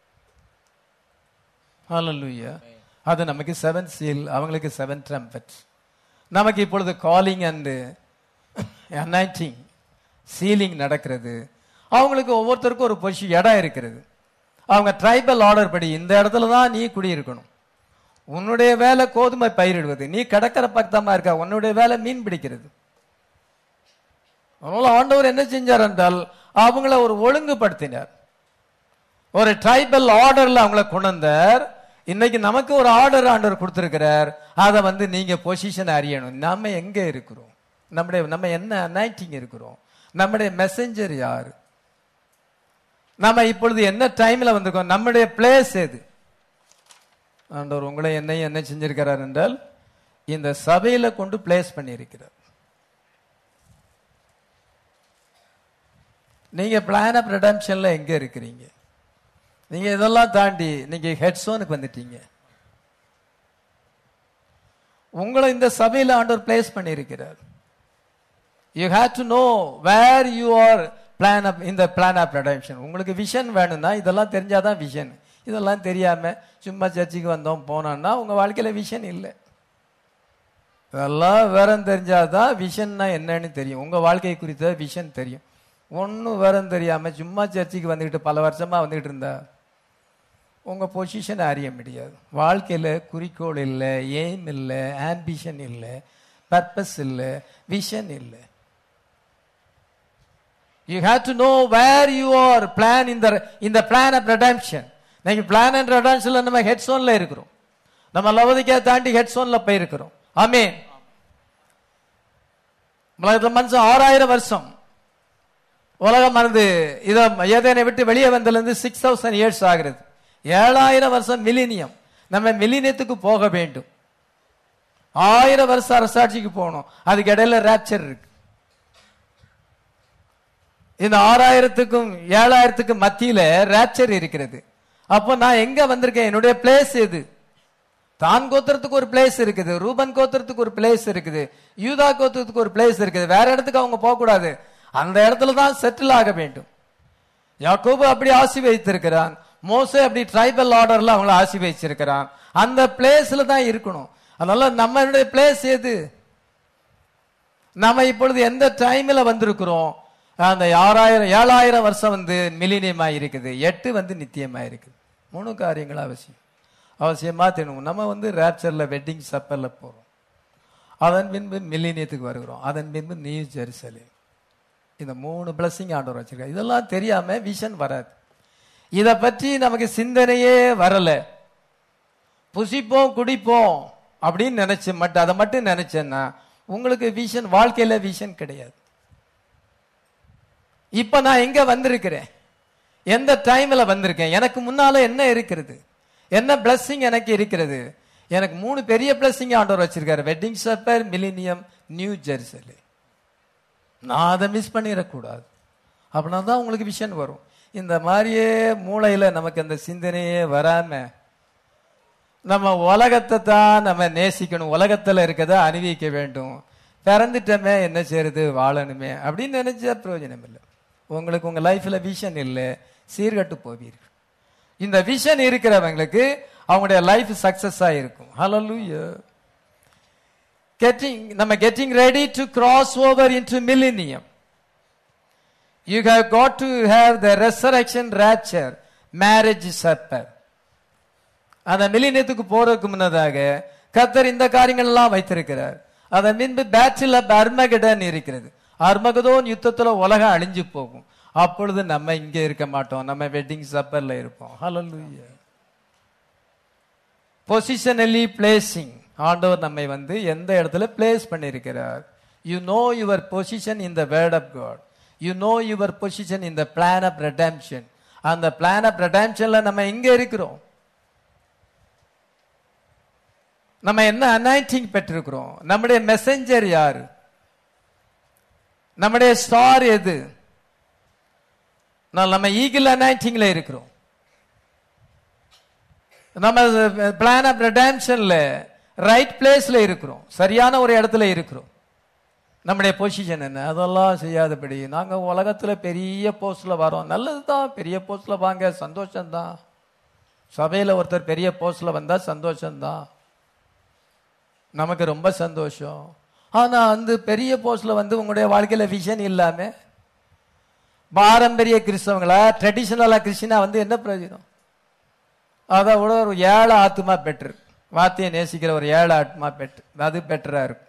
ஹalleluya அது நமக்கு செவன் சீல் அவங்களுக்கு செவன் ட்ரம்பட் நமக்கு இப்பொழுது காலிங் அண்ட் அனாயிட்டிங் சீலிங் நடக்கிறது அவங்களுக்கு ஒவ்வொருத்தருக்கும் ஒரு பொசி இடம் இருக்கிறது அவங்க ட்ரைபல் ஆர்டர் படி இந்த இடத்துல தான் நீ குடியிருக்கணும் உன்னுடைய வேலை கோதுமை பயிரிடுவது நீ கடற்கரை பக்கமா இருக்க உன்னுடைய வேலை மீன் பிடிக்கிறது அதனால ஆண்டவர் என்ன செஞ்சார் என்றால் அவங்கள ஒரு ஒழுங்குபடுத்தினார் ஒரு ட்ரைபல் ஆர்டர்ல அவங்கள கொண்டு வந்தார் இன்னைக்கு நமக்கு ஒரு ஆர்டர் ஆண்டவர் கொடுத்திருக்கிறார் அதை வந்து நீங்க பொசிஷன் அறியணும் நம்ம எங்க இருக்கிறோம் நம்முடைய நம்ம என்ன அனாயிட்டிங் இருக்கிறோம் நம்முடைய மெசஞ்சர் யாரு நம்ம இப்பொழுது என்ன டைம்ல வந்திருக்கோம் நம்முடைய பிளேஸ் எது ஆண்டவர் உங்களை என்னையும் என்ன செஞ்சிருக்கிறார் என்றால் இந்த சபையில கொண்டு பிளேஸ் பண்ணியிருக்கிறார் நீங்க பிளான் ஆஃப் ரெடம்ஷன்ல எங்க இருக்கிறீங்க நீங்க இதெல்லாம் தாண்டி நீங்க ஹெட்ஸோனுக்கு வந்துட்டீங்க உங்களை இந்த சபையில ஆண்டவர் பிளேஸ் பண்ணியிருக்கிறார் you have to know where you are plan of இந்த பிளான் ஆஃப் ரெடம்ஷன் உங்களுக்கு விஷன் வேணும்னா இதெல்லாம் தெரிஞ்சாதான் விஷன் இதெல்லாம் தெரியாம சும்மா சர்ச்சுக்கு வந்தோம் போனோம்னா உங்க வாழ்க்கையில விஷன் இல்லை இதெல்லாம் விவரம் தெரிஞ்சாதான் விஷன்னா என்னன்னு தெரியும் உங்க வாழ்க்கை குறித்த விஷன் தெரியும் ஒன்றும் விவரம் தெரியாம சும்மா சர்ச்சுக்கு வந்துக்கிட்டு பல வருஷமா வந்துகிட்டு இருந்தா உங்க பொசிஷனை அறிய முடியாது வாழ்க்கையில குறிக்கோள் இல்லை எய்ம் இல்லை ஆம்பிஷன் இல்லை பர்பஸ் இல்லை விஷன் இல்லை you have to know where you are plan இந்த இந்த பிளான் ஆஃப் ரெடம்ஷன் இன்னைக்கு பிளான் அண்ட் ரெடம்ஷன்ல நம்ம ஹெட்ஸோன்ல இருக்கிறோம் நம்ம லவதிக்கா தாண்டி ஹெட்ஸோன்ல போயிருக்கிறோம் ஆமீன் உலகத்துல மனுஷன் ஆறாயிரம் வருஷம் உலகம் மறந்து இதை ஏதேனை விட்டு வெளியே வந்ததுலேருந்து சிக்ஸ் தௌசண்ட் இயர்ஸ் ஆகிறது ஏழாயிரம் வருஷம் மிலினியம் நம்ம மிலினியத்துக்கு போக வேண்டும் ஆயிரம் வருஷம் அரசாட்சிக்கு போகணும் அதுக்கு இடையில ரேப்சர் இருக்கு இந்த ஆறாயிரத்துக்கும் ஏழாயிரத்துக்கும் மத்தியில ரேப்சர் இருக்கிறது அப்போ நான் எங்க வந்திருக்கேன் என்னுடைய பிளேஸ் எது தான் கோத்திரத்துக்கு ஒரு பிளேஸ் இருக்குது ரூபன் கோத்திரத்துக்கு ஒரு பிளேஸ் இருக்குது யூதா கோத்திரத்துக்கு ஒரு பிளேஸ் இருக்குது வேற இடத்துக்கு அவங்க போக கூடாது அந்த இடத்துல தான் செட்டில் ஆக வேண்டும் யாக்கோபு அப்படி ஆசி வைத்திருக்கிறான் மோசே அப்படி ட்ரைபல் ஆர்டர்ல அவங்கள ஆசி வச்சிருக்கிறான் அந்த பிளேஸ்ல தான் இருக்கணும் அதனால நம்மளுடைய பிளேஸ் எது நம்ம இப்பொழுது எந்த டைம்ல வந்திருக்கிறோம் அந்த ஆறாயிரம் ஏழாயிரம் வருஷம் வந்து மிலினியமா இருக்குது எட்டு வந்து நித்தியமா இருக்குது மூணு காரியங்கள் அவசியம் அவசியமா தெரியணும் நம்ம வந்து ரேப்சர்ல வெட்டிங் சப்பர்ல போறோம் அதன் பின்பு மில்லினியத்துக்கு வருகிறோம் அதன் பின்பு நியூ ஜெருசலேம் இந்த மூணு பிளஸிங் ஆண்டவர் வச்சிருக்காரு இதெல்லாம் தெரியாம விஷன் வராது இத பற்றி நமக்கு சிந்தனையே வரல புசிப்போம் குடிப்போம் அப்படின்னு நினைச்சு மட்டும் அதை மட்டும் நினைச்சேன்னா உங்களுக்கு விஷன் வாழ்க்கையில விஷன் கிடையாது இப்ப நான் எங்க வந்திருக்கிறேன் எந்த டைம்ல வந்திருக்கேன் எனக்கு முன்னால என்ன இருக்கிறது என்ன blessing எனக்கு இருக்கிறது எனக்கு மூணு பெரிய blessing ஆண்டவர் வச்சிருக்காரு wedding supper millennium new Jerusalem நான் அதை மிஸ் பண்ணிடக்கூடாது அப்படின்னா தான் உங்களுக்கு விஷன் வரும் இந்த மாதிரியே மூளையில நமக்கு அந்த சிந்தனையே வராம நம்ம உலகத்தை தான் நம்ம நேசிக்கணும் உலகத்துல இருக்கதை அனுபவிக்க வேண்டும் பிறந்துட்டோமே என்ன செய்யறது வாழணுமே அப்படின்னு நினைச்சா பிரயோஜனம் இல்லை உங்களுக்கு உங்க லைஃப்ல விஷன் இல்லை சீர்கட்டு போவீர்கள் இந்த விஷன் இருக்கிறவங்களுக்கு அவங்களுடைய லைஃப் சக்சஸா இருக்கும் ஹalleluya getting நம்ம getting ready to cross over into millennium you have got to have the resurrection rapture marriage supper அந்த மில்லினியத்துக்கு போறதுக்கு முன்னதாக கத்தர் இந்த காரியங்கள் எல்லாம் வைத்திருக்கிறார் அதன் பின்பு பேட்டில் ஆஃப் அர்மகடன் இருக்கிறது அர்மகதோன் யுத்தத்துல உலகம் அழிஞ்சு போகும் அப்பொழுது நம்ம இங்க இருக்க மாட்டோம் நம்ம வெட்டிங் சப்பர்ல இருப்போம் ஹalleluya பொசிஷனலி பிளேசிங் ஆண்டவர் நம்மை வந்து எந்த இடத்துல பிளேஸ் பண்ணியிருக்கிறார் you know your position in the word of God you know your position in the plan of redemption அந்த பிளான் ஆஃப் ரெடம்ஷன்ல நம்ம எங்க இருக்கிறோம் நம்ம என்ன அனாயிண்டிங் பெற்றிருக்கிறோம் நம்முடைய மெசஞ்சர் யாரு நம்முடைய ஸ்டார் எது நான் நம்ம ஈகிள் அனாயிண்டிங்ல இருக்கிறோம் நம்ம பிளான் ஆஃப் ரெடாம்ஷன்ல ரைட் பிளேஸ்ல இருக்கிறோம் சரியான ஒரு இடத்துல இருக்கிறோம் நம்முடைய பொசிஷன் என்ன அதெல்லாம் செய்யாதபடி நாங்க உலகத்துல பெரிய போஸ்ட்ல வரோம் நல்லதுதான் பெரிய போஸ்ட்ல வாங்க சந்தோஷம்தான் சபையில ஒருத்தர் பெரிய போஸ்ட்ல வந்தா சந்தோஷம்தான் நமக்கு ரொம்ப சந்தோஷம் ஆனா அந்த பெரிய போஸ்ட்ல வந்து உங்களுடைய வாழ்க்கையில விஷன் இல்லாம பாரம்பரிய கிறிஸ்தவங்களா ட்ரெடிஷனலா கிறிஸ்டினா வந்து என்ன பிரயோஜனம் அதை விட ஒரு ஏழை ஆத்மா பெற்று வார்த்தையை நேசிக்கிற ஒரு ஏழை ஆத்மா பெற்று அது பெட்டரா இருக்கும்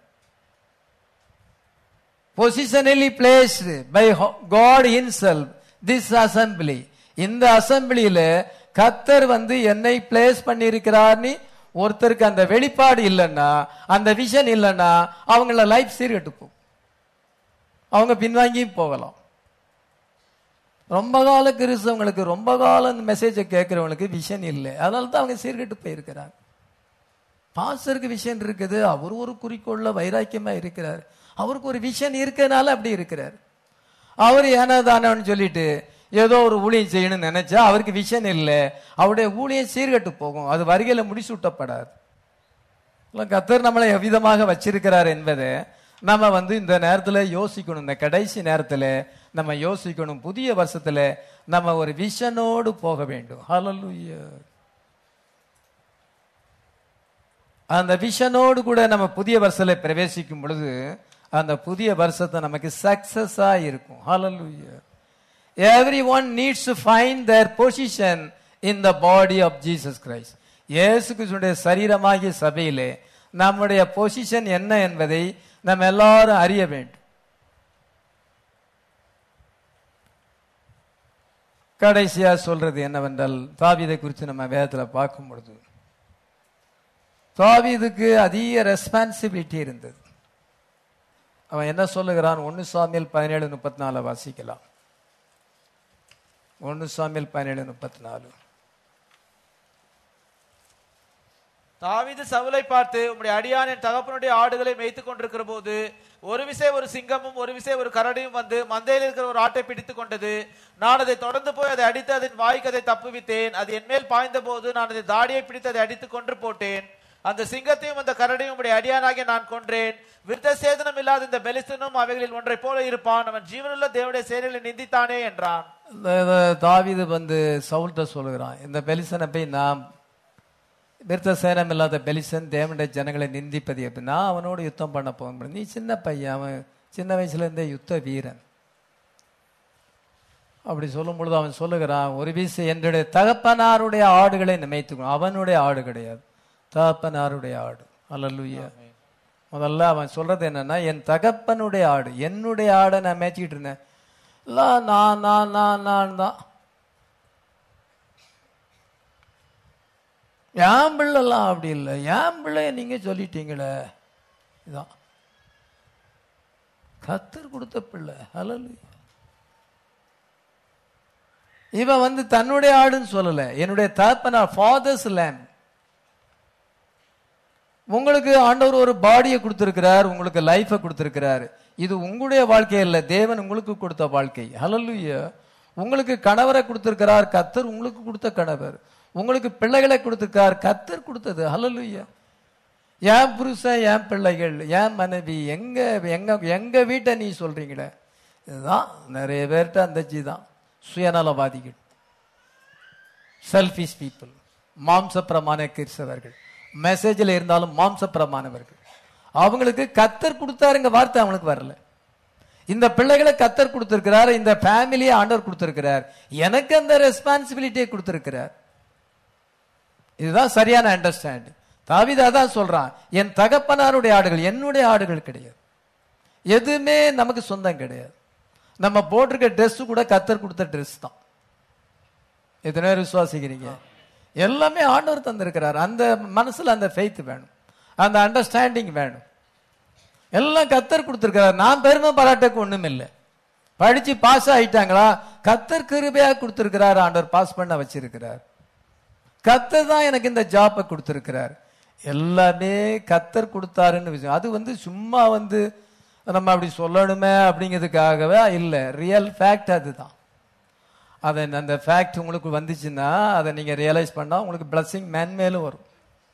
positionally placed by God in self this assembly இந்த அசம்பிளியில கத்தர் வந்து என்னை பிளேஸ் பண்ணியிருக்கிறார்னு ஒருத்தருக்கு அந்த வெளிப்பாடு இல்லைன்னா அந்த விஷன் இல்லைன்னா அவங்கள லைஃப் சீர்கெட்டு போகும் அவங்க பின்வாங்கியும் போகலாம் ரொம்ப கால கிறிஸ்தவங்களுக்கு ரொம்ப காலம் இந்த மெசேஜை கேட்கிறவங்களுக்கு விஷன் இல்லை அதனால தான் அவங்க சீர்கெட்டு போயிருக்கிறாங்க பாஸ்டருக்கு விஷன் இருக்குது அவர் ஒரு குறிக்கோள்ல வைராக்கியமா இருக்கிறார் அவருக்கு ஒரு விஷன் இருக்கனால அப்படி இருக்கிறார் அவர் ஏனதானு சொல்லிட்டு ஏதோ ஒரு ஊழியம் செய்யணும்னு நினைச்சா அவருக்கு விஷன் இல்லை அவருடைய ஊழியம் சீர்கெட்டு போகும் அது வருகையில முடிசூட்டப்படாது இல்ல, கர்த்தர் நம்மளை எவ்விதமாக வச்சிருக்கிறார் என்பதை நம்ம வந்து இந்த நேரத்துல யோசிக்கணும் இந்த கடைசி நேரத்துல நம்ம யோசிக்கணும் புதிய வருஷத்துல நம்ம ஒரு விஷனோடு போக வேண்டும் ஹalleluya அந்த விஷனோடு கூட நம்ம புதிய வருஷத்துல பிரவேசிக்கும் பொழுது அந்த புதிய வருஷத்தை நமக்கு சக்சஸா இருக்கும் ஹalleluya everyone needs to find their position in the body of Jesus Christ இயேசு கிறிஸ்துடைய சரீரமாகிய சபையிலே நம்முடைய பொசிஷன் என்ன என்பதை நம்ம எல்லாரும் அறிய வேண்டும் கடைசியா சொல்றது என்னவென்றால் தாவீதை குறித்து நம்ம வேதத்துல பார்க்கும் பொழுது தாவீதுக்கு அதிக ரெஸ்பான்சிபிலிட்டி இருந்தது அவன் என்ன சொல்லுகிறான் ஒன்னு சாமியல் பதினேழு முப்பத்தி நாலு வாசிக்கலாம் ஒன்னு சாமியல் பதினேழு முப்பத்தி நாலு தாவீது சவுலை பார்த்து உம்முடைய அடியான் என் தகப்பனுடைய ஆடுகளை மேய்த்துக் கொண்டிருக்கிற போது ஒரு விசை ஒரு சிங்கமும் ஒரு விசை ஒரு கரடியும் வந்து மந்தையில் இருக்கிற ஒரு ஆட்டை பிடித்துக் கொண்டது நான் அதை தொடர்ந்து போய் அதை அடித்து அதன் வாய்க்கு அதை தப்புவித்தேன் அது என்மேல் பாய்ந்த போது நான் அதை தாடியை பிடித்து அதை அடித்து கொன்று போட்டேன் அந்த சிங்கத்தையும் அந்த கரடியும் உடைய அடியானாகிய நான் கொன்றேன் விருத்த சேதனம் இல்லாத இந்த பெலிஸ்தனும் அவைகளில் ஒன்றை போல இருப்பான் அவன் ஜீவனுள்ள தேவனுடைய செயல்களை நிந்தித்தானே என்றான் இந்த- இந்த தாவீது வந்து சவுல்கிட்ட சொல்லுகிறான் இந்த பெலிசனை போய் நாம் விருத்த சேனம் இல்லாத பெலிசன் தேவனுடைய ஜனங்களை நிந்திப்பது எப்படின்னா அவனோடு யுத்தம் பண்ண போக முடியும் நீ சின்ன பையன் அவன் சின்ன வயசுல இருந்தே யுத்த வீரன் அப்படி சொல்லும் பொழுது அவன் சொல்லுகிறான் ஒரு வீசு என்னுடைய தகப்பனாருடைய ஆடுகளை நிமைத்துக்கணும் அவனுடைய ஆடு கிடையாது தகப்பனாருடைய ஆடு அல்லல்லுயா முதல்ல அவன் சொல்றது என்னன்னா என் தகப்பனுடைய ஆடு என்னுடைய ஆடை நான் மேய்ச்சிக்கிட்டு இருந்தேன் இல்ல நான் நான் நான் நான் தான் என் பிள்ளைலாம் அப்படி இல்லை என் பிள்ளைய நீங்க சொல்லிட்டீங்களே இதான் கத்தர் கொடுத்த பிள்ளை ஹலலு இவன் வந்து தன்னுடைய ஆடுன்னு சொல்லல என்னுடைய தகப்பனார் ஃபாதர்ஸ் லேம் உங்களுக்கு ஆண்டவர் ஒரு பாடியை கொடுத்திருக்கிறார் உங்களுக்கு லைஃபை கொடுத்திருக்கிறார் இது உங்களுடைய வாழ்க்கை இல்ல தேவன் உங்களுக்கு கொடுத்த வாழ்க்கை ஹalleluya உங்களுக்கு கணவரை கொடுத்திருக்கிறார் கத்தர் உங்களுக்கு கொடுத்த கணவர் உங்களுக்கு பிள்ளைகளை கொடுத்திருக்கார் கத்தர் கொடுத்தது ஹalleluya என் புருஷன் என் பிள்ளைகள் என் மனைவி எங்க எங்க எங்க வீட்டை நீ சொல்றீங்களே இதுதான் நிறைய பேர்கிட்ட அந்த ஜி தான் சுயநலவாதிகள் செல்ஃபிஷ் பீப்புள் மாம்சப்பிரமாண கிறிஸ்தவர்கள் மெசேஜில் இருந்தாலும் மாம்சப்பிரமாணவர்கள் அவங்களுக்கு கத்தர் கொடுத்தாருங்க வார்த்தை அவங்களுக்கு வரல இந்த பிள்ளைகளை கத்தர் கொடுத்திருக்கிறார் இந்த ஃபேமிலியை ஆண்டவர் கொடுத்திருக்கிறார் எனக்கு அந்த ரெஸ்பான்சிபிலிட்டியை கொடுத்திருக்கிறார் இதுதான் சரியான அண்டர்ஸ்டாண்டிங் தாவீது அதான் சொல்றான் என் தகப்பனாருடைய ஆடுகள் என்னுடைய ஆடுகள் கிடையாது எதுவுமே நமக்கு சொந்தம் கிடையாது நம்ம போட்டிருக்க Dress கூட கத்தர் கொடுத்த Dress தான் எத்தனை பேர் விசுவாசிக்கிறீங்க எல்லாமே ஆண்டவர் தந்திருக்கிறார் அந்த மனசுல அந்த ஃபெய்த் வேணும் அந்த அண்டர்ஸ்டாண்டிங் வேணும் எல்லாம் கத்தர் கொடுத்திருக்கிறார் நான் பெருமை பாராட்டக்கு ஒண்ணும் இல்லை படிச்சு பாஸ் ஆயிட்டாங்களா கத்தர் கிருபையா கொடுத்திருக்கிறார் ஆண்டவர் பாஸ் பண்ண வச்சிருக்கிறார் கத்தர் தான் எனக்கு இந்த ஜாப்பை கொடுத்திருக்கிறார் எல்லாமே கத்தர் கொடுத்தாருன்னு விஷயம் அது வந்து சும்மா வந்து நம்ம அப்படி சொல்லணுமே அப்படிங்கிறதுக்காகவே இல்லை ரியல் ஃபேக்ட் அதுதான் அதை அந்த ஃபேக்ட் உங்களுக்கு வந்துச்சுன்னா அதை நீங்க ரியலைஸ் பண்ணா உங்களுக்கு பிளஸ்ஸிங் மேன்மேலும் வரும்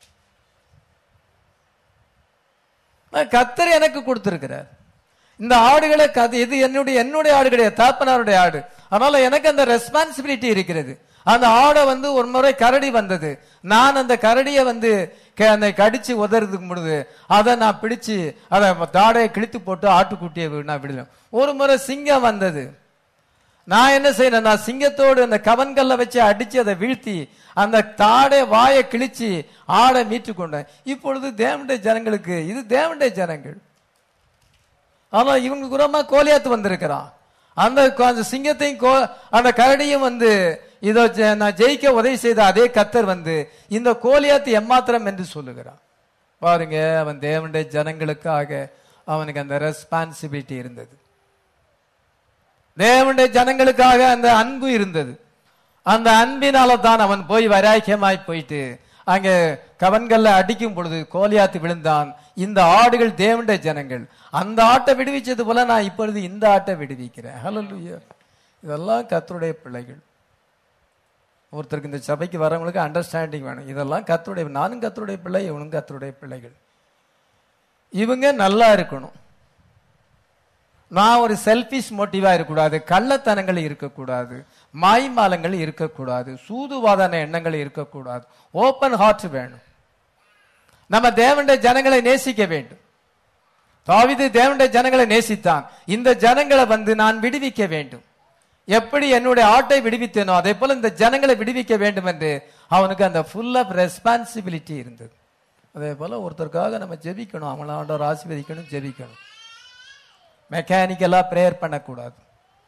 நான் கத்தர் எனக்கு கொடுத்திருக்கிறார் இந்த ஆடுகளை கது இது என்னுடைய என்னுடைய ஆடு கிடையாது தாப்பனாருடைய ஆடு அதனால எனக்கு அந்த ரெஸ்பான்சிபிலிட்டி இருக்கிறது அந்த ஆடை வந்து ஒரு முறை கரடி வந்தது நான் அந்த கரடியை வந்து க- அந்த கடிச்சு உதறதுக்கு பொழுது அதை நான் பிடிச்சு அதை தாடையை கிழித்து போட்டு ஆட்டுக்குட்டியை வி- நான் விடுவேன் ஒரு முறை சிங்கம் வந்தது நான் என்ன செய்யறேன் நான் சிங்கத்தோடு அந்த கவன்கல்ல வச்சு அடிச்சு அதை வீழ்த்தி அந்த தாடை வாயை கிழிச்சு ஆடை மீட்டு கொண்டேன் இப்பொழுது தேவனுடைய ஜனங்களுக்கு இது தேவனுடைய ஜனங்கள் ஆனா இவங்க குரமா கோலியாத்து வந்திருக்கிறான் அந்த கோ- அந்த சிங்கத்தையும் கோ- அந்த கரடியும் வந்து இதோ ஜெ- நான் ஜெயிக்க உதவி செய்த அதே கத்தர் வந்து இந்த கோலியாத்து எம்மாத்திரம் என்று சொல்லுகிறான் பாருங்க அவன் தேவனுடைய ஜனங்களுக்காக அவனுக்கு அந்த ரெஸ்பான்சிபிலிட்டி இருந்தது தேவனுடைய ஜனங்களுக்காக அந்த அன்பு இருந்தது அந்த அன்பினால தான் அவன் போய் வைராக்கியமாய் போயிட்டு அங்கே கவன்கல்ல அடிக்கும் பொழுது கோலியாத்து விழுந்தான் இந்த ஆடுகள் தேவனுடைய ஜனங்கள் அந்த ஆட்டை விடுவிச்சது போல நான் இப்பொழுது இந்த ஆட்டை விடுவிக்கிறேன் ஹalleluya இதெல்லாம் கர்த்தருடைய பிள்ளைகள் ஒருத்தருக்கு இந்த சபைக்கு வரவங்களுக்கு அண்டர்ஸ்டாண்டிங் வேணும் இதெல்லாம் கர்த்தருடைய நானும் கர்த்தருடைய பிள்ளை இவனும் கர்த்தருடைய பிள்ளைகள் இவங்க நல்லா இருக்கணும் நான் ஒரு செல்ஃபிஷ் மோட்டிவா இருக்கக்கூடாது கள்ளத்தனங்கள் இருக்கக்கூடாது மாய்மாலங்கள் இருக்கக்கூடாது சூதுவாதான எண்ணங்கள் இருக்கக்கூடாது ஓப்பன் ஹார்ட் வேணும் நம்ம தேவனுடைய ஜனங்களை நேசிக்க வேண்டும் தாவீது தேவனுடைய ஜனங்களை நேசித்தான் இந்த ஜனங்களை வந்து நான் விடுவிக்க வேண்டும் எப்படி என்னுடைய ஆட்டை விடுவித்தேனோ அதே போல இந்த ஜனங்களை விடுவிக்க வேண்டும் என்று அவனுக்கு அந்த ஃபுல் ஆஃப் ரெஸ்பான்சிபிலிட்டி இருந்தது அதே போல ஒருத்தருக்காக நம்ம ஜெபிக்கணும் அவங்கள ஆண்டவர் ஆசீர்வதிக்கணும் ஜெபிக்கணும் மெக்கானிக்கலா ப்ரேயர் பண்ணக்கூடாது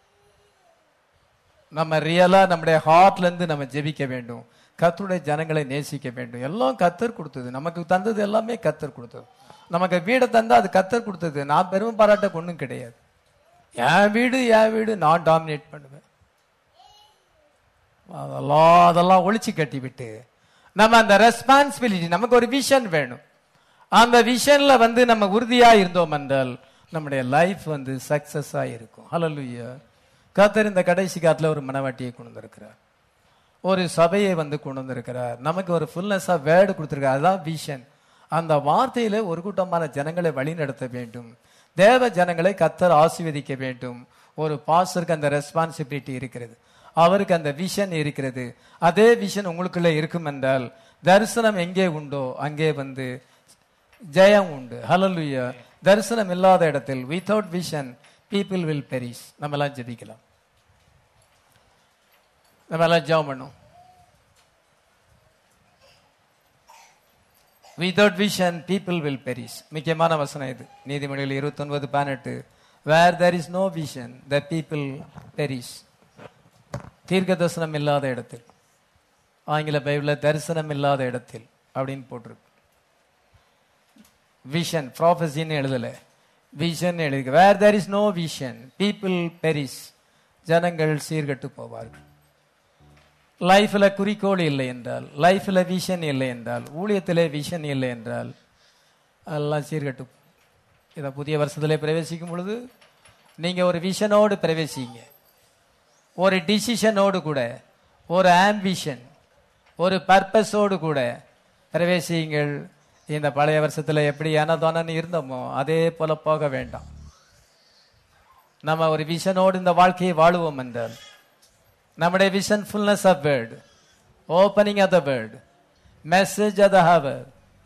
நம்ம ரியலா நம்முடைய ஹார்ட்ல இருந்து நம்ம ஜெபிக்க வேண்டும் கத்தருடைய ஜனங்களை நேசிக்க வேண்டும் எல்லாம் கத்தர் கொடுத்தது நமக்கு தந்தது எல்லாமே கத்தர் கொடுத்தது நமக்கு வீடை தந்தா அது கத்தர் கொடுத்தது நான் பெருமை பாராட்ட ஒண்ணும் கிடையாது என் வீடு என் வீடு நான் டாமினேட் பண்ணுவேன் அதெல்லாம் அதெல்லாம் ஒழிச்சு கட்டி விட்டு நம்ம அந்த ரெஸ்பான்சிபிலிட்டி நமக்கு ஒரு விஷன் வேணும் அந்த விஷன்ல வந்து நம்ம உறுதியா இருந்தோம் என்றால் நம்முடைய லைஃப் வந்து சக்சஸா இருக்கும் ஹalleluya கர்த்தர் இந்த கடைசி காலத்துல ஒரு மனவாட்டியை கொண்டு வந்திருக்கிறார் ஒரு சபையை வந்து கொண்டு வந்திருக்கிறார் நமக்கு ஒரு ஃபுல்னஸா வேர்டு கொடுத்திருக்கார் அதுதான் விஷன் அந்த வார்த்தையில ஒரு கூட்டமான ஜனங்களை வழிநடத்த வேண்டும் தேவ ஜனங்களை கத்தர் ஆசீர்வதிக்க வேண்டும் ஒரு பாஸ்டருக்கு அந்த ரெஸ்பான்சிபிலிட்டி இருக்கிறது அவருக்கு அந்த விஷன் இருக்கிறது அதே விஷன் உங்களுக்குள்ள இருக்கும் என்றால் தரிசனம் எங்கே உண்டோ அங்கே வந்து ஜெயம் உண்டு ஹalleluya தரிசனம் இல்லாத இடத்தில் without vision people will perish நம்ம எல்லாம் ஜெபிக்கலாம் நம்ம எல்லாம் ஜெபம் பண்ணும் without vision people will perish முக்கியமான வசனம் இது நீதிமொழிகள் இருபத்தி ஒன்பது பதினெட்டு where there is no vision the people perish தீர்க்க தரிசனம் இல்லாத இடத்தில் ஆங்கில பைபிளில் தரிசனம் இல்லாத இடத்தில் அப்படின்னு போட்டிருக்கு விஷன் ப்ராஃபஸின்னு எழுதல விஷன் எழுதுக where there is no vision people perish ஜனங்கள் சீர்கட்டு போவார்கள் லைஃப்ல குறிக்கோள் இல்லை என்றால் லைஃப்ல விஷன் இல்லை என்றால் ஊழியத்திலே விஷன் இல்லை என்றால் எல்லாம் சீர்கட்டு போகும். இதை புதிய வருஷத்திலே பிரவேசிக்கும் பொழுது நீங்க ஒரு விஷனோடு பிரவேசிங்க ஒரு டிசிஷனோடு கூட ஒரு ஆம்பிஷன் ஒரு பர்பஸோடு கூட பிரவேசியுங்கள் இந்த பழைய வருஷத்துல எப்படி எனதோனன்னு இருந்தோமோ அதே போல போக வேண்டாம் நம்ம ஒரு விஷனோடு இந்த வாழ்க்கையை வாழுவோம் என்றால் நம்முடைய vision fullness of word opening of the word message of the hour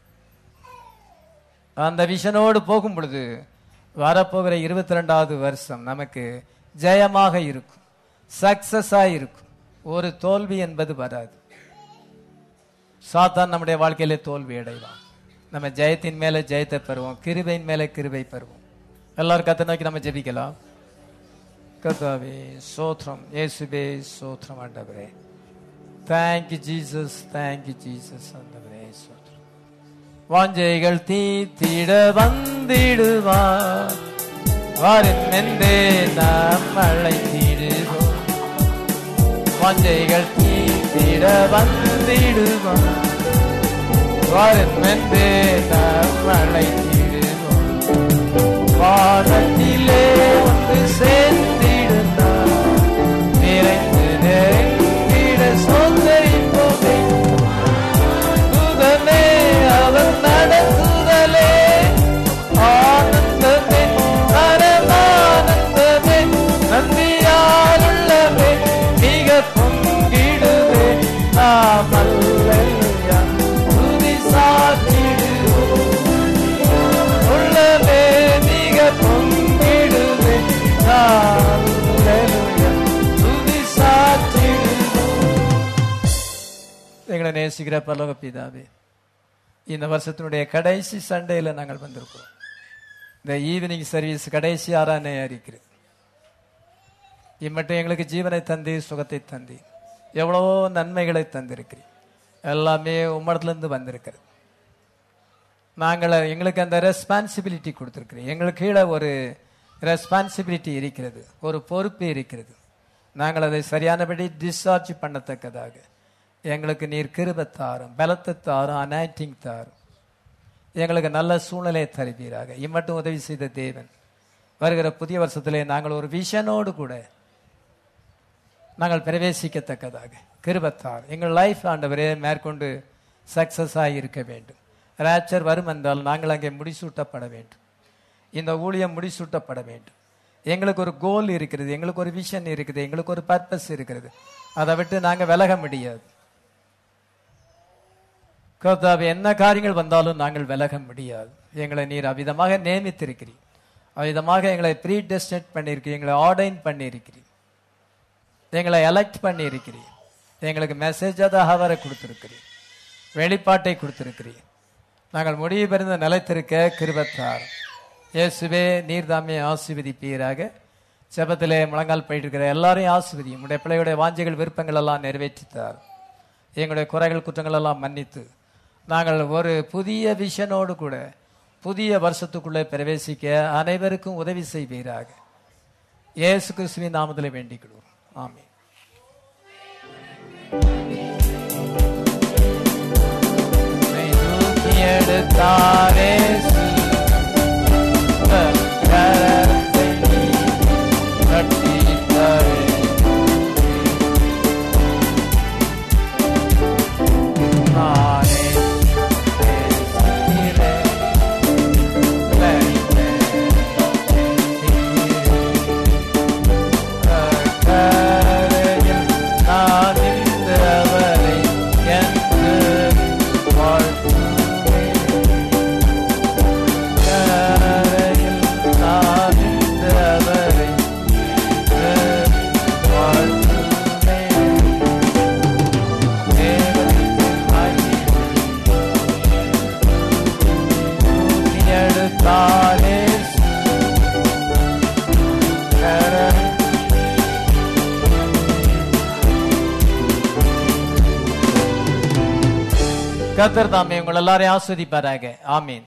அந்த விஷனோடு போகும் பொழுது வரப்போகிற இருபத்தி ரெண்டாவது வருஷம் நமக்கு ஜெயமாக இருக்கும் சக்சஸா இருக்கும் ஒரு தோல்வி என்பது வராது சாத்தான் நம்முடைய வாழ்க்கையிலே தோல்வி அடைவான் நம்ம ஜெயத்தின் மேல ஜெயத்தை பெறுவோம் கிருபையின் மேல கிருபை பெறுவோம் எல்லாரும் கத்தை நோக்கி நம்ம ஜெபிக்கலாம் கர்த்தாவே சோத்ரம் இயேசுவே சோத்ரம் ஆண்டவரே தேங்க்யூ ஜீசஸ் தேங்க்யூ ஜீசஸ் ஆண்டவரே சோத்ரம் வாஞ்சைகள் தீத்திட வந்திடுவார் வாரின் மென்றே நாம் அழைத்திடுவோம் வாஞ்சைகள் தீத்திட வந்திடுவார் வாரின் மென்றே நாம் அழைத்திடுவோம் வானத்திலே வந்து சேர்ந்திடுந்தார் நிறைந்து நெருங்கிட சொந்தரிப்போமே தூதனே அவர் நடத்துதலே ஆனந்தமே பரமானந்தமே நன்றியாலுள்ளவே மிக பொங்கிடுவே நாம் அல்லையா துதி சாற்றிடுவோம் உள்ளமே மிக பொங்கிடுவே நாம் அல்லேலூயா துதி சாற்றிடுவோம் எங்களை நேசிக்கிற பரலோக பிதாவே இந்த வருஷத்தினுடைய கடைசி சண்டேல நாங்கள் வந்திருக்கிறோம் இந்த ஈவினிங் சர்வீஸ் கடைசி ஆறானே இருக்கிறது இம்மட்டும் எங்களுக்கு ஜீவனை தந்தி சுகத்தை தந்தி எவ்வளவோ நன்மைகளை தந்திருக்கிறீர் எல்லாமே உம்மடத்துலேருந்து வந்திருக்கிறது நாங்கள் எங்களுக்கு அந்த ரெஸ்பான்சிபிலிட்டி கொடுத்துருக்கிறோம் எங்களுக்கு கீழே ஒரு ரெஸ்பான்சிபிலிட்டி இருக்கிறது ஒரு பொறுப்பு இருக்கிறது நாங்கள் அதை சரியானபடி டிஸ்சார்ஜ் பண்ணத்தக்கதாக எங்களுக்கு நீர் கிருபை தாரும் பலத்தை தாரும் அனாய்டிங் தாரும் எங்களுக்கு நல்ல சூழ்நிலையை தருவீராக இம்மட்டும் உதவி செய்த தேவன் வருகிற புதிய வருஷத்திலே நாங்கள் ஒரு விஷனோடு கூட நாங்கள் பிரவேசிக்கத்தக்கதாக கிருபத்தார் எங்கள் லைஃப் ஆண்டவரே மேற்கொண்டு சக்சஸாக இருக்க வேண்டும் ராச்சர் வரும் என்றால் நாங்கள் அங்கே முடிசூட்டப்பட வேண்டும் இந்த ஊழியம் முடிசூட்டப்பட வேண்டும் எங்களுக்கு ஒரு கோல் இருக்கிறது எங்களுக்கு ஒரு விஷன் இருக்குது எங்களுக்கு ஒரு பர்பஸ் இருக்கிறது அதை விட்டு நாங்கள் விலக முடியாது கர்த்தாவே என்ன காரியங்கள் வந்தாலும் நாங்கள் விலக முடியாது எங்களை நீர் அவ்விதமாக நியமித்திருக்கிறீர் அவ்விதமாக எங்களை ப்ரீ டெஸ்டேட் பண்ணியிருக்கிறீர் எங்களை ஆர்டைன் பண்ணியிருக்கிறீர் எங்களை எலெக்ட் பண்ணி இருக்கிறீர் எங்களுக்கு மெசேஜாக அவரை கொடுத்திருக்கிறீர் வெளிப்பாட்டை கொடுத்திருக்கிறீர் நாங்கள் முடிவு பெறுந்த நிலைத்திருக்க கிருபத்தார் இயேசுவே நீர்தாமே ஆசீர்வதிப்பீராக ஜெபத்திலே முழங்கால் போயிட்டு இருக்கிற எல்லாரையும் ஆசீர்வதியும் உடைய பிள்ளையுடைய வாஞ்சைகள் விருப்பங்கள் எல்லாம் நிறைவேற்றித்தார் எங்களுடைய குறைகள் குற்றங்கள் எல்லாம் மன்னித்து நாங்கள் ஒரு புதிய விஷனோடு கூட புதிய வருஷத்துக்குள்ளே பிரவேசிக்க அனைவருக்கும் உதவி செய்வீராக இயேசு கிறிஸ்துவின் நாமத்தில் வேண்டிக் கொள்வோம் ஆமென் உம்மை தூக்கி எடுத்தாரே கரத்தை கட்டித்தாரே நானே பேசுகிறேன். கரையில் நான் நின்றவரை என்று வாழ்த்துவேன். கரையில் நான் நின்றவரை என்று வாழ்த்துவேன். தேவனுக்கு மகிமை. தூக்கி எடுத்தாரே கரை கத்தர் தாமே உங்கள் எல்லாரையும் ஆஸ்வதிப்பாராக ஆமீன்